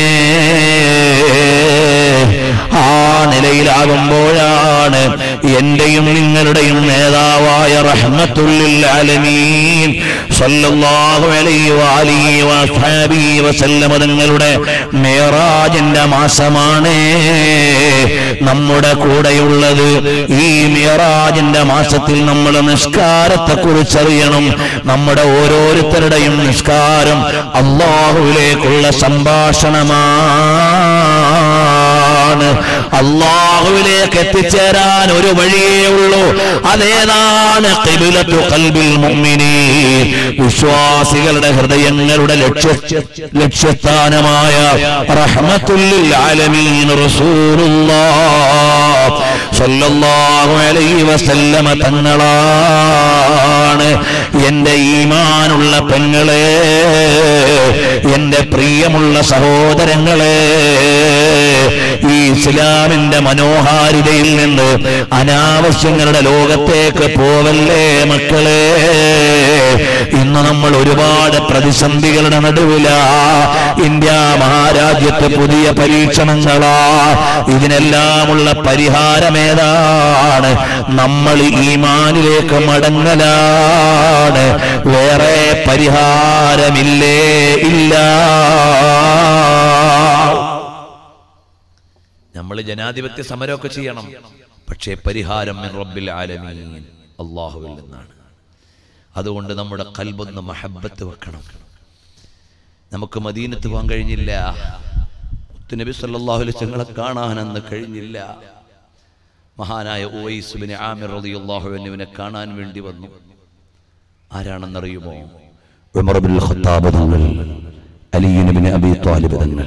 ആ നിലയിലാകുമ്പോഴാണ് എന്റെയും നിങ്ങളുടെയും നേതാവായ റഹ്മത്തുല്ലിൽ ആലമീൻ സല്ലല്ലാഹു അലൈഹി വആലിഹി വസഹബിഹി വസല്ലമ തങ്ങളുടെ മേറാജിന്റെ മാസമാണ് നമ്മുടെ കൂടെയുള്ളത് ഈ മേറാജിന്റെ മാസത്തിൽ നമ്മൾ നിസ്കാരത്തെ കുറിച്ചറിയണം നമ്മുടെ ഓരോരുത്തരുടെയും നിസ്കാരം അള്ളാഹുവിലേക്കുള്ള സംഭാഷണമാണ് അള്ളാഹുവിലേക്ക് എത്തിച്ചേരാൻ ഒരു വഴിയേ ഉള്ളൂ അതേതാണ് ഖിബിലത്തു ഖൽബിൽ മുഅ്മിനീൻ വിശ്വാസികളുടെ ഹൃദയങ്ങളുടെ ലക്ഷ്യ ലക്ഷ്യസ്ഥാനമായ റഹ്മത്തുല്ലിൽ ആലമീൻ റസൂലുള്ളാഹ് സല്ലല്ലാഹു അലൈഹി വസല്ലമ തങ്ങളാണ് എന്റെ ഈമാനുള്ള പെങ്ങളെ എന്റെ പ്രിയമുള്ള സഹോദരങ്ങളെ ഈ ഇസ്ലാമിന്റെ മനോഹാരിതയിൽ നിന്ന് അനാവശ്യങ്ങളുടെ ലോകത്തേക്ക് പോവല്ലേ മക്കളെ ഇന്ന് നമ്മൾ ഒരുപാട് പ്രതിസന്ധികളുടെ നടുവിലാ ഇന്ത്യ മഹാരാജ്യത്ത് പുതിയ പരീക്ഷണങ്ങളാ ഇതിനെല്ലാമുള്ള പരിഹാരമേതാണ് നമ്മൾ ഈമാനിലേക്ക് മടങ്ങലാണ് വേറെ പരിഹാരമില്ലേ ഇല്ല നമ്മൾ ജനാധിപത്യ സമരമൊക്കെ ചെയ്യണം പക്ഷേ പരിഹാരം മിൻ റബ്ബിൽ ആലമീൻ അള്ളാഹുവിൽ നിന്നാണ് അതുകൊണ്ട് നമ്മുടെ കൽബൊന്ന് മഹബത്ത് വെക്കണം നമുക്ക് മദീനത്ത് പോകാൻ കഴിഞ്ഞില്ല മുത്തുനബി സല്ലല്ലാഹു അലൈഹി തങ്ങളെ കാണാനന്ന് കഴിഞ്ഞില്ല മഹാനായ ഉവൈസുബിന് ആമിർ റളിയല്ലാഹു അൻഹുവിനെ കാണാൻ വേണ്ടി വന്നു ആരാണെന്നറിയുമോ ഉമർ ബിൻ ഖത്താബ് തങ്ങൾ അലി ബിൻ അബി ത്വാലിബ് തങ്ങൾ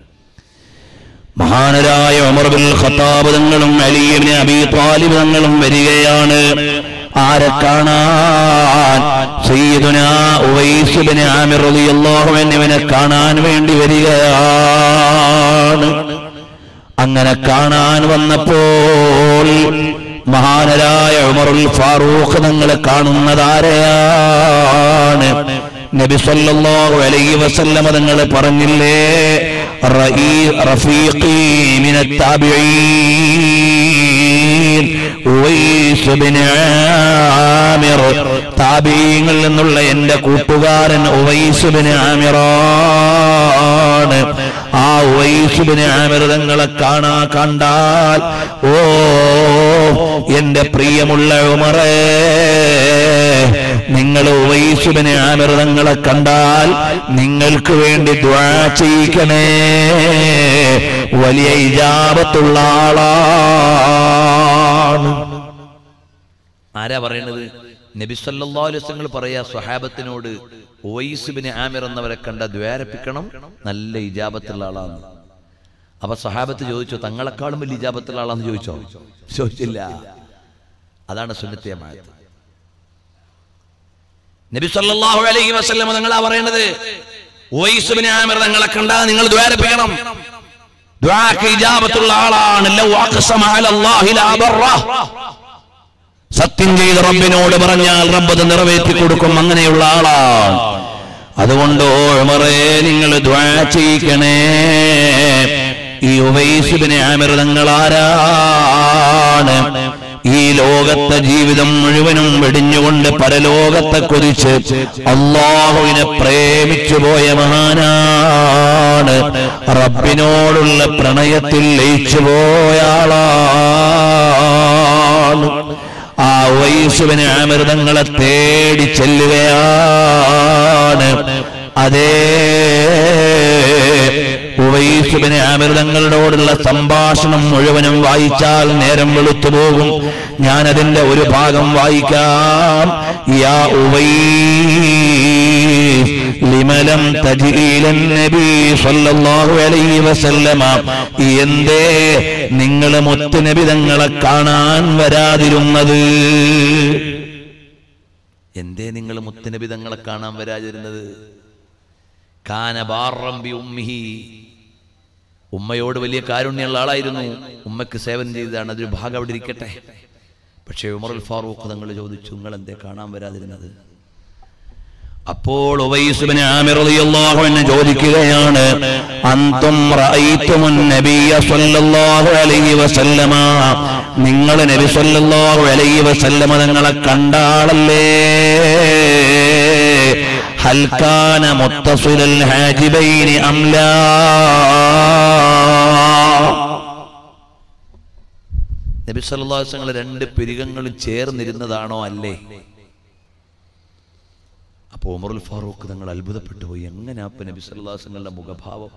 മഹാനരായ ഉമർ ബിൻ ഖത്താബ് തങ്ങളും അലി ബിൻ അബി ത്വാലിബ് തങ്ങളും വരികയാണ് ആരെ കാണാൻ സയ്യിദുന ഉവൈസ് ബിൻ ആമിർ റളിയല്ലാഹു അൻഹുവിനെ കാണാൻ വേണ്ടി വരികയാണ് അങ്ങനെ കാണാൻ വന്നപ്പോൾ മഹാനരായ ഉമറുൽ ഫാറൂഖ് തങ്ങളെ കാണുന്നതാരെയാണ് നബി സല്ലല്ലാഹു അലൈഹി വസല്ലമ തങ്ങൾ പറഞ്ഞില്ലേ റഈ റഫീഖി മിനത്ത് താബിഈൻ ഉവൈസ് ബിൻ ആമിർ താബീങ്ങളിൽ നിന്നുള്ള എന്റെ കൂട്ടുകാരൻ ഉവൈസ് ബിൻ ആമിറാണ് ആ ഉവൈസ് ബിൻ ആമിർ തങ്ങളെ കാണാ കണ്ടാൽ ഓ എന്റെ പ്രിയമുള്ള ഉമറേ നിങ്ങൾ ഉവൈസുബിനെ ആമിർതങ്ങളെ കണ്ടാൽ നിങ്ങൾക്ക് വേണ്ടി ദ്വാ ചെയ്യിക്കണേ വലിയ ഇജാബത്തുള്ള ആളാണ് ആരാ പറയണത് നബി സല്ലല്ലാഹു അലൈഹി വസല്ലം പറയാ സ്വഹാബത്തിനോട് ഉവൈസുബിന് ആമിർ എന്നവരെ കണ്ട ദ്വാരപ്പിക്കണം നല്ല ഇജാബത്തുള്ള ആളാണ് അപ്പൊ സ്വഹാബത്ത് ചോദിച്ചോ തങ്ങളെക്കാളും വലിയ ഇജാബത്തുള്ള ആളാന്ന് ചോദിച്ചോ ചോദിച്ചില്ല അതാണ് സുന്നത്തിയമായത് നബി സല്ലല്ലാഹു അലൈഹി വസല്ലം തങ്ങളാ പറയണത് ഉവൈസുബിനെ ആമിർ തങ്ങളെ കണ്ടാൽ നിങ്ങൾ ദ്വാരപ്പിക്കണം ദ്വാക്ക് ഇജാബത്തുള്ള ആളാണ് ലൗ അഖ്സമ അലല്ലാഹി ലാ ബറ സത്യം ചെയ്ത് റബ്ബിനോട് പറഞ്ഞാൽ റബ്ബ് അത് നിറവേറ്റി കൊടുക്കും അങ്ങനെയുള്ള ആളാണ് അതുകൊണ്ട് ഓ ഉമറേ നിങ്ങൾ ദ്വാ ചെയ്യിക്കണേ ഈ ഉവൈസുബിനെ ആമിർ തങ്ങൾ ആരാണ് ഈ ലോകത്തെ ജീവിതം മുഴുവനും വെടിഞ്ഞുകൊണ്ട് പരലോകത്തെ കുറിച്ച് അള്ളാഹുവിനെ പ്രേമിച്ചു പോയ മഹാനാണ് റബ്ബിനോടുള്ള പ്രണയത്തിൽ ലയിച്ചു പോയ ആളാണ് ആ വൈസുവിനെ അമൃതങ്ങളെ തേടി ചെല്ലുകയാണ് അതേ ഉവൈസുബിന് അമൃതങ്ങളോടുള്ള സംഭാഷണം മുഴുവനും വായിച്ചാൽ നേരം വെളുത്തു പോകും ഞാൻ അതിന്റെ ഒരു ഭാഗം വായിക്കാം യാ ഉവൈസ് ലിമലം തജീലൻ നബി സല്ലല്ലാഹു അലൈഹി വസല്ലമ എന്തേ നിങ്ങൾ മുത്തുനബി തങ്ങളെ കാണാൻ വരാതിരുന്നത് എന്തേ നിങ്ങൾ മുത്തനബി തങ്ങളെ കാണാൻ വരാതിരുന്നത് കാന ബാറം ബി ഉമ്മിഹി ഉമ്മയോട് വലിയ കാരുണ്യമുള്ള ആളായിരുന്നു ഉമ്മക്ക് സേവനം ചെയ്തതാണ് അതൊരു ഭാഗം അവിടെ ഇരിക്കട്ടെ പക്ഷേ ഉമറുൽ ഫാറൂഖ് തങ്ങൾ ചോദിച്ചു നിങ്ങൾ എന്തേ കാണാൻ വരാതിരുന്നത് അപ്പോൾ ഉവൈസുബിന് ആമിർ റളിയല്ലാഹു അൻഹു ചോദിക്കുകയാണ് അന്തും റഅയ്തുമുൻ നബിയ സ്വല്ലല്ലാഹു അലൈഹി വസല്ലമ നിങ്ങൾ നബി സ്വല്ലല്ലാഹു അലൈഹി വസല്ലമ തങ്ങളെ കണ്ടാളല്ലേ ഹൽ കാന മുത്തസിലൽ ഹാജിബൈനി അം ലാ നബി സല്ലല്ലാഹു അലൈഹി വസല്ലം രണ്ട് പിരികങ്ങളും ചേർന്നിരുന്നതാണോ അല്ലേ അപ്പോൾ ഉമറുൽ ഫാറൂഖ് തങ്ങൾ അത്ഭുതപ്പെട്ടു പോയി എങ്ങനെ അപ്പൊ നബി സല്ലല്ലാഹു അലൈഹി വസല്ലമയുടെ മുഖഭാവം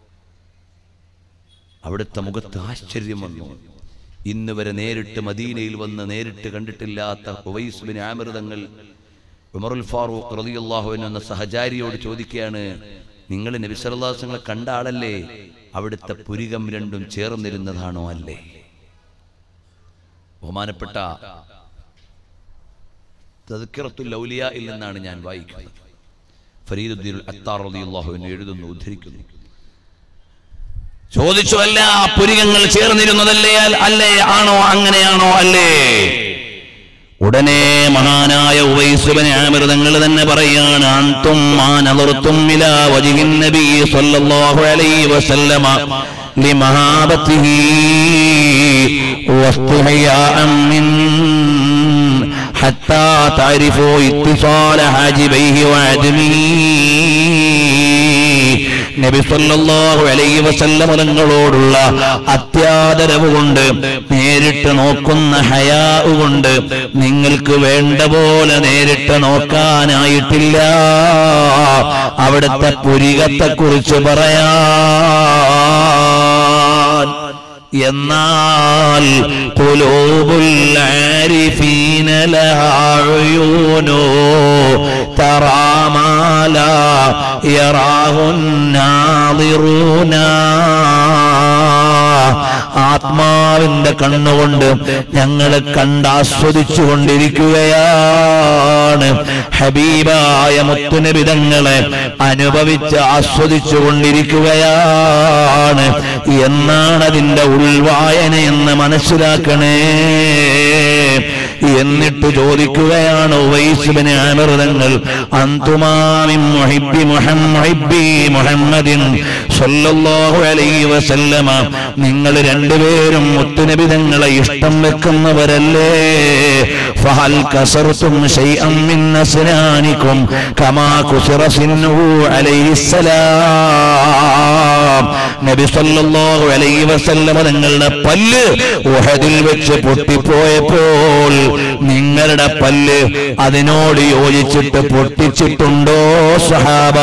അവിടുത്തെ മുഖത്ത് ആശ്ചര്യം വന്നു ഇന്ന് വരെ നേരിട്ട് മദീനയിൽ വന്ന് നേരിട്ട് കണ്ടിട്ടില്ലാത്ത ഉവൈസ് ബിൻ ആമിർ തങ്ങൾ ഉമറുൽ ഫാറൂഖ് റളിയല്ലാഹു അൻഹു എന്ന സഹചാരിയോട് ചോദിക്കുകയാണ് നിങ്ങൾ നബി സല്ലല്ലാഹു അലൈഹി വസല്ലം കണ്ട ആളല്ലേ അവിടുത്തെ പുരികം രണ്ടും ചേർന്നിരുന്നതാണോ അല്ലേ ബഹുമാനപ്പെട്ട തദ്ക്കിറത്തുൽ ഔലിയായിൽ നിന്നാണ് ഞാൻ വായിക്കുന്നത് ഫരീദുദ്ദീൻ അത്താർ റളിയല്ലാഹു അൻഹു എഴുതുന്നു ഉദ്ധരിക്കുന്നു ചോദിച്ചു അല്ല പുരികങ്ങൾ ചേർന്നിരുന്നതല്ലേ അൽ- അല്ലേ ആണോ അങ്ങനെയാണോ അല്ലേ ഉടനെ മഹാനായ ഉവൈസുബനെ ആമൃതങ്ങൾ തന്നെ പറയാണ് അന്തും മാനവർത്തും ഇലാ വജിഹിൻ നബി സ്വല്ലല്ലാഹു അലൈഹി വസല്ലമ ലിമഹാബത്തിഹി വസ്തുഹയാഅൻ മിൻ حتى تعرفوا اتصال حاجبيه وعدميه നബി സല്ലല്ലാഹു അലൈഹി വസല്ലം തങ്ങളോടുള്ള അത്യാദരവ് കൊണ്ട് നേരിട്ട് നോക്കുന്ന ഹയാവ് കൊണ്ട് നിങ്ങൾക്ക് വേണ്ട പോലെ നേരിട്ട് നോക്കാനായിട്ടില്ല അവിടുത്തെ പുരികത്തെ കുറിച്ച് പറയാൻ എന്നാൽ قلوبുൽ ആരിഫീന ലഹാ അയൂനു തറാ മാ ലാ യറാഹു الناظرون ആത്മാവിന്റെ കണ്ണുകൊണ്ട് ഞങ്ങൾ കണ്ടാസ്വദിച്ചു കൊണ്ടിരിക്കുകയാണ് ഹബീബായ മുത്തുനബിതങ്ങളെ അനുഭവിച്ച് ആസ്വദിച്ചു കൊണ്ടിരിക്കുകയാണ് എന്നാണ് അതിന്റെ ഉൾവായന എന്ന് മനസ്സിലാക്കണേ എന്നിട്ട് ചോദിക്കുകയാണ് ഉവൈസുബിന് അമൃതങ്ങൾ അന്തുമാമിൻ മുഹിബ്ബി മുഹമ്മി മുഹമ്മദിൻ സല്ലല്ലാഹു അലൈഹി വസല്ലമ നിങ്ങൾ രണ്ടുപേരും മുത്തുനബി തങ്ങളെ ഇഷ്ടം വെക്കുന്നവരല്ലേ ഫഹൽ കസർത്തും ശൈഅം മിൻ അസ്നാനിക്കും കമാ കുസിറ സിന്നുഹു അലൈഹിസ്സലാം നബി സല്ലല്ലാഹു അലൈഹി വസല്ലമ തങ്ങളുടെ പല്ല് ഉഹദിൽ വെച്ച് പൊട്ടിപ്പോയപ്പോൾ നിങ്ങളുടെ പല്ല് അതിനോട് യോജിച്ചിട്ട് പൊട്ടിച്ചിട്ടുണ്ടോ സഹാബ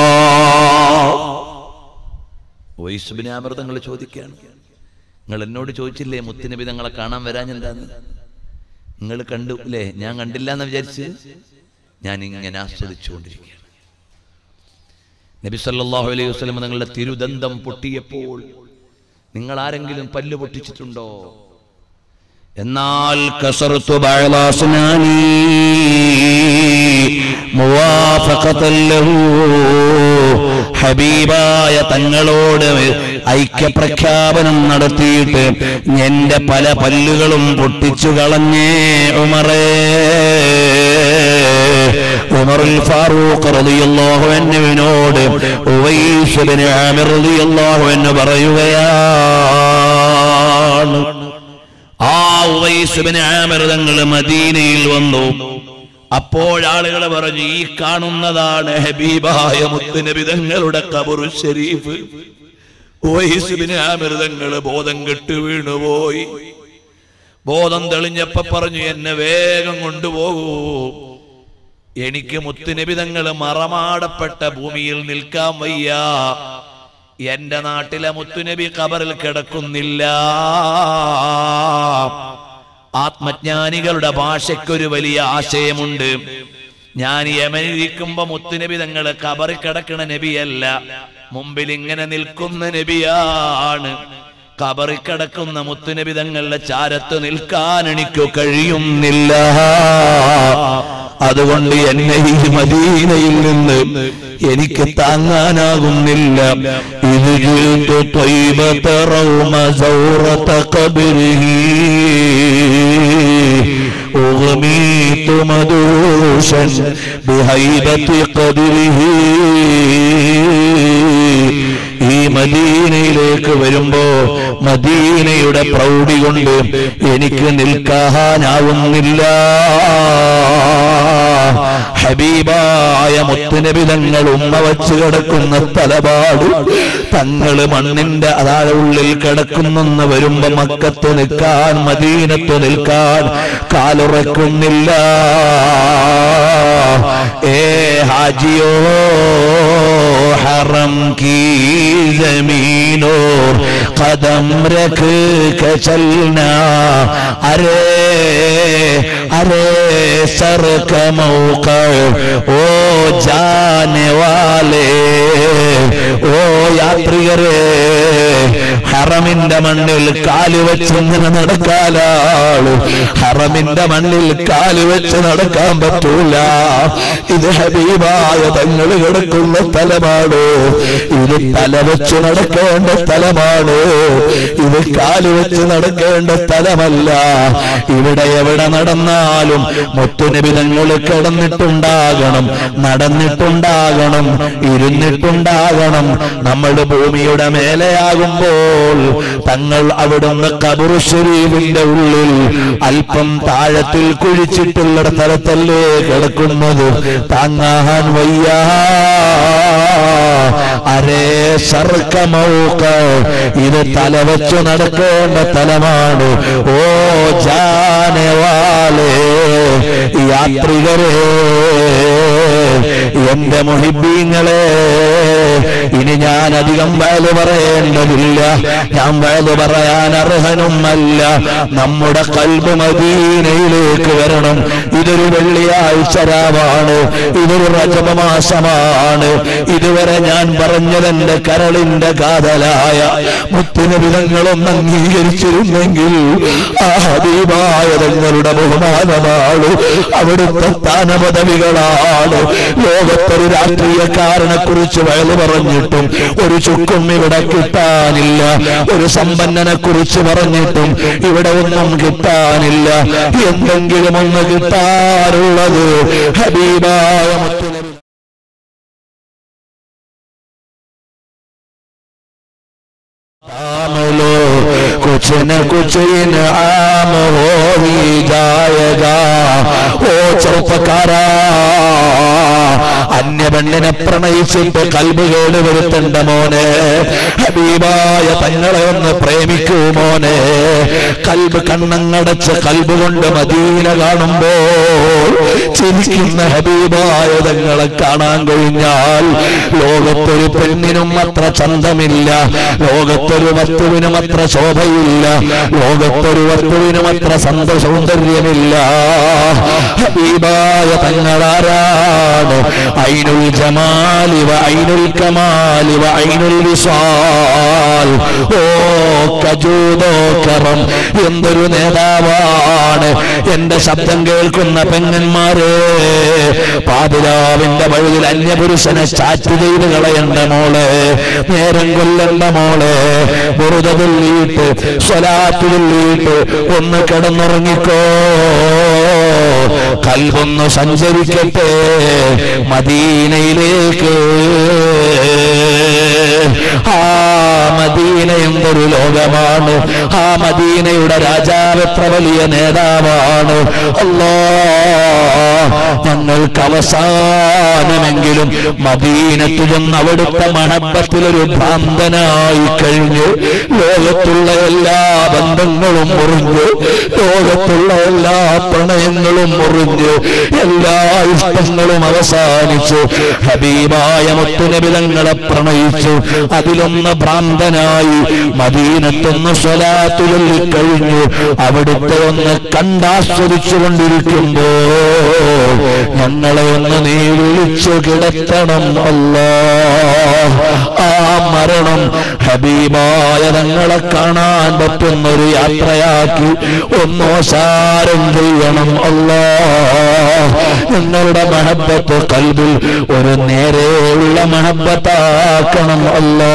വൈസുബിനാമൃതങ്ങൾ ചോദിക്കുകയാണ് നിങ്ങൾ എന്നോട് ചോദിച്ചില്ലേ മുത്തുനബി തങ്ങളെ കാണാൻ വരാഞ്ഞെന്താന്ന് നിങ്ങൾ കണ്ടു അല്ലേ ഞാൻ കണ്ടില്ല എന്ന് വിചാരിച്ച് ഞാൻ ഇങ്ങനെ ആസ്വദിച്ചുകൊണ്ടിരിക്കുകയാണ് നബി സല്ലല്ലാഹു അലൈഹി വസല്ലം നിങ്ങളുടെ തിരുദന്തം പൊട്ടിയപ്പോൾ നിങ്ങൾ ആരെങ്കിലും പല്ല് പൊട്ടിച്ചിട്ടുണ്ടോ എന്നാൽ കസർത്തു ബഅലാസ്നാനി മുവാഫഖതൻ ലഹു ഹബീബായ തങ്ങളോട് ഐക്യപ്രഖ്യാപനം നടത്തിയിട്ട് എന്റെ പല പല്ലുകളും പൊട്ടിച്ചു കളഞ്ഞേ ഉമറേ ഉമറുൽ ഫാറൂഖ് റളിയല്ലാഹു അൻഹുവിനോട് ഉവൈസ് ഇബ്നു ആമിർ റളിയല്ലാഹു അൻഹു പറയുകയാണ് ആ ഉവൈസുബിന് ആമൃതങ്ങൾ മദീനയിൽ വന്നു അപ്പോഴാളുകൾ പറഞ്ഞു ഈ കാണുന്നതാണ് ഹബീബായ മുത്തുനബിതങ്ങളുടെ കബറു ഷരീഫ് ഉവൈസുബിന് ആമൃതങ്ങൾ ബോധം കെട്ടു വീണുപോയി ബോധം തെളിഞ്ഞപ്പോ പറഞ്ഞു എന്നെ വേഗം കൊണ്ടുപോകൂ എനിക്ക് മുത്തുനബിതങ്ങൾ മറമാടപ്പെട്ട ഭൂമിയിൽ നിൽക്കാൻ വയ്യ എന്റെ നാട്ടിലെ മുത്തുനബി ഖബറിൽ കിടക്കുന്നില്ല ആത്മജ്ഞാനികളുടെ ഭാഷയ്ക്കൊരു വലിയ ആശയമുണ്ട് ഞാൻ യമനിരിക്കുമ്പോ മുത്തുനബി തങ്ങൾ ഖബറിൽ കിടക്കണ നബിയല്ല മുമ്പിൽ ഇങ്ങനെ നിൽക്കുന്ന നബിയാണ് ഖബറിൽ കിടക്കുന്ന മുത്തുനബി തങ്ങളുടെ ചാരത്ത് നിൽക്കാൻ എനിക്ക് കഴിയുന്നില്ല അതുകൊണ്ട് എന്നെ ഈ മദീനയിൽ നിന്ന് എനിക്ക് താങ്ങാനാകുന്നില്ല ഇത് ജിൽതു ത്വയ്ബത റൗമ സൗറത ഖബരിഹി أغميت مدوشا بهيبة قدره ഈ മദീനയിലേക്ക് വരുമ്പോ മദീനയുടെ പ്രൗഢി കൊണ്ട് എനിക്ക് നിൽക്കാനാവുന്നില്ല ഹബീബായ മുത്തുനബി തങ്ങൾ ഉമ്മ വച്ച് കിടക്കുന്ന തലപാട് തങ്ങള് മണ്ണിന്റെ അതാഴ ഉള്ളിൽ കിടക്കുന്നെന്ന് വരുമ്പോ മക്കത്ത് നിൽക്കാൻ മദീനത്ത് നിൽക്കാൻ കാലുറക്കുന്നില്ല ഏ ഹാജിയോ حرم کی زمین اور قدم رکھ کے چلنا ارے ارے سر کا موقع او جانے والے ഓ യാത്രികരെ ഹറമിന്റെ മണ്ണിൽ കാല് വെച്ച് ഇങ്ങനെ നടക്കാനാള് ഹറമിന്റെ മണ്ണിൽ കാല് വെച്ച് നടക്കാൻ പറ്റൂല ഇത് ഹബീബായ തങ്ങൾ കിടക്കുന്ന സ്ഥലമാണ് ഇത് തല വെച്ച് നടക്കേണ്ട സ്ഥലമാണ് ഇത് കാല് വെച്ച് നടക്കേണ്ട സ്ഥലമല്ല ഇവിടെ എവിടെ നടന്നാലും മുത്തുനബി തങ്ങൾ കിടന്നിട്ടുണ്ടാകണം നടന്നിട്ടുണ്ടാകണം ഇരുന്നിട്ടുണ്ടാകണം നമ്മുടെ ഭൂമിയുടെ മേലെയാകുമ്പോൾ തങ്ങൾ അവിടുന്ന് കബറു ഷരീഫിന്റെ ഉള്ളിൽ അല്പം താഴത്തിൽ കുഴിച്ചിട്ടുള്ള സ്ഥലത്തല്ലേ കിടക്കുന്നത് താങ്ങാൻ വയ്യ അരേ സർക്കമൗക്ക ഇത് തലവച്ചു നടക്കേണ്ട സ്ഥലമാണ് ഓ ജാനവാലേ യാത്രികരേ എന്റെ മുഹിബീങ്ങളെ ഇനി ഞാൻ അധികം വയല് പറയേണ്ടതില്ല ഞാൻ വയല് പറയാൻ അർഹനുമല്ല നമ്മുടെ കൽബ് മദീനയിലേക്ക് വരണം ഇതൊരു വെള്ളിയാഴ്ച രാവാണ് ഇതൊരു രജപമാസമാണ് ഇതുവരെ ഞാൻ പറഞ്ഞതെന്റെ കരളിന്റെ കാതലായ മുത്തുനിബിതങ്ങളൊന്ന് അംഗീകരിച്ചിരുന്നെങ്കിൽ ആ ഹബീബായ തങ്ങളുടെ ബഹുമാനമാണ് അവിടുത്തെ സ്ഥാനപദവികളാണ് ലോകത്തൊരു രാഷ്ട്രീയക്കാരനെ കുറിച്ച് വയല് പറഞ്ഞിട്ടും ഒരു ചുക്കും ഇവിടെ കിട്ടാനില്ല ഒരു സമ്പന്നനെ കുറിച്ച് പറഞ്ഞിട്ടും ഇവിടെ ഒന്നും കിട്ടാനില്ല എന്തെങ്കിലും ഒന്ന് കിട്ടാറുള്ളത് ഹബീബായ മുത്തുനബി लो कुछ न कुछ इनाम हो ही जाएगा ഓ ചെറുപ്പക്കാരാ അന്യപെണ്ണിനെ പ്രണയിച്ചിട്ട് കൽബുകേട് വരുത്തണ്ട മോനെ ഹബീബായ തങ്ങളെ ഒന്ന് പ്രേമിക്കൂ മോനെ കൽബ് കണ്ണങ്ങടച്ച് കൽബ് കൊണ്ട് മദീന കാണുമ്പോൾ ചിരിക്കുന്ന ഹബീബായ തങ്ങളെ കാണാൻ കഴിഞ്ഞാൽ ലോകത്തൊരു പെണ്ണിനും അത്ര ചന്തമില്ല ലോകത്തൊരു വസ്തുവിനും അത്ര ശോഭയില്ല ലോകത്തൊരു വസ്തുവിനും അത്ര സന്ത സൗന്ദര്യമില്ല ഹബീബായ തങ്ങളാരാണ് ഐനുൽ ജമാലി വ ഐനുൽ കമാലി വ ഐനുൽ വിസാൽ ഓ കജൂദോ കറം എന്തൊരു നേതാവാണ് എന്റെ ശബ്ദം കേൾക്കുന്ന പെങ്ങന്മാരെ പാതിരാവിന്റെ വഴിയിൽ അന്യപുരുഷനെ ചാറ്റ് ചെയ്ത് കളയണ്ട മോളെ നേരം കൊല്ലണ്ട മോളെ വെറുത തുള്ളിയിട്ട് സ്വലാത്ത് തുള്ളിയിട്ട് ഒന്ന് കിടന്നുറങ്ങിക്കോ കൽവൊന്ന് സഞ്ചരിക്കട്ടെ മദീനയിലേക്ക് ആ മദീന എന്തൊരു ലോകമാണ് ആ മദീനയുടെ രാജാവ് എത്ര വലിയ നേതാവാണ് അല്ലാ ഞങ്ങൾക്ക് അവസാനമെങ്കിലും മദീനത്തു ചെന്ന് അവിടുത്തെ മണപ്പത്തിലൊരു ഭ്രാന്തനായി കഴിഞ്ഞു ലോകത്തുള്ള എല്ലാ ബന്ധങ്ങളും മുറിഞ്ഞു ലോകത്തുള്ള എല്ലാ പ്രണയങ്ങളും മുറിഞ്ഞു എല്ലാ ഇഷ്ടങ്ങളും അവസാനിച്ചു ഹബീബായ മുത്തുനബിതങ്ങളെ പ്രണയിച്ചു അതിലൊന്ന് ഭ്രാന്തനായി മദീനത്തൊന്ന് സ്വലാത്തുകളിൽ കഴിഞ്ഞു അവിടുത്തെ ഒന്ന് കണ്ടാസ്വദിച്ചു കൊണ്ടിരിക്കുമ്പോ ഞങ്ങളെ ഒന്ന് നീ വിളിച്ചു കിടത്തണം അല്ലാ ആ മരണം ഹബീബായ തങ്ങളെ കാണാൻ പറ്റുന്ന ഒരു യാത്രയാക്കി ഒന്നോശാരം ചെയ്യണം അല്ലാ നിങ്ങളുടെ മഹബത്ത് കൽബിൽ ഒരു നേരെയുള്ള മഹബത്താക്കണം അല്ലാ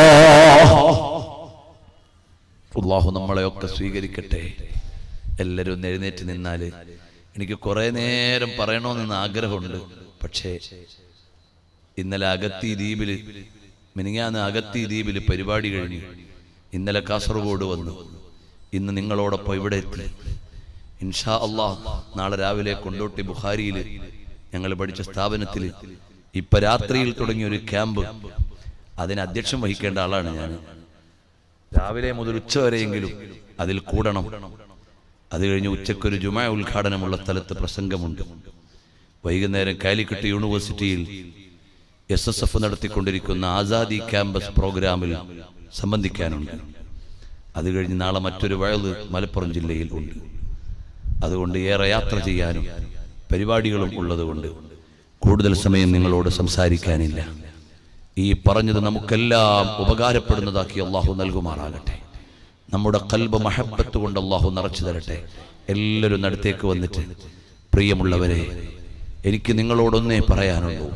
അള്ളാഹു നമ്മളെയൊക്കെ സ്വീകരിക്കട്ടെ എല്ലാവരും ഒന്ന് എഴുന്നേറ്റ് നിന്നാല് എനിക്ക് കുറെ നേരം പറയണമെന്ന് ആഗ്രഹമുണ്ട് പക്ഷേ ഇന്നലെ അഗത്തി ദ്വീപില് മിനിങ്ങാന്ന് അഗത്തി ദ്വീപില് പരിപാടി കഴിഞ്ഞു ഇന്നലെ കാസർഗോഡ് വന്നു ഇന്ന് നിങ്ങളോടൊപ്പം ഇവിടെ എത്തി ഇൻഷാ അള്ളാഹ് നാളെ രാവിലെ കൊണ്ടോട്ടി ബുഖാരിയിൽ ഞങ്ങൾ പഠിച്ച സ്ഥാപനത്തിൽ ഇപ്പൊ രാത്രിയിൽ തുടങ്ങിയ ഒരു ക്യാമ്പ് അതിന് അധ്യക്ഷം വഹിക്കേണ്ട ആളാണ് ഞാൻ രാവിലെ മുതൽ ഉച്ച വരെയെങ്കിലും അതിൽ കൂടണം അത് കഴിഞ്ഞ് ഉച്ചക്കൊരു ജുമാ ഉദ്ഘാടനമുള്ള സ്ഥലത്ത് പ്രസംഗമുണ്ട് വൈകുന്നേരം കാലിക്കറ്റ് യൂണിവേഴ്സിറ്റിയിൽ എസ് എസ് എഫ് നടത്തിക്കൊണ്ടിരിക്കുന്ന ആസാദി ക്യാമ്പസ് പ്രോഗ്രാമിൽ സംബന്ധിക്കാനുണ്ട് അത് കഴിഞ്ഞ് നാളെ മറ്റൊരു വയല് മലപ്പുറം ജില്ലയിൽ ഉണ്ട് അതുകൊണ്ട് ഏറെ യാത്ര ചെയ്യാനും പരിപാടികളും ഉള്ളതുകൊണ്ട് കൂടുതൽ സമയം നിങ്ങളോട് സംസാരിക്കാനില്ല ഈ പറഞ്ഞത് നമുക്കെല്ലാം ഉപകാരപ്പെടുന്നതാക്കി അള്ളാഹു നൽകുമാറാകട്ടെ നമ്മുടെ കൽബ് മഹബത്ത് കൊണ്ട് അള്ളാഹു നിറച്ചു തരട്ടെ എല്ലാവരും അടുത്തേക്ക് വന്നിട്ട് പ്രിയമുള്ളവരെ എനിക്ക് നിങ്ങളോടൊന്നേ പറയാനുള്ളൂ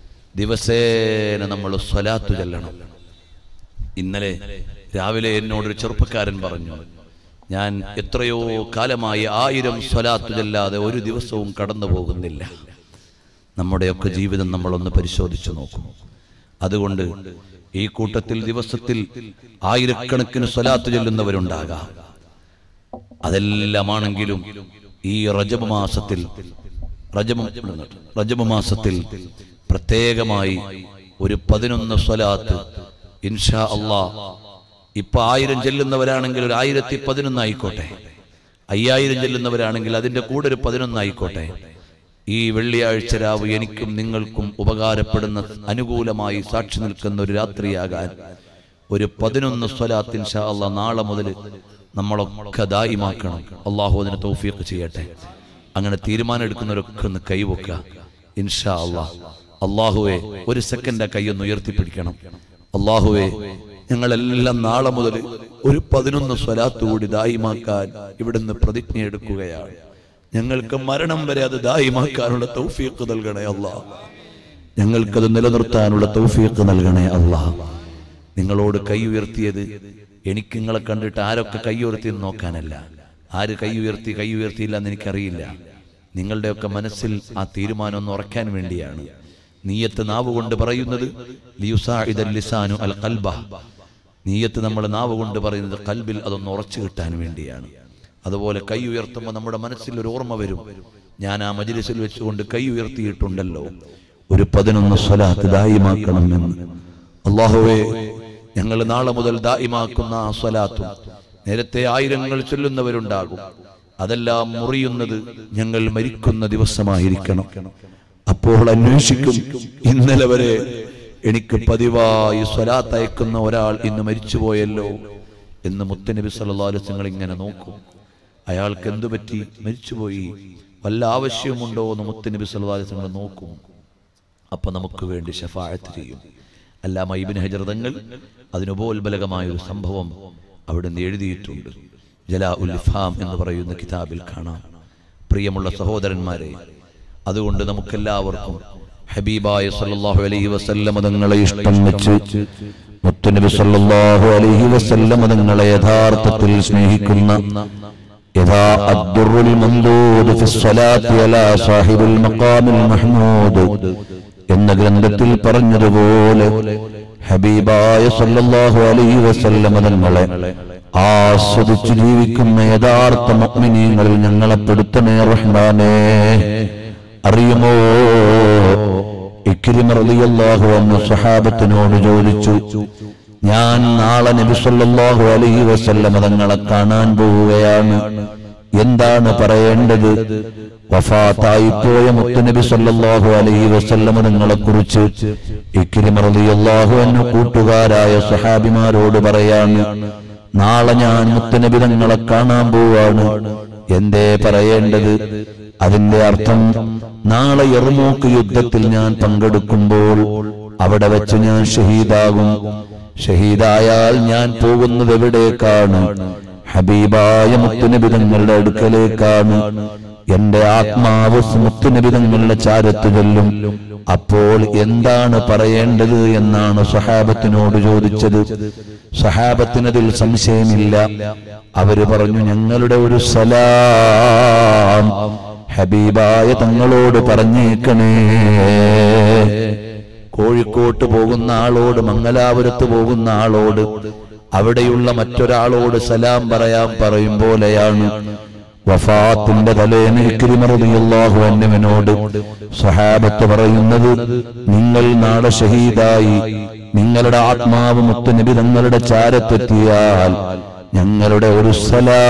ദിവസേന നമ്മൾ സ്വലാത്തു ചെല്ലണം ഇന്നലെ രാവിലെ എന്നോടൊരു ചെറുപ്പക്കാരൻ പറഞ്ഞു ഞാൻ എത്രയോ കാലമായി ആയിരം സ്വലാത്തു ചെല്ലാതെ ഒരു ദിവസവും കടന്നു പോകുന്നില്ല നമ്മുടെയൊക്കെ ജീവിതം നമ്മളൊന്ന് പരിശോധിച്ചു നോക്കും അതുകൊണ്ട് ഈ കൂട്ടത്തിൽ ദിവസത്തിൽ ആയിരക്കണക്കിന് സ്വലാത്ത് ചൊല്ലുന്നവരുണ്ടാകാം അതെല്ലാമാണെങ്കിലും ഈ റജബ് മാസത്തിൽ റജബ് റജബ് മാസത്തിൽ പ്രത്യേകമായി ഒരു പതിനൊന്ന് സ്വലാത്ത് ഇൻഷാ അള്ളാ ഇപ്പൊ ആയിരം ചെല്ലുന്നവരാണെങ്കിൽ ഒരു ആയിരത്തി പതിനൊന്ന് ആയിക്കോട്ടെ അയ്യായിരം ചെല്ലുന്നവരാണെങ്കിൽ അതിന്റെ കൂടെ ഒരു പതിനൊന്ന് ആയിക്കോട്ടെ ഈ വെള്ളിയാഴ്ച രാവ് എനിക്കും നിങ്ങൾക്കും ഉപകാരപ്പെടുന്ന അനുകൂലമായി സാക്ഷി നിൽക്കുന്ന ഒരു രാത്രിയാകാൻ ഒരു പതിനൊന്ന് സ്വലാത്ത് ഇൻഷാ അള്ളാ നാളെ മുതൽ നമ്മളൊക്കെ ദായിമാക്കണം അള്ളാഹു അതിന് തൗഫീഖ് ചെയ്യട്ടെ അങ്ങനെ തീരുമാനം എടുക്കുന്നവരൊക്കെ ഒന്ന് കൈവക്കുക ഇൻഷാ അള്ളാഹ് അള്ളാഹുവെ ഒരു സെക്കൻഡ് ആ കൈയൊന്ന് ഉയർത്തിപ്പിടിക്കണം അള്ളാഹുവെ ഞങ്ങളെല്ലാം നാളെ മുതൽ ഒരു പതിനൊന്ന് സ്വലാത്ത് കൂടി ദായിമാക്കാൻ ഇവിടുന്ന് പ്രതിജ്ഞ എടുക്കുകയാണ് ഞങ്ങൾക്ക് മരണം വരെ അത് ദായിമാക്കാനുള്ള തൗഫീഖ് നൽകണേ അള്ളാഹ് ഞങ്ങൾക്കത് നിലനിർത്താനുള്ള തൗഫീഖ് നൽകണേ അള്ളാഹ് നിങ്ങളോട് കൈ ഉയർത്തിയത് എനിക്ക് നിങ്ങളെ കണ്ടിട്ട് ആരൊക്കെ കൈ ഉയർത്തി എന്ന് നോക്കാനല്ല ആര് കൈ ഉയർത്തി കൈ ഉയർത്തിയില്ല എന്ന് എനിക്കറിയില്ല നിങ്ങളുടെയൊക്കെ മനസ്സിൽ ആ തീരുമാനം ഒന്ന് ഉറക്കാൻ വേണ്ടിയാണ് നീയത്ത് നാവ് കൊണ്ട് പറയുന്നത് ലിയുസാഇദൽ ലിസാനു അൽ ഖൽബ നീയത്ത് നമ്മൾ നാവ് കൊണ്ട് പറയുന്നത് കൽബിൽ അതൊന്ന് ഉറച്ചു കിട്ടാൻ വേണ്ടിയാണ് അതുപോലെ കൈ ഉയർത്തുമ്പോൾ നമ്മുടെ മനസ്സിൽ ഒരു ഓർമ്മ വരും ഞാൻ ആ മജ്ലിസിൽ വെച്ചുകൊണ്ട് കൈ ഉയർത്തിയിട്ടുണ്ടല്ലോ ഒരു പതിനൊന്ന് സ്വലാത്ത് ദായിമാക്കണമെന്ന് അള്ളാഹുവേ ഞങ്ങൾ നാളെ മുതൽ ദായിമാക്കുന്ന ആ സ്വലാത്തും നേരത്തെ ആയിരങ്ങൾ ചൊല്ലുന്നവരുണ്ടാകും അതെല്ലാം മുറിയുന്നത് ഞങ്ങൾ മരിക്കുന്ന ദിവസമായിരിക്കണം അപ്പോൾ അന്വേഷിക്കും ഇന്നലെ വരെ എനിക്ക് പതിവായി സ്വലാത്ത് അയക്കുന്ന ഒരാൾ ഇന്ന് മരിച്ചുപോയല്ലോ എന്ന് മുത്തനബി സല്ലാസ്ങ്ങൾ ഇങ്ങനെ നോക്കും അയാൾക്ക് എന്തു പറ്റി മരിച്ചുപോയി വല്ല ആവശ്യമുണ്ടോ എന്ന് മുത്തനബി സല്ലാസ്ങ്ങൾ നോക്കും അപ്പൊ നമുക്ക് വേണ്ടി ഷഫായത്ത് ചെയ്യും അല്ലാമ ഇബിൻ ഹജർ തങ്ങൾ അതിനുപോൽബലകമായ ഒരു സംഭവം അവിടുന്ന് എഴുതിയിട്ടുണ്ട് ജലാ ഉൽ ഇഫാം എന്ന് പറയുന്ന കിതാബിൽ കാണാം പ്രിയമുള്ള സഹോദരന്മാരെ അതുകൊണ്ട് നമുക്കെല്ലാവർക്കും ഹബീബായ സല്ലല്ലാഹു അലൈഹി വസല്ലം തങ്ങളെ ഇഷ്ടം വെച്ച് മുത്തുനബി സല്ലല്ലാഹു അലൈഹി വസല്ലം തങ്ങളെ യഥാർത്ഥത്തിൽ സ്നേഹിക്കുന്ന യഥാ അദ്ദുറുൽ മംദൂദ് ഫി സ്വലാത്തി അലാ സാഹിബുൽ മഖാമിൽ മഹ്മൂദ് എന്ന ഗ്രന്ഥത്തിൽ പറഞ്ഞതുപോലെ ഹബീബായ സല്ലല്ലാഹു അലൈഹി വസല്ലം തങ്ങളെ ആസ്വദിച്ചു ജീവിക്കുന്ന യഥാർത്ഥ മുഅ്മിനീങ്ങളിൽ ഞങ്ങളെ പെടുത്തണേ റഹ്മാനേ അറിയുമോ ഇക്രിമ റളിയല്ലാഹു അൻഹു സ്വഹാബത്തിനോട് ചോദിച്ചു ഞാൻ നാളെ നബി സല്ലല്ലാഹു അലൈഹി വസല്ലം തങ്ങളെ കാണാൻ പോവുകയാണ് എന്താണ് പറയേണ്ടത് വഫാത്തായി പോയ മുത്തുനബി സല്ലല്ലാഹു അലൈഹി വസല്ലം തങ്ങളെ കുറിച്ച് ഇക്രിമ റളിയല്ലാഹു അൻഹു കൂട്ടുകാരായ സ്വഹാബിമാരോട് പറയാണ് നാളെ ഞാൻ മുത്തുനബി തങ്ങളെ കാണാൻ പോവാണ് എന്തേ പറയേണ്ടത് അതിന്റെ അർത്ഥം നാളെ എറുമൂക്ക് യുദ്ധത്തിൽ ഞാൻ പങ്കെടുക്കുമ്പോൾ അവിടെ വെച്ച് ഞാൻ ഷഹീദാകും ഷഹീദായാൽ ഞാൻ പോകുന്നത് എവിടേക്കാണ് ഹബീബായ മുത്തുനബിതങ്ങളുടെ അടുക്കലേക്കാണ് എന്റെ ആത്മാവ് മുത്തുനബിതങ്ങളുടെ ചാരത്ത് ചെല്ലും അപ്പോൾ എന്താണ് പറയേണ്ടത് എന്നാണ് സഹാബത്തിനോട് ചോദിച്ചത് സഹാബത്തിനതിൽ സംശയമില്ല അവര് പറഞ്ഞു ഞങ്ങളുടെ ഒരു സലാം ഹബീബായ തങ്ങളോട് പറഞ്ഞേക്കണേ കോഴിക്കോട്ട് പോകുന്ന ആളോട് മംഗലാപുരത്ത് പോകുന്ന ആളോട് അവിടെയുള്ള മറ്റൊരാളോട് സലാം പറയാൻ പറയും പോലെയാണ് വഫാത്തിന്റെ തലേന്ന് ഇക്രിമറിയാഹു എന്നവനോട് സഹാബത്ത് പറയുന്നത് നിങ്ങൾ നാളെ ഷഹീദായി നിങ്ങളുടെ ആത്മാവ് മുത്തുനബി തങ്ങളുടെ ചാരത്തെത്തിയാൽ ഞങ്ങളുടെ ഒരു സലാ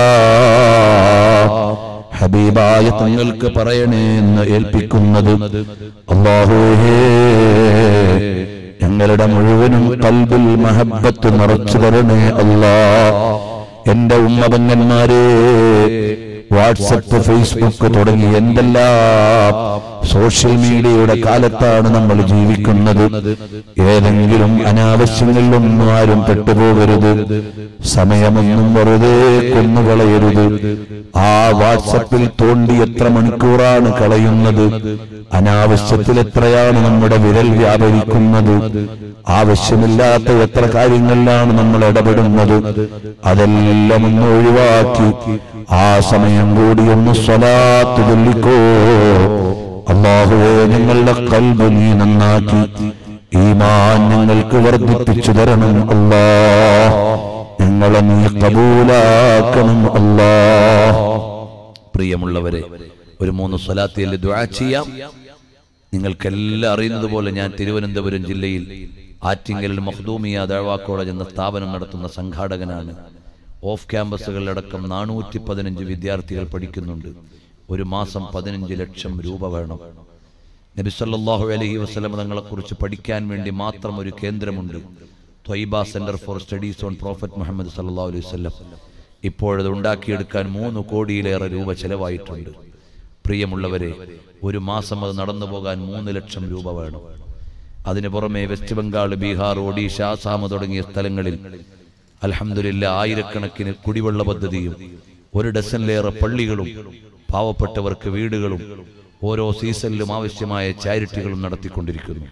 ഹബീബായ തങ്ങൾക്ക് പറയണേ എന്ന് ഏൽപ്പിക്കുന്നത് അള്ളാഹുഹേ ഞങ്ങളുടെ മുഴുവനും കൽബിൽ മഹബത്ത് നിറച്ചു തരണേ അല്ലാ എന്റെ ഉമ്മപങ്ങന്മാരെ വാട്സപ്പ് ഫേസ്ബുക്ക് തുടങ്ങി എന്തെല്ലാം സോഷ്യൽ മീഡിയയുടെ കാലത്താണ് നമ്മൾ ജീവിക്കുന്നത് ഏതെങ്കിലും അനാവശ്യങ്ങളിലൊന്നും ആരും പെട്ടുപോകരുത് സമയമൊന്നും വെറുതെ കൊന്നുകളയരുത് ആ വാട്സപ്പിൽ തോണ്ടി എത്ര മണിക്കൂറാണ് കളയുന്നത് അനാവശ്യത്തിൽ എത്രയാണ് നമ്മുടെ വിരൽ വ്യാപരിക്കുന്നത് ആവശ്യമില്ലാത്ത എത്ര കാര്യങ്ങളിലാണ് നമ്മൾ ഇടപെടുന്നത് അതെല്ലാം ഒന്ന് ഒഴിവാക്കി ആ സമയം കൂടി ഒന്ന് സ്വലാത്ത് ചൊല്ലിക്കോ അള്ളാഹുവേ ഞങ്ങളുടെ കൽബ് നീ നന്നാക്കി ഈമാൻ ഞങ്ങൾക്ക് വർദ്ധിപ്പിച്ചു തരണം അല്ലാ ഞങ്ങളെ നീ കബൂലാക്കണം അല്ലാ പ്രിയമുള്ളവരെ ഒരു മൂന്ന് സ്വലാത്തിയിൽ ദുആ ചെയ്യാം നിങ്ങൾക്കെല്ലാം അറിയുന്നത് പോലെ ഞാൻ തിരുവനന്തപുരം ജില്ലയിൽ ആറ്റിങ്കൽ മഖ്ദൂമിയ ദഴവാ കോളേജ് എന്ന സ്ഥാപനം നടത്തുന്ന സംഘാടകനാണ് ഓഫ് ക്യാമ്പസുകളിലടക്കം നാനൂറ്റി പതിനഞ്ച് വിദ്യാർത്ഥികൾ പഠിക്കുന്നുണ്ട് ഒരു മാസം പതിനഞ്ച് ലക്ഷം രൂപ വേണം നബി സല്ലല്ലാഹു അലൈഹി വസല്ലം തങ്ങളെക്കുറിച്ച് പഠിക്കാൻ വേണ്ടി മാത്രം ഒരു കേന്ദ്രമുണ്ട് Thwaiba centre for studies on prophet Muhammad സല്ലല്ലാഹു അലൈഹി വസല്ലം ഇപ്പോഴത് ഉണ്ടാക്കിയെടുക്കാൻ മൂന്ന് കോടിയിലേറെ രൂപ ചെലവായിട്ടുണ്ട് പ്രിയമുള്ളവരെ ഒരു മാസം അത് നടന്നു പോകാൻ മൂന്ന് ലക്ഷം രൂപ വേണം അതിനു പുറമെ വെസ്റ്റ് ബംഗാൾ ബീഹാർ ഒഡീഷ ആസാം തുടങ്ങിയ സ്ഥലങ്ങളിൽ അൽഹംദുലില്ല ആയിരക്കണക്കിന് കുടിവെള്ള പദ്ധതിയും ഒരു ഡസനിലേറെ പള്ളികളും പാവപ്പെട്ടവർക്ക് വീടുകളും ഓരോ സീസണിലും ആവശ്യമായ ചാരിറ്റികളും നടത്തിക്കൊണ്ടിരിക്കുന്നു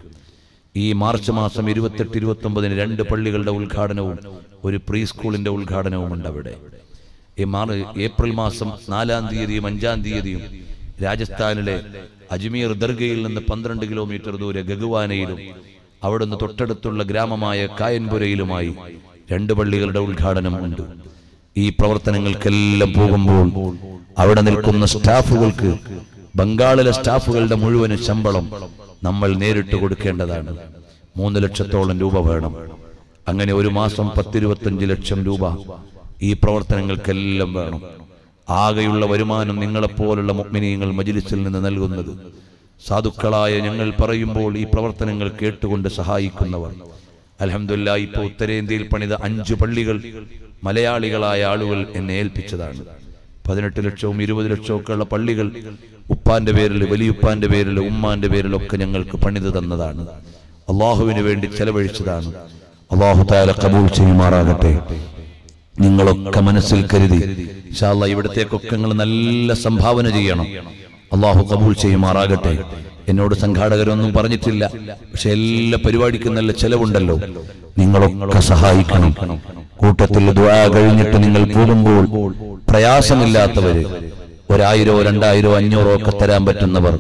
ഈ മാർച്ച് മാസം ഇരുപത്തെട്ട് ഇരുപത്തി ഒമ്പതിന് രണ്ട് പള്ളികളുടെ ഉദ്ഘാടനവും ഒരു പ്രീ സ്കൂളിന്റെ ഉദ്ഘാടനവും ഉണ്ട് അവിടെ ഈ മാർ ഏപ്രിൽ മാസം നാലാം തീയതിയും അഞ്ചാം തീയതിയും രാജസ്ഥാനിലെ അജ്മീർ ദർഗയിൽ നിന്ന് പന്ത്രണ്ട് കിലോമീറ്റർ ദൂരെ ഗഗുവാനയിലും അവിടുന്ന് തൊട്ടടുത്തുള്ള ഗ്രാമമായ കായൻപുരയിലുമായി രണ്ട് പള്ളികളുടെ ഉദ്ഘാടനം ഉണ്ട് ഈ പ്രവർത്തനങ്ങൾക്കെല്ലാം പോകുമ്പോൾ അവിടെ നിൽക്കുന്ന സ്റ്റാഫുകൾക്ക് ബംഗാളിലെ സ്റ്റാഫുകളുടെ മുഴുവൻ ശമ്പളം നമ്മൾ നേരിട്ട് കൊടുക്കേണ്ടതാണ് മൂന്ന് ലക്ഷത്തോളം രൂപ വേണം അങ്ങനെ ഒരു മാസം പത്തിരുപത്തഞ്ച് ലക്ഷം രൂപ ഈ പ്രവർത്തനങ്ങൾക്കെല്ലാം വേണം ആകെയുള്ള വരുമാനം നിങ്ങളെപ്പോലുള്ള മുഗ്മിനീങ്ങൾ മജിലിസിൽ നിന്ന് നൽകുന്നത് സാധുക്കളായ ഞങ്ങൾ പറയുമ്പോൾ ഈ പ്രവർത്തനങ്ങൾ കേട്ടുകൊണ്ട് സഹായിക്കുന്നവർ അലഹമില്ല ഇപ്പോൾ ഉത്തരേന്ത്യയിൽ പണിത അഞ്ചു പള്ളികൾ മലയാളികളായ ആളുകൾ എന്നെ ഏൽപ്പിച്ചതാണ് പതിനെട്ട് ലക്ഷവും ഇരുപത് ലക്ഷവും ഒക്കെ ഉള്ള പള്ളികൾ ഉപ്പാന്റെ പേരിൽ വലിയുപ്പാന്റെ പേരിൽ ഉമ്മാന്റെ പേരിലൊക്കെ ഞങ്ങൾക്ക് പണിത് തന്നതാണ് അള്ളാഹുവിന് വേണ്ടി ചെലവഴിച്ചതാണ് അള്ളാഹു താല കബൂൾ ചെയ്യുമാറാകട്ടെ നിങ്ങളൊക്കെ മനസ്സിൽ കരുതി ഇൻഷാല്ലാ ഇവിടത്തേക്കൊക്കെ നിങ്ങൾ നല്ല സംഭാവന ചെയ്യണം അള്ളാഹു കബൂൾ ചെയ്യുമാറാകട്ടെ എന്നോട് സംഘാടകരൊന്നും പറഞ്ഞിട്ടില്ല പക്ഷെ എല്ലാ പരിപാടിക്കും നല്ല ചെലവുണ്ടല്ലോ നിങ്ങളൊക്കെ സഹായിക്കണം കൂട്ടത്തിൽ ദ്വാ കഴിഞ്ഞിട്ട് നിങ്ങൾ പോകുമ്പോൾ പ്രയാസമില്ലാത്തവര് ഒരായിരോ രണ്ടായിരോ അഞ്ഞൂറോ ഒക്കെ തരാൻ പറ്റുന്നവർ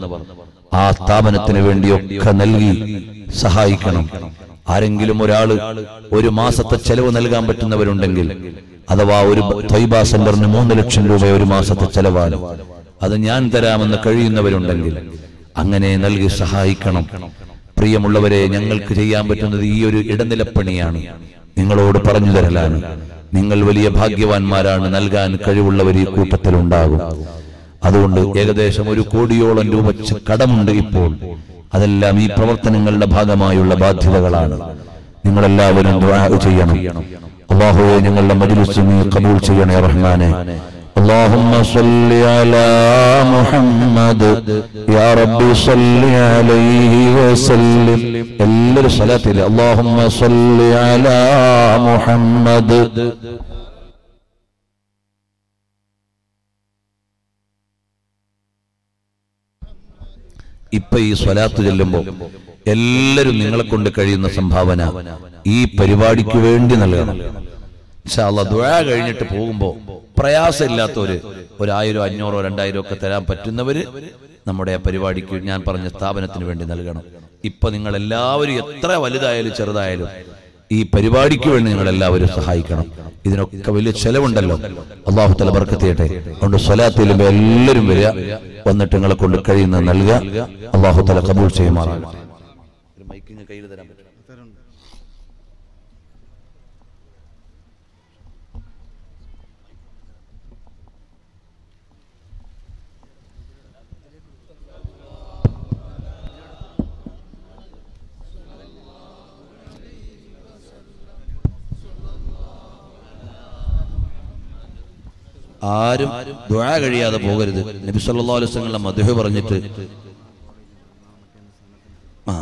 ആ സ്ഥാപനത്തിന് വേണ്ടിയൊക്കെ നൽകി സഹായിക്കണം ആരെങ്കിലും ഒരാള് ഒരു മാസത്തെ ചെലവ് നൽകാൻ പറ്റുന്നവരുണ്ടെങ്കിൽ അഥവാ ഒരു ത്വയ്ബ സെന്ററിന് മൂന്ന് ലക്ഷം രൂപ ഒരു മാസത്തെ ചെലവാണ് അത് ഞാൻ തരാമെന്ന് കഴിയുന്നവരുണ്ടെങ്കിൽ അങ്ങനെ നൽകി സഹായിക്കണം പ്രിയമുള്ളവരെ ഞങ്ങൾക്ക് ചെയ്യാൻ പറ്റുന്നത് ഈ ഒരു ഇടനിലപ്പണിയാണ് നിങ്ങളോട് പറഞ്ഞു തരലാണ് നിങ്ങൾ വലിയ ഭാഗ്യവാന്മാരാണ് നൽകാൻ കഴിവുള്ളവർ ഈ കൂട്ടത്തിലുണ്ടാകും അതുകൊണ്ട് ഏകദേശം ഒരു കോടിയോളം രൂപ ച- കടമുണ്ട് ഇപ്പോൾ അതെല്ലാം ഈ പ്രവർത്തനങ്ങളുടെ ഭാഗമായുള്ള ബാധ്യതകളാണ് നിങ്ങളെല്ലാവരും ദുആ ചെയ്യണം അള്ളാഹുവെ ഞങ്ങളുടെ മജ്ലിസ് നീ കബൂൽ ചെയ്യണേ റഹ്മാനെ اللهم صل على محمد يا رب صل عليه وسلم എല്ലാവരും സ്വലാത്തിൽ اللهم صل على محمد ഇപ്പൊ ഈ സ്വലാത്ത് ചെല്ലുമ്പോ എല്ലാരും നിങ്ങളെ കൊണ്ട് കഴിയുന്ന സംഭാവന ഈ പരിപാടിക്ക് വേണ്ടി നൽകണം ഇൻഷാ അല്ലാ ദുആ കഴിഞ്ഞിട്ട് പോകുമ്പോ പ്രയാസമില്ലാത്തവര് ഒരായിരോ അഞ്ഞൂറോ രണ്ടായിരോ ഒക്കെ തരാൻ പറ്റുന്നവര് നമ്മുടെ ആ പരിപാടിക്ക് ഞാൻ പറഞ്ഞ സ്ഥാപനത്തിന് വേണ്ടി നൽകണം ഇപ്പൊ നിങ്ങൾ എല്ലാവരും എത്ര വലുതായാലും ചെറുതായാലും ഈ പരിപാടിക്ക് വേണ്ടി നിങ്ങൾ എല്ലാവരും സഹായിക്കണം ഇതിനൊക്കെ വലിയ ചെലവുണ്ടല്ലോ അള്ളാഹു തല ബർക്കത്ത് ചെയ്യട്ടെ അതുകൊണ്ട് സ്വലാത്തിലും എല്ലാവരും വരിക വന്നിട്ട് നിങ്ങളെ കൊണ്ട് കഴിയുന്നത് നൽകുക അള്ളാഹു തല കബൂൾ ചെയ്യുമാറാകട്ടെ കയ്യിൽ തരാൻ പറ്റും ആരും ദുആ കഴിയാതെ പോകരുത് നബി സല്ലല്ലാഹു അലൈഹി വസല്ലം മദ്ഹു പറഞ്ഞിട്ട് ആ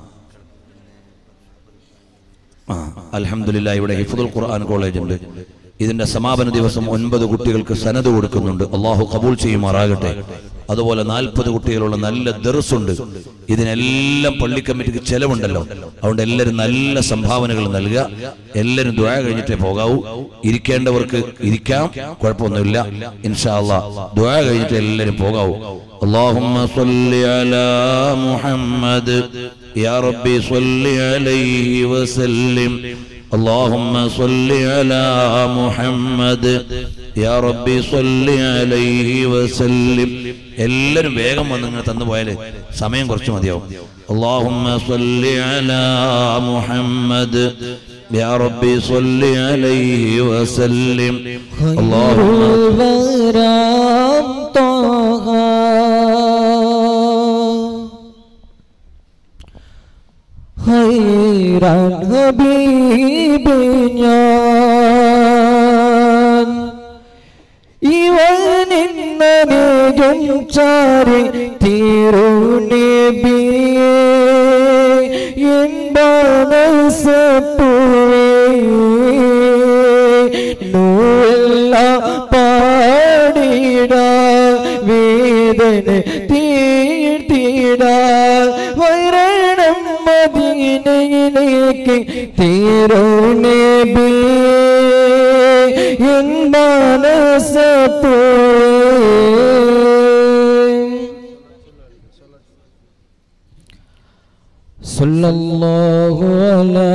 ആ അൽഹംദുലില്ലാ ഇവിടെ ഹിഫ്ദുൽ ഖുർആൻ കോളേജ് ഉണ്ട് ഇതിന്റെ സമാപന ദിവസം ഒൻപത് കുട്ടികൾക്ക് സനത് കൊടുക്കുന്നുണ്ട് അള്ളാഹു കബൂൾ ചെയ്യുമാറാകട്ടെ അതുപോലെ നാൽപ്പത് കുട്ടികളുള്ള നല്ല ദർസുണ്ട് ഇതിനെല്ലാം പള്ളി കമ്മിറ്റിക്ക് ചെലവുണ്ടല്ലോ അതുകൊണ്ട് എല്ലാവരും നല്ല സംഭാവനകൾ നൽകുക എല്ലാവരും ദുആ കഴിഞ്ഞിട്ടേ പോകാവൂ ഇരിക്കേണ്ടവർക്ക് ഇരിക്കാം കുഴപ്പമൊന്നുമില്ല ഇൻഷാ അല്ലാ ദുആ കഴിഞ്ഞിട്ട് എല്ലാവരും പോകാവൂ اللهم صل على محمد يا ربي صل عليه وسلم اللهم صل على محمد يا ربي صل عليه وسلم എല്ലാവരും വേഗം വന്ന് ഇങ്ങനെ തന്നു പോയാല് സമയം കുറച്ച് മതിയാവും اللهم صل على محمد يا ربي صل عليه وسلم اللهم الغرام طه خيرا حبيب ഞാൻ ഇവൻ ഇന്നലെ സ്നേഹം ചാരി തിരുനബിയേ എൻ മനസ്സ് നൂല്ല പാടിട വേദന തീർത്തിട വരണം മദീനയിലേക്ക് തിരുനബിയേ എൻ മനസ്സ് صلى الله على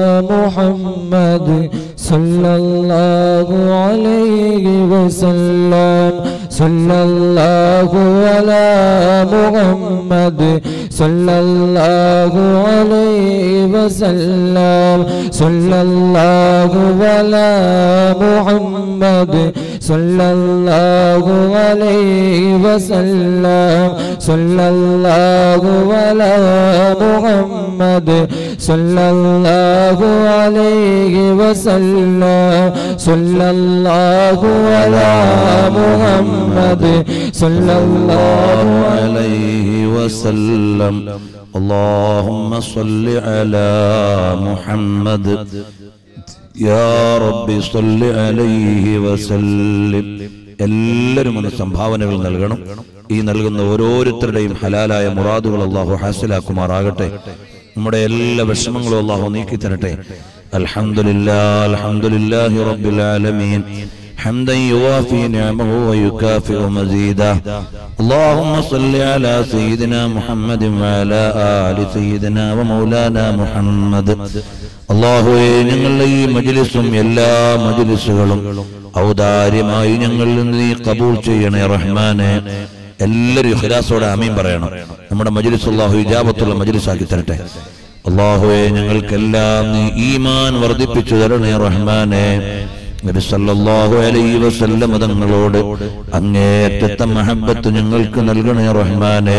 محمد صلى الله عليه وسلم صلى الله على محمد صلى الله عليه وسلم صلى الله على محمد صلى الله عليه وسلم صلى الله على محمد صلى الله عليه وسلم صلى الله على محمد صلى الله عليه وسلم اللهم صل على محمد يا رب صل عليه وسلم എല്ലാവരും ഒന്ന് സംഭാവനകൾ നൽകണം ഈ നൽകുന്ന ഓരോരുത്തരുടെയും ഹലാലായ മുറാദുകൾ അള്ളാഹു ഹാസിലാക്കുമാറാകട്ടെ നമ്മുടെ എല്ലാ വിഷമങ്ങളും അള്ളാഹു നീക്കി തരട്ടെ അൽഹംദുലില്ലാ അൽഹംദുലില്ലാഹി റബ്ബിൽ ആലമീൻ حمدا يوافي نعمه ويكافئ مزيده اللهم صل على سيدنا محمد وعلى آل سيدنا ومولانا محمد അള്ളാഹുവെ ഞങ്ങളുടെ ഈ മജ്ലിസും എല്ലാ മജ്ലിസുകളും ഔദാര്യമായി ഞങ്ങളിൽ നിന്ന് നീ കബൂൾ ചെയ്യണേ റഹ്മാനെ എല്ലാവരും ഇഖ്ലാസോടെ ആമീൻ പറയണം നമ്മുടെ മജ്ലിസ് അള്ളാഹു ഇജാബത്തുള്ള മജ്ലിസാക്കി തരട്ടെ അള്ളാഹുവെ ഞങ്ങൾക്കെല്ലാം നീ ഈമാൻ വർദ്ധിപ്പിച്ചു തരണേ റഹ്മാനെ നബി സല്ലല്ലാഹു അലൈഹി വസല്ലം തങ്ങളോട് അങ്ങേറ്റത്തെ മഹബത്ത് ഞങ്ങൾക്ക് നൽകണേ റഹ്മാനെ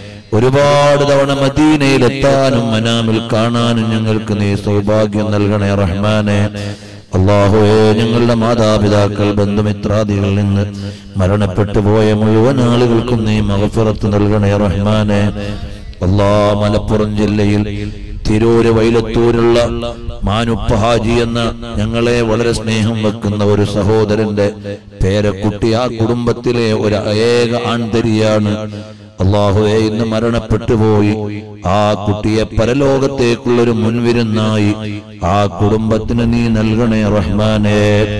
ഒരുപാട് തവണ മദീനയിലെത്താനും മനാമിൽ കാണാനും ഞങ്ങൾക്ക് നീ സൗഭാഗ്യം നൽകണേ റഹ്മാനെ അള്ളാഹുവെ ഞങ്ങളുടെ മാതാപിതാക്കൾ ബന്ധുമിത്രാദികളിൽ നിന്ന് മരണപ്പെട്ടു പോയ മുഴുവൻ ആളുകൾക്കും നീ മകഫിറത്ത് നൽകണേ റഹ്മാനെ അള്ളാ മലപ്പുറം ജില്ലയിൽ തിരൂര് വൈലത്തൂരുള്ള മാനുപ്പ ഹാജി എന്ന ഞങ്ങളെ വളരെ സ്നേഹം വെക്കുന്ന ഒരു സഹോദരന്റെ പേരക്കുട്ടി ആ കുടുംബത്തിലെ ഒരു ഏക ആൺതരിയാണ് അള്ളാഹുവെ ഇന്ന് മരണപ്പെട്ടു പോയി ആ കുട്ടിയെ പരലോകത്തേക്കുള്ള ഒരു മുൻവിരുന്നായി ആ കുടുംബത്തിന് നീ നൽകണേ റഹ്മാനെ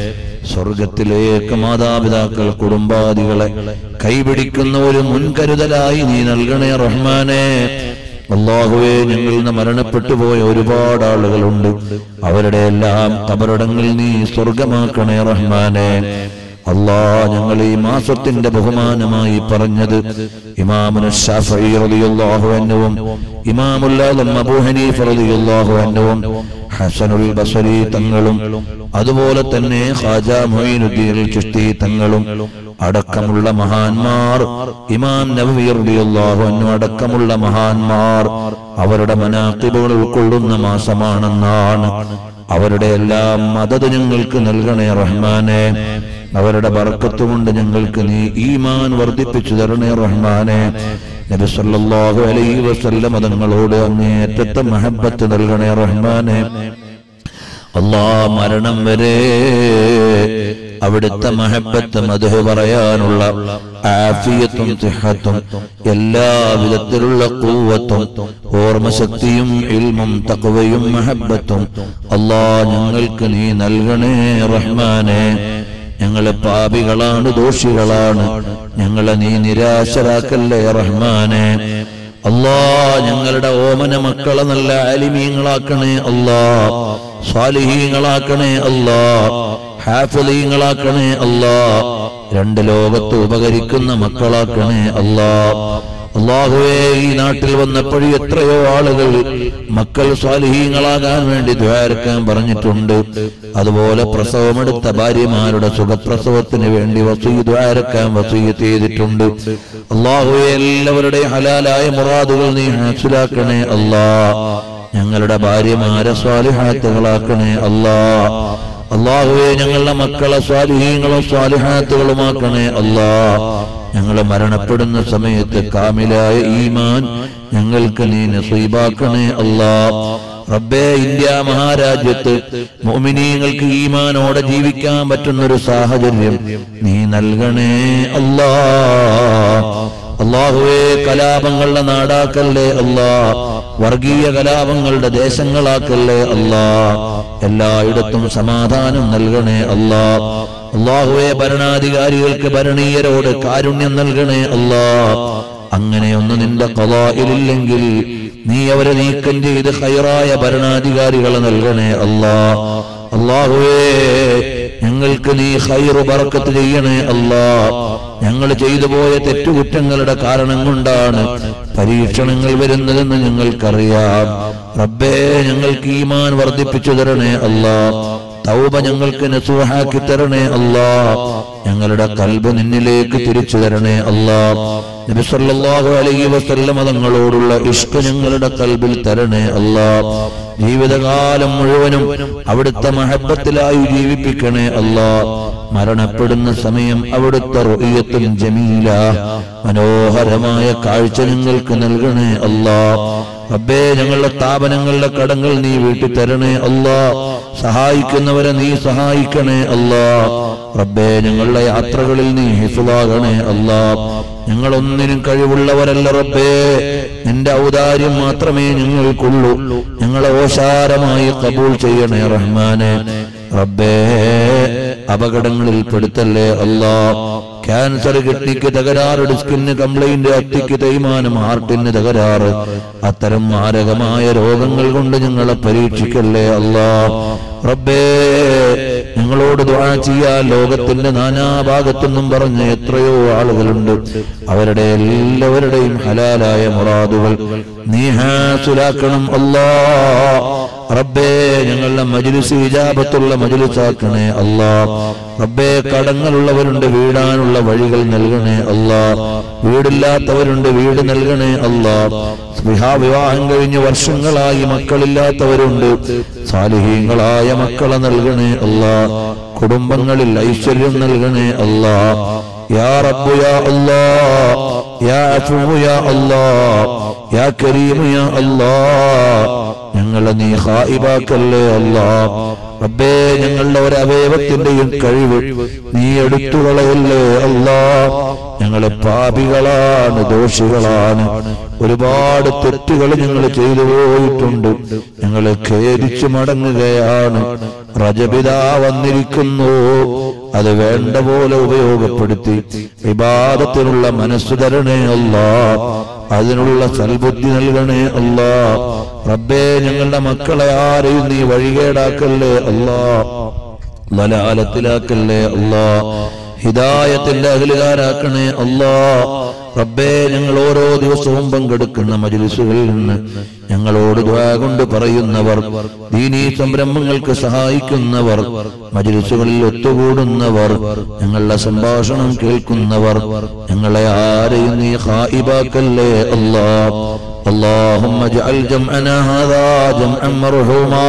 സ്വർഗത്തിലേക്ക് മാതാപിതാക്കൾ കുടുംബാദികളെ കൈപിടിക്കുന്ന ഒരു മുൻകരുതലായി നീ നൽകണേ റഹ്മാനെ അള്ളാഹുവെ ഞങ്ങളിൽ നിന്ന് മരണപ്പെട്ടു പോയ ഒരുപാട് ആളുകളുണ്ട് അവരുടെ എല്ലാം കബറിടങ്ങൾ നീ സ്വർഗമാക്കണേ റഹ്മാനെ അള്ളാ ഞങ്ങൾ ഈ മാസത്തിന്റെ ബഹുമാനമായി പറഞ്ഞത് ഇമാമുന ഷാഫഈ റളിയല്ലാഹു അൻഹുവും ഇമാമുല്ലാദം അബൂ ഹനീഫ റളിയല്ലാഹു അൻഹുവും ഹസനുൽ ബസരി തങ്ങളും അതുപോലെ തന്നെ ഖാജ മൊയ്നുദ്ദീൻ ചിഷ്തി തങ്ങളും അടക്കമുള്ള മഹാന്മാർ ഇമാം നബവി റളിയല്ലാഹു അൻഹു അടക്കമുള്ള മഹാന്മാർ അവരുടെ മനാഖിബുകൾ ഉൾക്കൊള്ളുന്ന മാസമാണെന്നാണ് അവരുടെ എല്ലാം മദത് ഞങ്ങൾക്ക് നൽകണേ റഹ്മാനെ അവരുടെ ബർക്കത്ത് കൊണ്ട് ഞങ്ങൾക്ക് നീ ഈമാൻ വർദ്ധിപ്പിച്ചു തരണേ റഹ്മാനെ നബി സല്ലല്ലാഹു അലൈഹി വസല്ലം തങ്ങളോട് അങ്ങേറ്റത്തെ മഹബത്ത് നൽകണേ റഹ്മാനെ അല്ലാ മരണം വരെ അവിടുത്തെ മഹബത്ത് മധു പറയാനുള്ള ആഫിയത്തും സിഹത്തും എല്ലാ വിധത്തിലുള്ള കൂവത്തും ഓർമ്മശക്തിയും ഇൽമും തക്കവയും മഹബത്തും അല്ലാ ഞങ്ങൾക്ക് നീ നൽകണേ റഹ്മാനെ ഞങ്ങളെ പാപികളാണ് ദോഷികളാണ് ഞങ്ങളെ നീ നിരാശരാക്കല്ലേ റഹ്മാനെ അല്ലാ ഞങ്ങളുടെ ഓമന മക്കളെ നല്ല ആലിമീങ്ങളാക്കണേ അല്ലാ സ്വാലിഹീങ്ങളാക്കണേ അല്ലാ ഹാഫലീങ്ങളാക്കണേ അല്ലാ രണ്ട് ലോകത്ത് ഉപകരിക്കുന്ന മക്കളാക്കണേ അല്ലാ അള്ളാഹുവേ ഈ നാട്ടിൽ വന്നപ്പോഴും എത്രയോ ആളുകൾ മക്കൾ സ്വാലിഹീങ്ങളാകാൻ വേണ്ടി ദ്വാരക്കാൻ പറഞ്ഞിട്ടുണ്ട് അതുപോലെ പ്രസവമെടുത്ത ഭാര്യമാരുടെ സുഖപ്രസവത്തിന് വേണ്ടി വസീ ദ്വാരക്കാൻ വസീയത്ത് ചെയ്തിട്ടുണ്ട് അള്ളാഹുവെ എല്ലാവരുടെയും ഹലാലായ മുറാദുകൾ നീ ഹാസിലാക്കണേ അല്ലാ ഞങ്ങളുടെ ഭാര്യമാരെ സ്വാലിഹാത്തുകളാക്കണേ അല്ലാ അള്ളാഹുവെ ഞങ്ങളുടെ മക്കളെ സ്വാലിഹീങ്ങളും സ്വാലിഹാത്തുകളുമാക്കണേ അല്ലാ ഞങ്ങൾ മരണപ്പെടുന്ന സമയത്ത് കാമിലായ ഈമാൻ ഞങ്ങൾക്ക് നീ നസീബാക്കണേ അല്ലാ റബ്ബേ ഇന്ത്യ മഹാരാജ്യത്ത് മോമിനീങ്ങൾക്ക് ഈമാനോടെ ജീവിക്കാൻ പറ്റുന്ന ഒരു സാഹചര്യം നീ നൽകണേ അല്ലാ അള്ളാഹുവേ കലാപങ്ങളുടെ നാടാക്കല്ലേ അല്ലാ വർഗീയ കലാപങ്ങളുടെ ദേശങ്ങളാക്കല്ലേ അല്ലാ എല്ലായിടത്തും സമാധാനം നൽകണേ അല്ലാ അള്ളാഹുവെ ഭരണാധികാരികൾക്ക് ഭരണീയരോട് കാരുണ്യം നൽകണേ അല്ലാ അങ്ങനെയൊന്ന് നിന്റെ കലായിലില്ലെങ്കിൽ നീ അവരെ നീക്കം ചെയ്ത് ഹൈറായ ഭരണാധികാരികളെ നൽകണേ അല്ലാ അള്ളാഹുവേ ഞങ്ങൾക്ക് നീ ഹൈറ് ബറക്കത്ത് ചെയ്യണേ അല്ലാ ഞങ്ങൾ ചെയ്തു പോയ തെറ്റുകുറ്റങ്ങളുടെ കാരണം കൊണ്ടാണ് പരീക്ഷണങ്ങൾ വരുന്നതെന്ന് ഞങ്ങൾക്കറിയാം റബ്ബേ ഞങ്ങൾക്ക് ഈമാൻ വർദ്ധിപ്പിച്ചു തരണേ അല്ലാ തൗബ ഞങ്ങൾക്ക് നസൂഹാക്കി തരണേ അല്ലാ ഞങ്ങളുടെ കൽബ് നിന്നിലേക്ക് തിരിച്ചു തരണേ അല്ലാ നബി സല്ലല്ലാഹു അലൈഹി വസല്ലം തങ്ങളോടുള്ള ഇഷ്ക ഞങ്ങളുടെ കൽബിൽ തരണേ അല്ലാ ജീവിതകാലം മുഴുവനും അവിടുത്തെ മഹബത്തിലായി ജീവിപ്പിക്കണേ അല്ലാ മരണപ്പെടുന്ന സമയം അവിടുത്തെ റുഇയത്തും ജമീല മനോഹരമായ കാഴ്ച ഞങ്ങൾക്ക് നൽകണേ അല്ലാ റബ്ബേ ഞങ്ങളുടെ സ്ഥാപനങ്ങളുടെ കടങ്ങൾ നീ വീട്ടി തരണേ അല്ലാ സഹായിക്കുന്നവരെ നീ സഹായിക്കണേ അല്ലാ റബ്ബേ ഞങ്ങളുടെ യാത്രകളിൽ നീ ഹിസുവാകണേ അല്ലാ ഞങ്ങളൊന്നിനും കഴിവുള്ളവരല്ല റബ്ബേ നിന്റെ ഔദാര്യം മാത്രമേ ഞങ്ങൾക്കുള്ളൂ ഞങ്ങളെ ഓശാരമായി കബൂൾ ചെയ്യണേ റഹ്മാനെ റബ്ബേ അപകടങ്ങളിൽ പെടുത്തല്ലേ അല്ലാ ക്യാൻസർ കിഡ്നിക്ക് തകരാറ് ഡിസ്കിന് കംപ്ലൈന്റ് അത്തിക്ക് തേയ്മാനം ഹാർട്ടിന് തകരാറ് അത്തരം മാരകമായ രോഗങ്ങൾ കൊണ്ട് ഞങ്ങളെ പരീക്ഷിക്കല്ലേ അല്ലാ റബ്ബേ ഞങ്ങളോട് ദുആ ചെയ്യാൻ ലോകത്തിന്റെ നാനാഭാഗത്തുനിന്നും പറഞ്ഞ എത്രയോ ആളുകളുണ്ട് അവരുടെ എല്ലാവരുടെയും ഹലാലായ മുറാദുകൾ നീ ഹാസുലാക്കണം അല്ലാ റബ്ബേ ഞങ്ങളുടെ മജിലിസ് ഇജാബത്തുള്ള മജിലിസാക്കണേ അല്ലാ റബ്ബേ കടങ്ങളുള്ളവരുണ്ട് വീടാനുള്ള വഴികൾ നൽകണേ അല്ലാ വീടില്ലാത്തവരുണ്ട് വീട് നൽകണേ അല്ലാ വിവാ വിവാഹം കഴിഞ്ഞ് വർഷങ്ങളായി മക്കളില്ലാത്തവരുണ്ട് സാലിഹീങ്ങളായ മക്കളെ നൽകണേ അല്ലാ കുടുംബങ്ങളിൽ ഐശ്വര്യം നൽകണേ അല്ലാ യാ റബ്ബു യാ അല്ലാ യാ അഫു യാ അല്ലാ യാ കരീം യാ അല്ലാ ഞങ്ങളെ നീ ഹായിബാക്കല്ലേ അല്ലാ റബ്ബേ ഞങ്ങളുടെ ഒരു അവയവത്തിന്റെയും കഴിവ് നീ എടുത്തു കളയല്ലേ അല്ലാ ഞങ്ങളെ പാപികളാണ് ദോഷികളാണ് ഒരുപാട് തെറ്റുകൾ ഞങ്ങൾ ചെയ്തു പോയിട്ടുണ്ട് ഞങ്ങൾ ഖേദിച്ചു മടങ്ങുകയാണ് റജബിത വന്നിരിക്കുന്നു അത് വേണ്ട പോലെ ഉപയോഗപ്പെടുത്തി വിവാദത്തിനുള്ള മനസ്സു തരണേ അല്ലാ അതിനുള്ള സൽബുദ്ധി നൽകണേ അല്ലാ റബ്ബേ ഞങ്ങളുടെ മക്കളെ ആരെയും നീ വഴികേടാക്കല്ലേ അല്ലാ ലലാലത്തിലാക്കല്ലേ അല്ലാ ഹിദായത്തിന്റെ അഖിലുകാരാക്കണേ അല്ലാ റബ്ബേ ഞങ്ങൾ ഓരോ ദിവസവും പങ്കെടുക്കുന്ന മജിലിസുകളിൽ നിന്ന് ഞങ്ങളോട് ദ്വാ കൊണ്ട് പറയുന്നവർ ദീനീ സംരംഭങ്ങൾക്ക് സഹായിക്കുന്നവർ മജിലിസുകളിൽ ഒത്തുകൂടുന്നവർ ഞങ്ങളുടെ സംഭാഷണം കേൾക്കുന്നവർ ഞങ്ങളെ ആരെയും നീ ഹായിബാക്കല്ലേ അല്ലാ اللهم اجعل جمعنا هذا جمعا مرحوما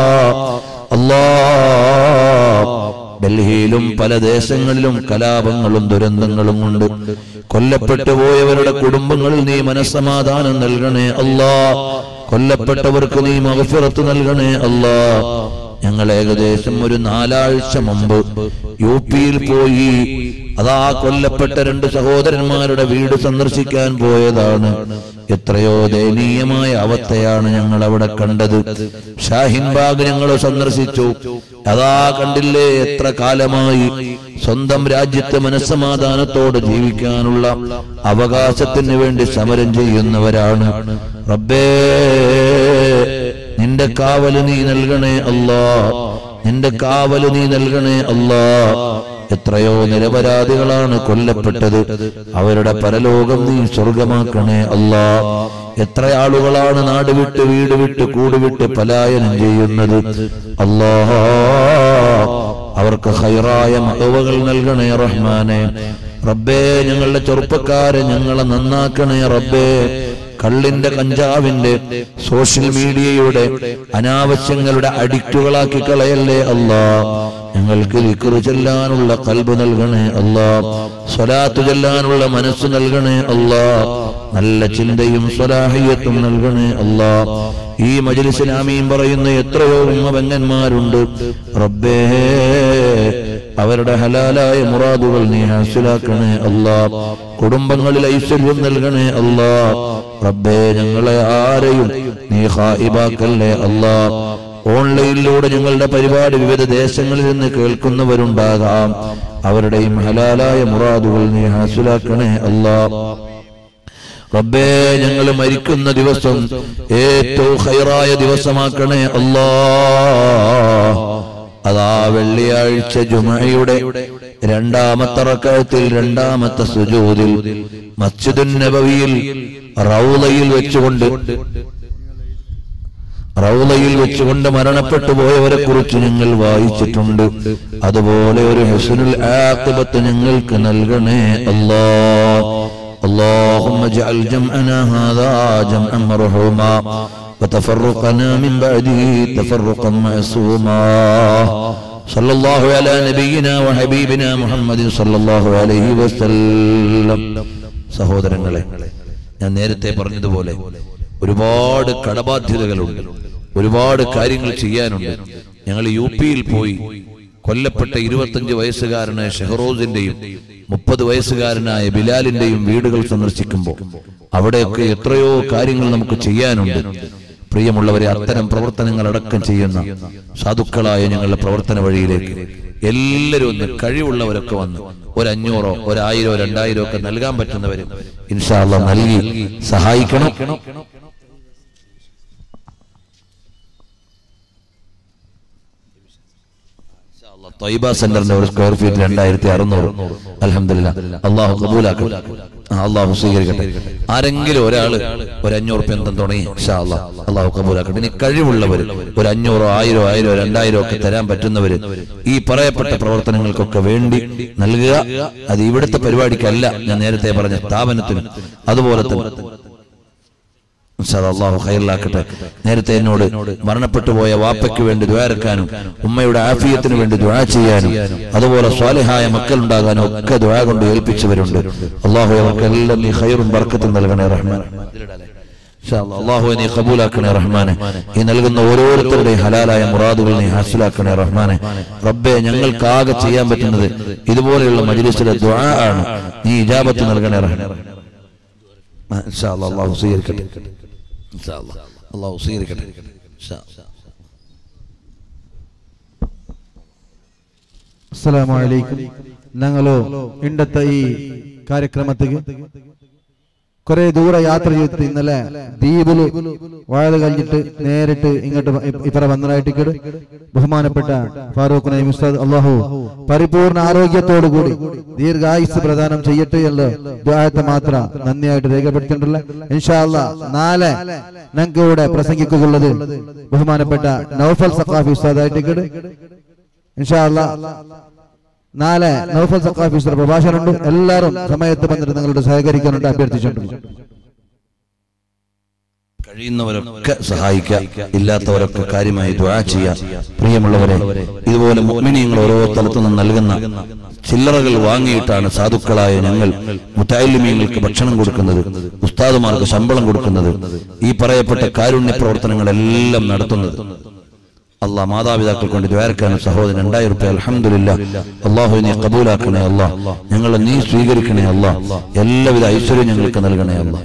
الله ഡൽഹിയിലും പല ദേശങ്ങളിലും കലാപങ്ങളും ദുരന്തങ്ങളും കൊണ്ട് കൊല്ലപ്പെട്ടു പോയവരുടെ കുടുംബങ്ങളിൽ നീ മനസ്സമാധാനം നൽകണേ അല്ലാ കൊല്ലപ്പെട്ടവർക്ക് നീ മഹഫിറത്ത് നൽകണേ അല്ലാ ഞങ്ങൾ ഏകദേശം ഒരു നാലാഴ്ച മുമ്പ് യു പിയിൽ പോയി അതാ കൊല്ലപ്പെട്ട രണ്ട് സഹോദരന്മാരുടെ വീട് സന്ദർശിക്കാൻ പോയതാണ് എത്രയോ ദയനീയമായ അവസ്ഥയാണ് ഞങ്ങൾ അവിടെ കണ്ടത് ഷാഹിൻ ബാഗ് ഞങ്ങൾ സന്ദർശിച്ചു അതാ കണ്ടില്ലേ എത്ര കാലമായി സ്വന്തം രാജ്യത്ത് മനസ്സമാധാനത്തോടെ ജീവിക്കാനുള്ള അവകാശത്തിന് വേണ്ടി സമരം ചെയ്യുന്നവരാണ് റബ്ബേ നിന്റെ കാവല് നീ നൽകണേ അല്ലാ നിന്റെ കാവല് നീ നൽകണേ അല്ലാ എത്രയോ നിരപരാധികളാണ് കൊല്ലപ്പെട്ടത് അവരുടെ പരലോകം നീ സ്വർഗമാക്കണേ അല്ലാ എത്ര ആളുകളാണ് നാട് വിട്ട് വീട് വിട്ട് കൂട് വിട്ട് പലായനം ചെയ്യുന്നത് അല്ലാ അവർക്ക് ഹൈറായ മതവകൾ നൽകണേ റഹ്മാനെ റബ്ബേ ഞങ്ങളുടെ ചെറുപ്പക്കാരെ ഞങ്ങളെ നന്നാക്കണേ റബ്ബേ കള്ളിന്റെ കഞ്ചാവിന്റെ സോഷ്യൽ മീഡിയയുടെ അനാവശ്യങ്ങളുടെ അഡിക്റ്റുകളാക്കി കളയല്ലേ അല്ലാ ഞങ്ങൾക്ക് ലിക്കറ് ചെല്ലാനുള്ള കൽബ് നൽകണേ അല്ലാ സ്വലാത്ത് ചെല്ലാനുള്ള മനസ്സ് നൽകണേ അല്ലാ നല്ല ചിന്തയും സ്വലാഹിയത്തും നൽകണേ അല്ലാ ഈ മജ്ലിസിൽ ആമീൻ പറയുന്ന എത്രയോ ഉമ്മപെങ്ങന്മാരുണ്ട് റബ്ബേ അവരുടെ ഹലാലായ മുറാദുകൾ നീ ഹാസിലാക്കണേ അല്ലാ കുടുംബങ്ങളിൽ ഐശ്വര്യം നൽകണേ അല്ലാ റബ്ബേ ഞങ്ങളെ ആരെയും നീ ഹായിബാക്കല്ലേ അല്ലാ ഓൺലൈനിലൂടെ ഞങ്ങളുടെ പരിപാടി വിവിധ ദേശങ്ങളിൽ നിന്ന് കേൾക്കുന്നവരുണ്ടാകാം അവരുടെയും ഹലാലായ മുറാദുകൾ നീ ഹാസിലാക്കണേ അല്ലാ റബ്ബേ ഞങ്ങൾ മരിക്കുന്ന ദിവസം ഏറ്റവും ഹൈറായ ദിവസമാക്കണേ അല്ലാ അതാ വെള്ളിയാഴ്ച ജുമയുടെ രണ്ടാമത്തെ റക്കഴത്തിൽ രണ്ടാമത്തെ സുജൂദിൽ മസ്ജിദുൻ നബവിയിൽ റൗലയിൽ വെച്ചുകൊണ്ട് റൗലയിൽ വെച്ചുകൊണ്ട് മരണപ്പെട്ടു പോയവരെ കുറിച്ച് ഞങ്ങൾ വായിച്ചിട്ടുണ്ട് അതുപോലെ ഒരു ഹുസ്നുൽ ആഖിബത്ത് ഞങ്ങൾക്ക് നൽകണേ അല്ലാ اللهم اجعل جمعنا هذا جمعا مرحوما وتفرقنا من بعده تفرقا معصوما صلى الله على نبينا وحبيبنا محمد صلى الله عليه وسلم സഹോദരങ്ങളെ ഞാൻ നേരത്തെ പറഞ്ഞതുപോലെ ഒരുപാട് കടബാധ്യതകളുണ്ട് ഒരുപാട് കാര്യങ്ങൾ ചെയ്യാനുണ്ട് ഞങ്ങൾ യു പിയിൽ പോയി കൊല്ലപ്പെട്ട ഇരുപത്തഞ്ച് വയസ്സുകാരനായ ഷെഹറോസിന്റെയും മുപ്പത് വയസ്സുകാരനായ ബിലാലിന്റെയും വീടുകൾ സന്ദർശിക്കുമ്പോൾ അവിടെയൊക്കെ എത്രയോ കാര്യങ്ങൾ നമുക്ക് ചെയ്യാനുണ്ട് പ്രിയമുള്ളവരെ അത്തരം പ്രവർത്തനങ്ങൾ അടക്കം ചെയ്യുന്ന സാധുക്കളായ ഞങ്ങളുടെ പ്രവർത്തന വഴിയിലേക്ക് എല്ലാവരും ഒന്ന് കഴിവുള്ളവരൊക്കെ വന്ന് ഒരു അഞ്ഞൂറോ ഒരായിരോ രണ്ടായിരോ ഒക്കെ നൽകാൻ പറ്റുന്നവര് ഇൻഷാല്ല നൽകി സഹായിക്കണം ത്വയ്ബ സെന്ററിന്റെ ഒരു സ്ക്വയർ ഫീറ്റ് രണ്ടായിരത്തി അറുന്നൂറ് അലഹമില്ല അള്ളാഹു കബൂലാക്കട്ടെ ആ, അള്ളാഹു സ്വീകരിക്കട്ടെ ആരെങ്കിലും ഒരാള് ഒരു അഞ്ഞൂറ് റുപ്യ എന്തും തുടങ്ങി ഇൻഷാ അള്ളാഹ് അള്ളാഹു കബൂലാക്കട്ടെ ഇനി കഴിവുള്ളവര് ഒരു അഞ്ഞൂറോ ആയിരോ ആയിരോ രണ്ടായിരോ ഒക്കെ തരാൻ പറ്റുന്നവര് ഈ പറയപ്പെട്ട പ്രവർത്തനങ്ങൾക്കൊക്കെ വേണ്ടി നൽകുക അത് ഇവിടുത്തെ പരിപാടിക്കല്ല ഞാൻ നേരത്തെ പറഞ്ഞ സ്ഥാപനത്തിന് അതുപോലെ തന്നെ ഇൻഷാല്ലാ അള്ളാഹു ഖൈറിലാക്കട്ടെ നേരത്തെ എന്നോട് മരണപ്പെട്ടു പോയ വാപ്പയ്ക്ക് വേണ്ടി ദ്വാരക്കാനും ഉമ്മയുടെ ആഫിയത്തിന് വേണ്ടി ദ്വാ ചെയ്യാനും അതുപോലെ സ്വാലിഹായ മക്കൾ ഉണ്ടാകാനും ഒക്കെ ദ്വാ കൊണ്ട് ഏൽപ്പിച്ചവരുണ്ട് അള്ളാഹു അവർക്കെല്ലാം നീ ഖൈറും ബർക്കത്തും നൽകണേ റഹ്മാൻ അള്ളാഹു നീ കബൂലാക്കണേ റഹ്മാനെ ഈ നൽകുന്ന ഓരോരുത്തരുടെയും ഹലാലായ മുറാദുകൾ നീ ഹാസിലാക്കണേ റഹ്മാനെ റബ്ബെ ഞങ്ങൾക്ക് ആകെ ചെയ്യാൻ പറ്റുന്നത് ഇതുപോലെയുള്ള മജ്ലിസിലെ ദ്വാ ആണ് നീ ഇജാബത്ത് നൽകണേ റഹ്മാൻ ഇൻഷാ അല്ലാഹ് അള്ളാഹു സ്വീകരിക്കട്ടെ ഇൻഷാ അല്ലാഹ് അള്ളാഹു സ്വീകരിക്കട്ടെ ഇൻഷാ അല്ലാഹ്. അസ്സലാമലൈക്കും ഞങ്ങളോ ഇണ്ടത്തെ ഈ കാര്യക്രമത്തിക്ക് കുറെ ദൂര യാത്ര ചെയ്തിട്ട് ഇന്നലെ ദ്വീപില് വാഴ കഴിഞ്ഞിട്ട് നേരിട്ട് ഇങ്ങോട്ട് വ- ഇ- ഇപ്പറ വന്നതായിട്ട് ബഹുമാനപ്പെട്ട ഫാറൂഖ് നഈം ഉസ്താദ് അള്ളാഹു പരിപൂർണ ആരോഗ്യത്തോടു കൂടി ദീർഘായുസ് പ്രദാനം ചെയ്യട്ടെ എന്ന് ദ്വായത്തെ മാത്ര നന്ദിയായിട്ട് രേഖപ്പെടുത്തിയിട്ടുള്ള ഇൻഷാ അല്ലാ നാളെ ഞങ്ങൾക്ക് ഇവിടെ പ്രസംഗിക്കുള്ളത് ബഹുമാനപ്പെട്ട നൗഫൽ സഖാഫി ഉസ്താദായിട്ട് ഇൻഷാ അല്ലാ നാളെ നൗഫൽ സഖാഫി ഉസ്താദ് പ്രഭാഷണമുണ്ട് എല്ലാവരും സമയത്ത് വന്നിട്ട് നിങ്ങളുടെ സഹകരിക്കാനുണ്ട് അഭ്യർത്ഥിച്ചിട്ടുണ്ട് കഴിയുന്നവരൊക്കെ സഹായിക്കുക ഇല്ലാത്തവരൊക്കെ കാര്യമായി ദ്വാ ചെയ്യാം പ്രിയമുള്ളവരെ ഇതുപോലെ മുഅ്മിനീങ്ങൾ ഓരോ സ്ഥലത്തു നിന്ന് നൽകുന്ന ചില്ലറകൾ വാങ്ങിയിട്ടാണ് സാധുക്കളായ ഞങ്ങൾ മുത്താലിമീങ്ങൾക്ക് ഭക്ഷണം കൊടുക്കുന്നത് ഉസ്താദുമാർക്ക് ശമ്പളം കൊടുക്കുന്നത് ഈ പറയപ്പെട്ട കാരുണ്യ പ്രവർത്തനങ്ങളെല്ലാം നടത്തുന്നത് അള്ളാഹ് മാതാപിതാക്കൾ കൊണ്ട് ദ്വാരക്കാനും സഹോദരൻ രണ്ടായിരം റുപ്യ അലഹമില്ല അള്ളാഹു നീ കബൂലാക്കണേ അല്ലാ ഞങ്ങളെ നീ സ്വീകരിക്കണേ അല്ലാ എല്ലാവിധ ഐശ്വര്യം ഞങ്ങൾക്ക് നൽകണേ അല്ലാ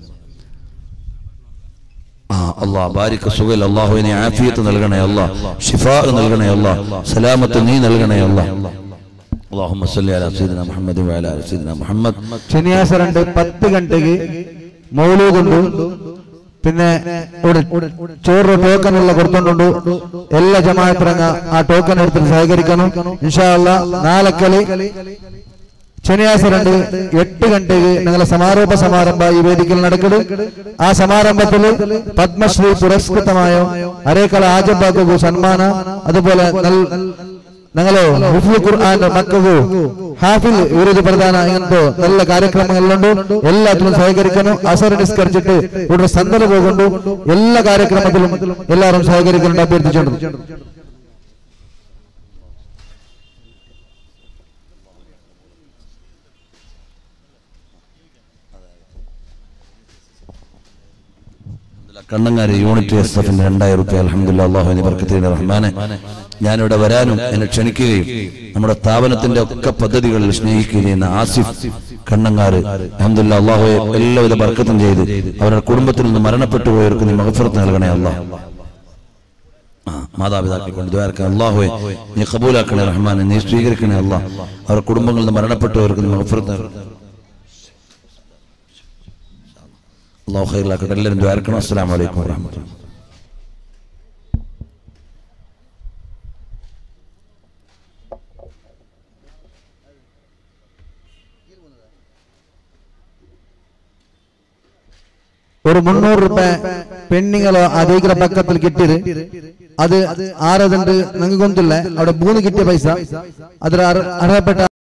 ആ അല്ലാ ബാരിക്ക് സുഖൽ അള്ളാഹുവിനെ ആഫിയത്ത് നൽകണേ അല്ലാ ഷിഫാ നൽകണേ അല്ലാ സലാമത്ത് നീ നൽകണേ അല്ലാ اللهم صل على سيدنا محمد وعلى ال سيدنا محمد ശനിയാഴ്ച രണ്ട് പത്ത് ഗಂಟೆಗೆ മൗലൂദുണ്ട് പിന്നെ ഇവിടെ ചോറ് ടോക്കനുള്ള കൊടുത്തോണ്ടുണ്ട് എല്ലാ ജമാഅത്തിറങ്ങ ആ ടോക്കൺ എടുത്തിട്ട് സഹകരിക്കണം ഇൻഷാ അല്ലാ നാലക്കല് ശനിയാഴ്ച രണ്ട് എട്ട് ഗಂಟೆಗೆ ഞങ്ങളെ സമാരോപ സമാരംഭ ഈ വേദിക്കൽ നടക്കുന്നത് ആ സമാരംഭത്തിൽ പത്മശ്രീ പുരസ്കൃതമായ അരേക്കള ആജബാഗു സന്മാന അതുപോലെ നൽ- ഞങ്ങളോ ഹിഫ്ലുൽ ഖുർആൻ മക്കു ഹാഫിൽ വിരുദ്ധ പ്രധാന ഇങ്ങനത്തെ നല്ല കാര്യക്രമങ്ങളിലുണ്ട് എല്ലാത്തിലും സഹകരിക്കണം അസർ നിസ്കരിച്ചിട്ട് ഇവിടെ സന്തല പോകുന്നു എല്ലാ കാര്യക്രമത്തിലും എല്ലാവരും സഹകരിക്കുന്നുണ്ട് അഭ്യർത്ഥിച്ചുണ്ട് കണ്ണങ്ങാരി യൂണിറ്റ് എസ് എഫിന്റെ രണ്ടായിരം റുപ്യ അലഹമുല്ല അള്ളാഹു എന്ന് ബർക്കത്തിന്റെ റഹ്മാനെ ഞാനിവിടെ വരാനും എന്നെ ക്ഷണിക്കുകയും നമ്മുടെ സ്ഥാപനത്തിന്റെ ഒക്കെ പദ്ധതികളിൽ സ്നേഹിക്കുകയും ചെയ്യുന്ന ആസിഫ് കണ്ണങ്ങാറ് അഹമ്മദില്ല അള്ളാഹുയെ എല്ലാവിധ ബർക്കത്തും ചെയ്ത് അവരുടെ കുടുംബത്തിൽ നിന്ന് മരണപ്പെട്ടു പോയവർക്ക് നീ മഹഫറത്ത് നൽകണേ അള്ളാഹ് ആ, മാതാപിതാക്കൾ കൊണ്ട് ദ്വാരക്കാൻ അള്ളാഹുവെ നീ കബൂലാക്കണേ റഹ്മാനെ നീ സ്വീകരിക്കണേ അള്ളാഹ് അവരുടെ കുടുംബങ്ങളിൽ നിന്ന് മരണപ്പെട്ടവർക്ക് നീ മഹഫറത്ത് നൽകണേ അള്ളാഹു ഖൈറിലാക്കട്ടെ എല്ലാവരും ദ്വാരക്കണം അസ്സലാമു അലൈക്കും വറഹ്മത്തുള്ളാഹി ഒരു മുന്നൂറ് രൂപ പെണ്ണുങ്ങളോ അധികര പക്കത്തിൽ കിട്ടിയത് അത് ആരതുണ്ട് നിങ്ങൾക്ക് ಗೊತ್ತಿಲ್ಲ അവിടെ മൂന്ന് കിട്ടിയ പൈസ അതിൽ അർഹപ്പെട്ട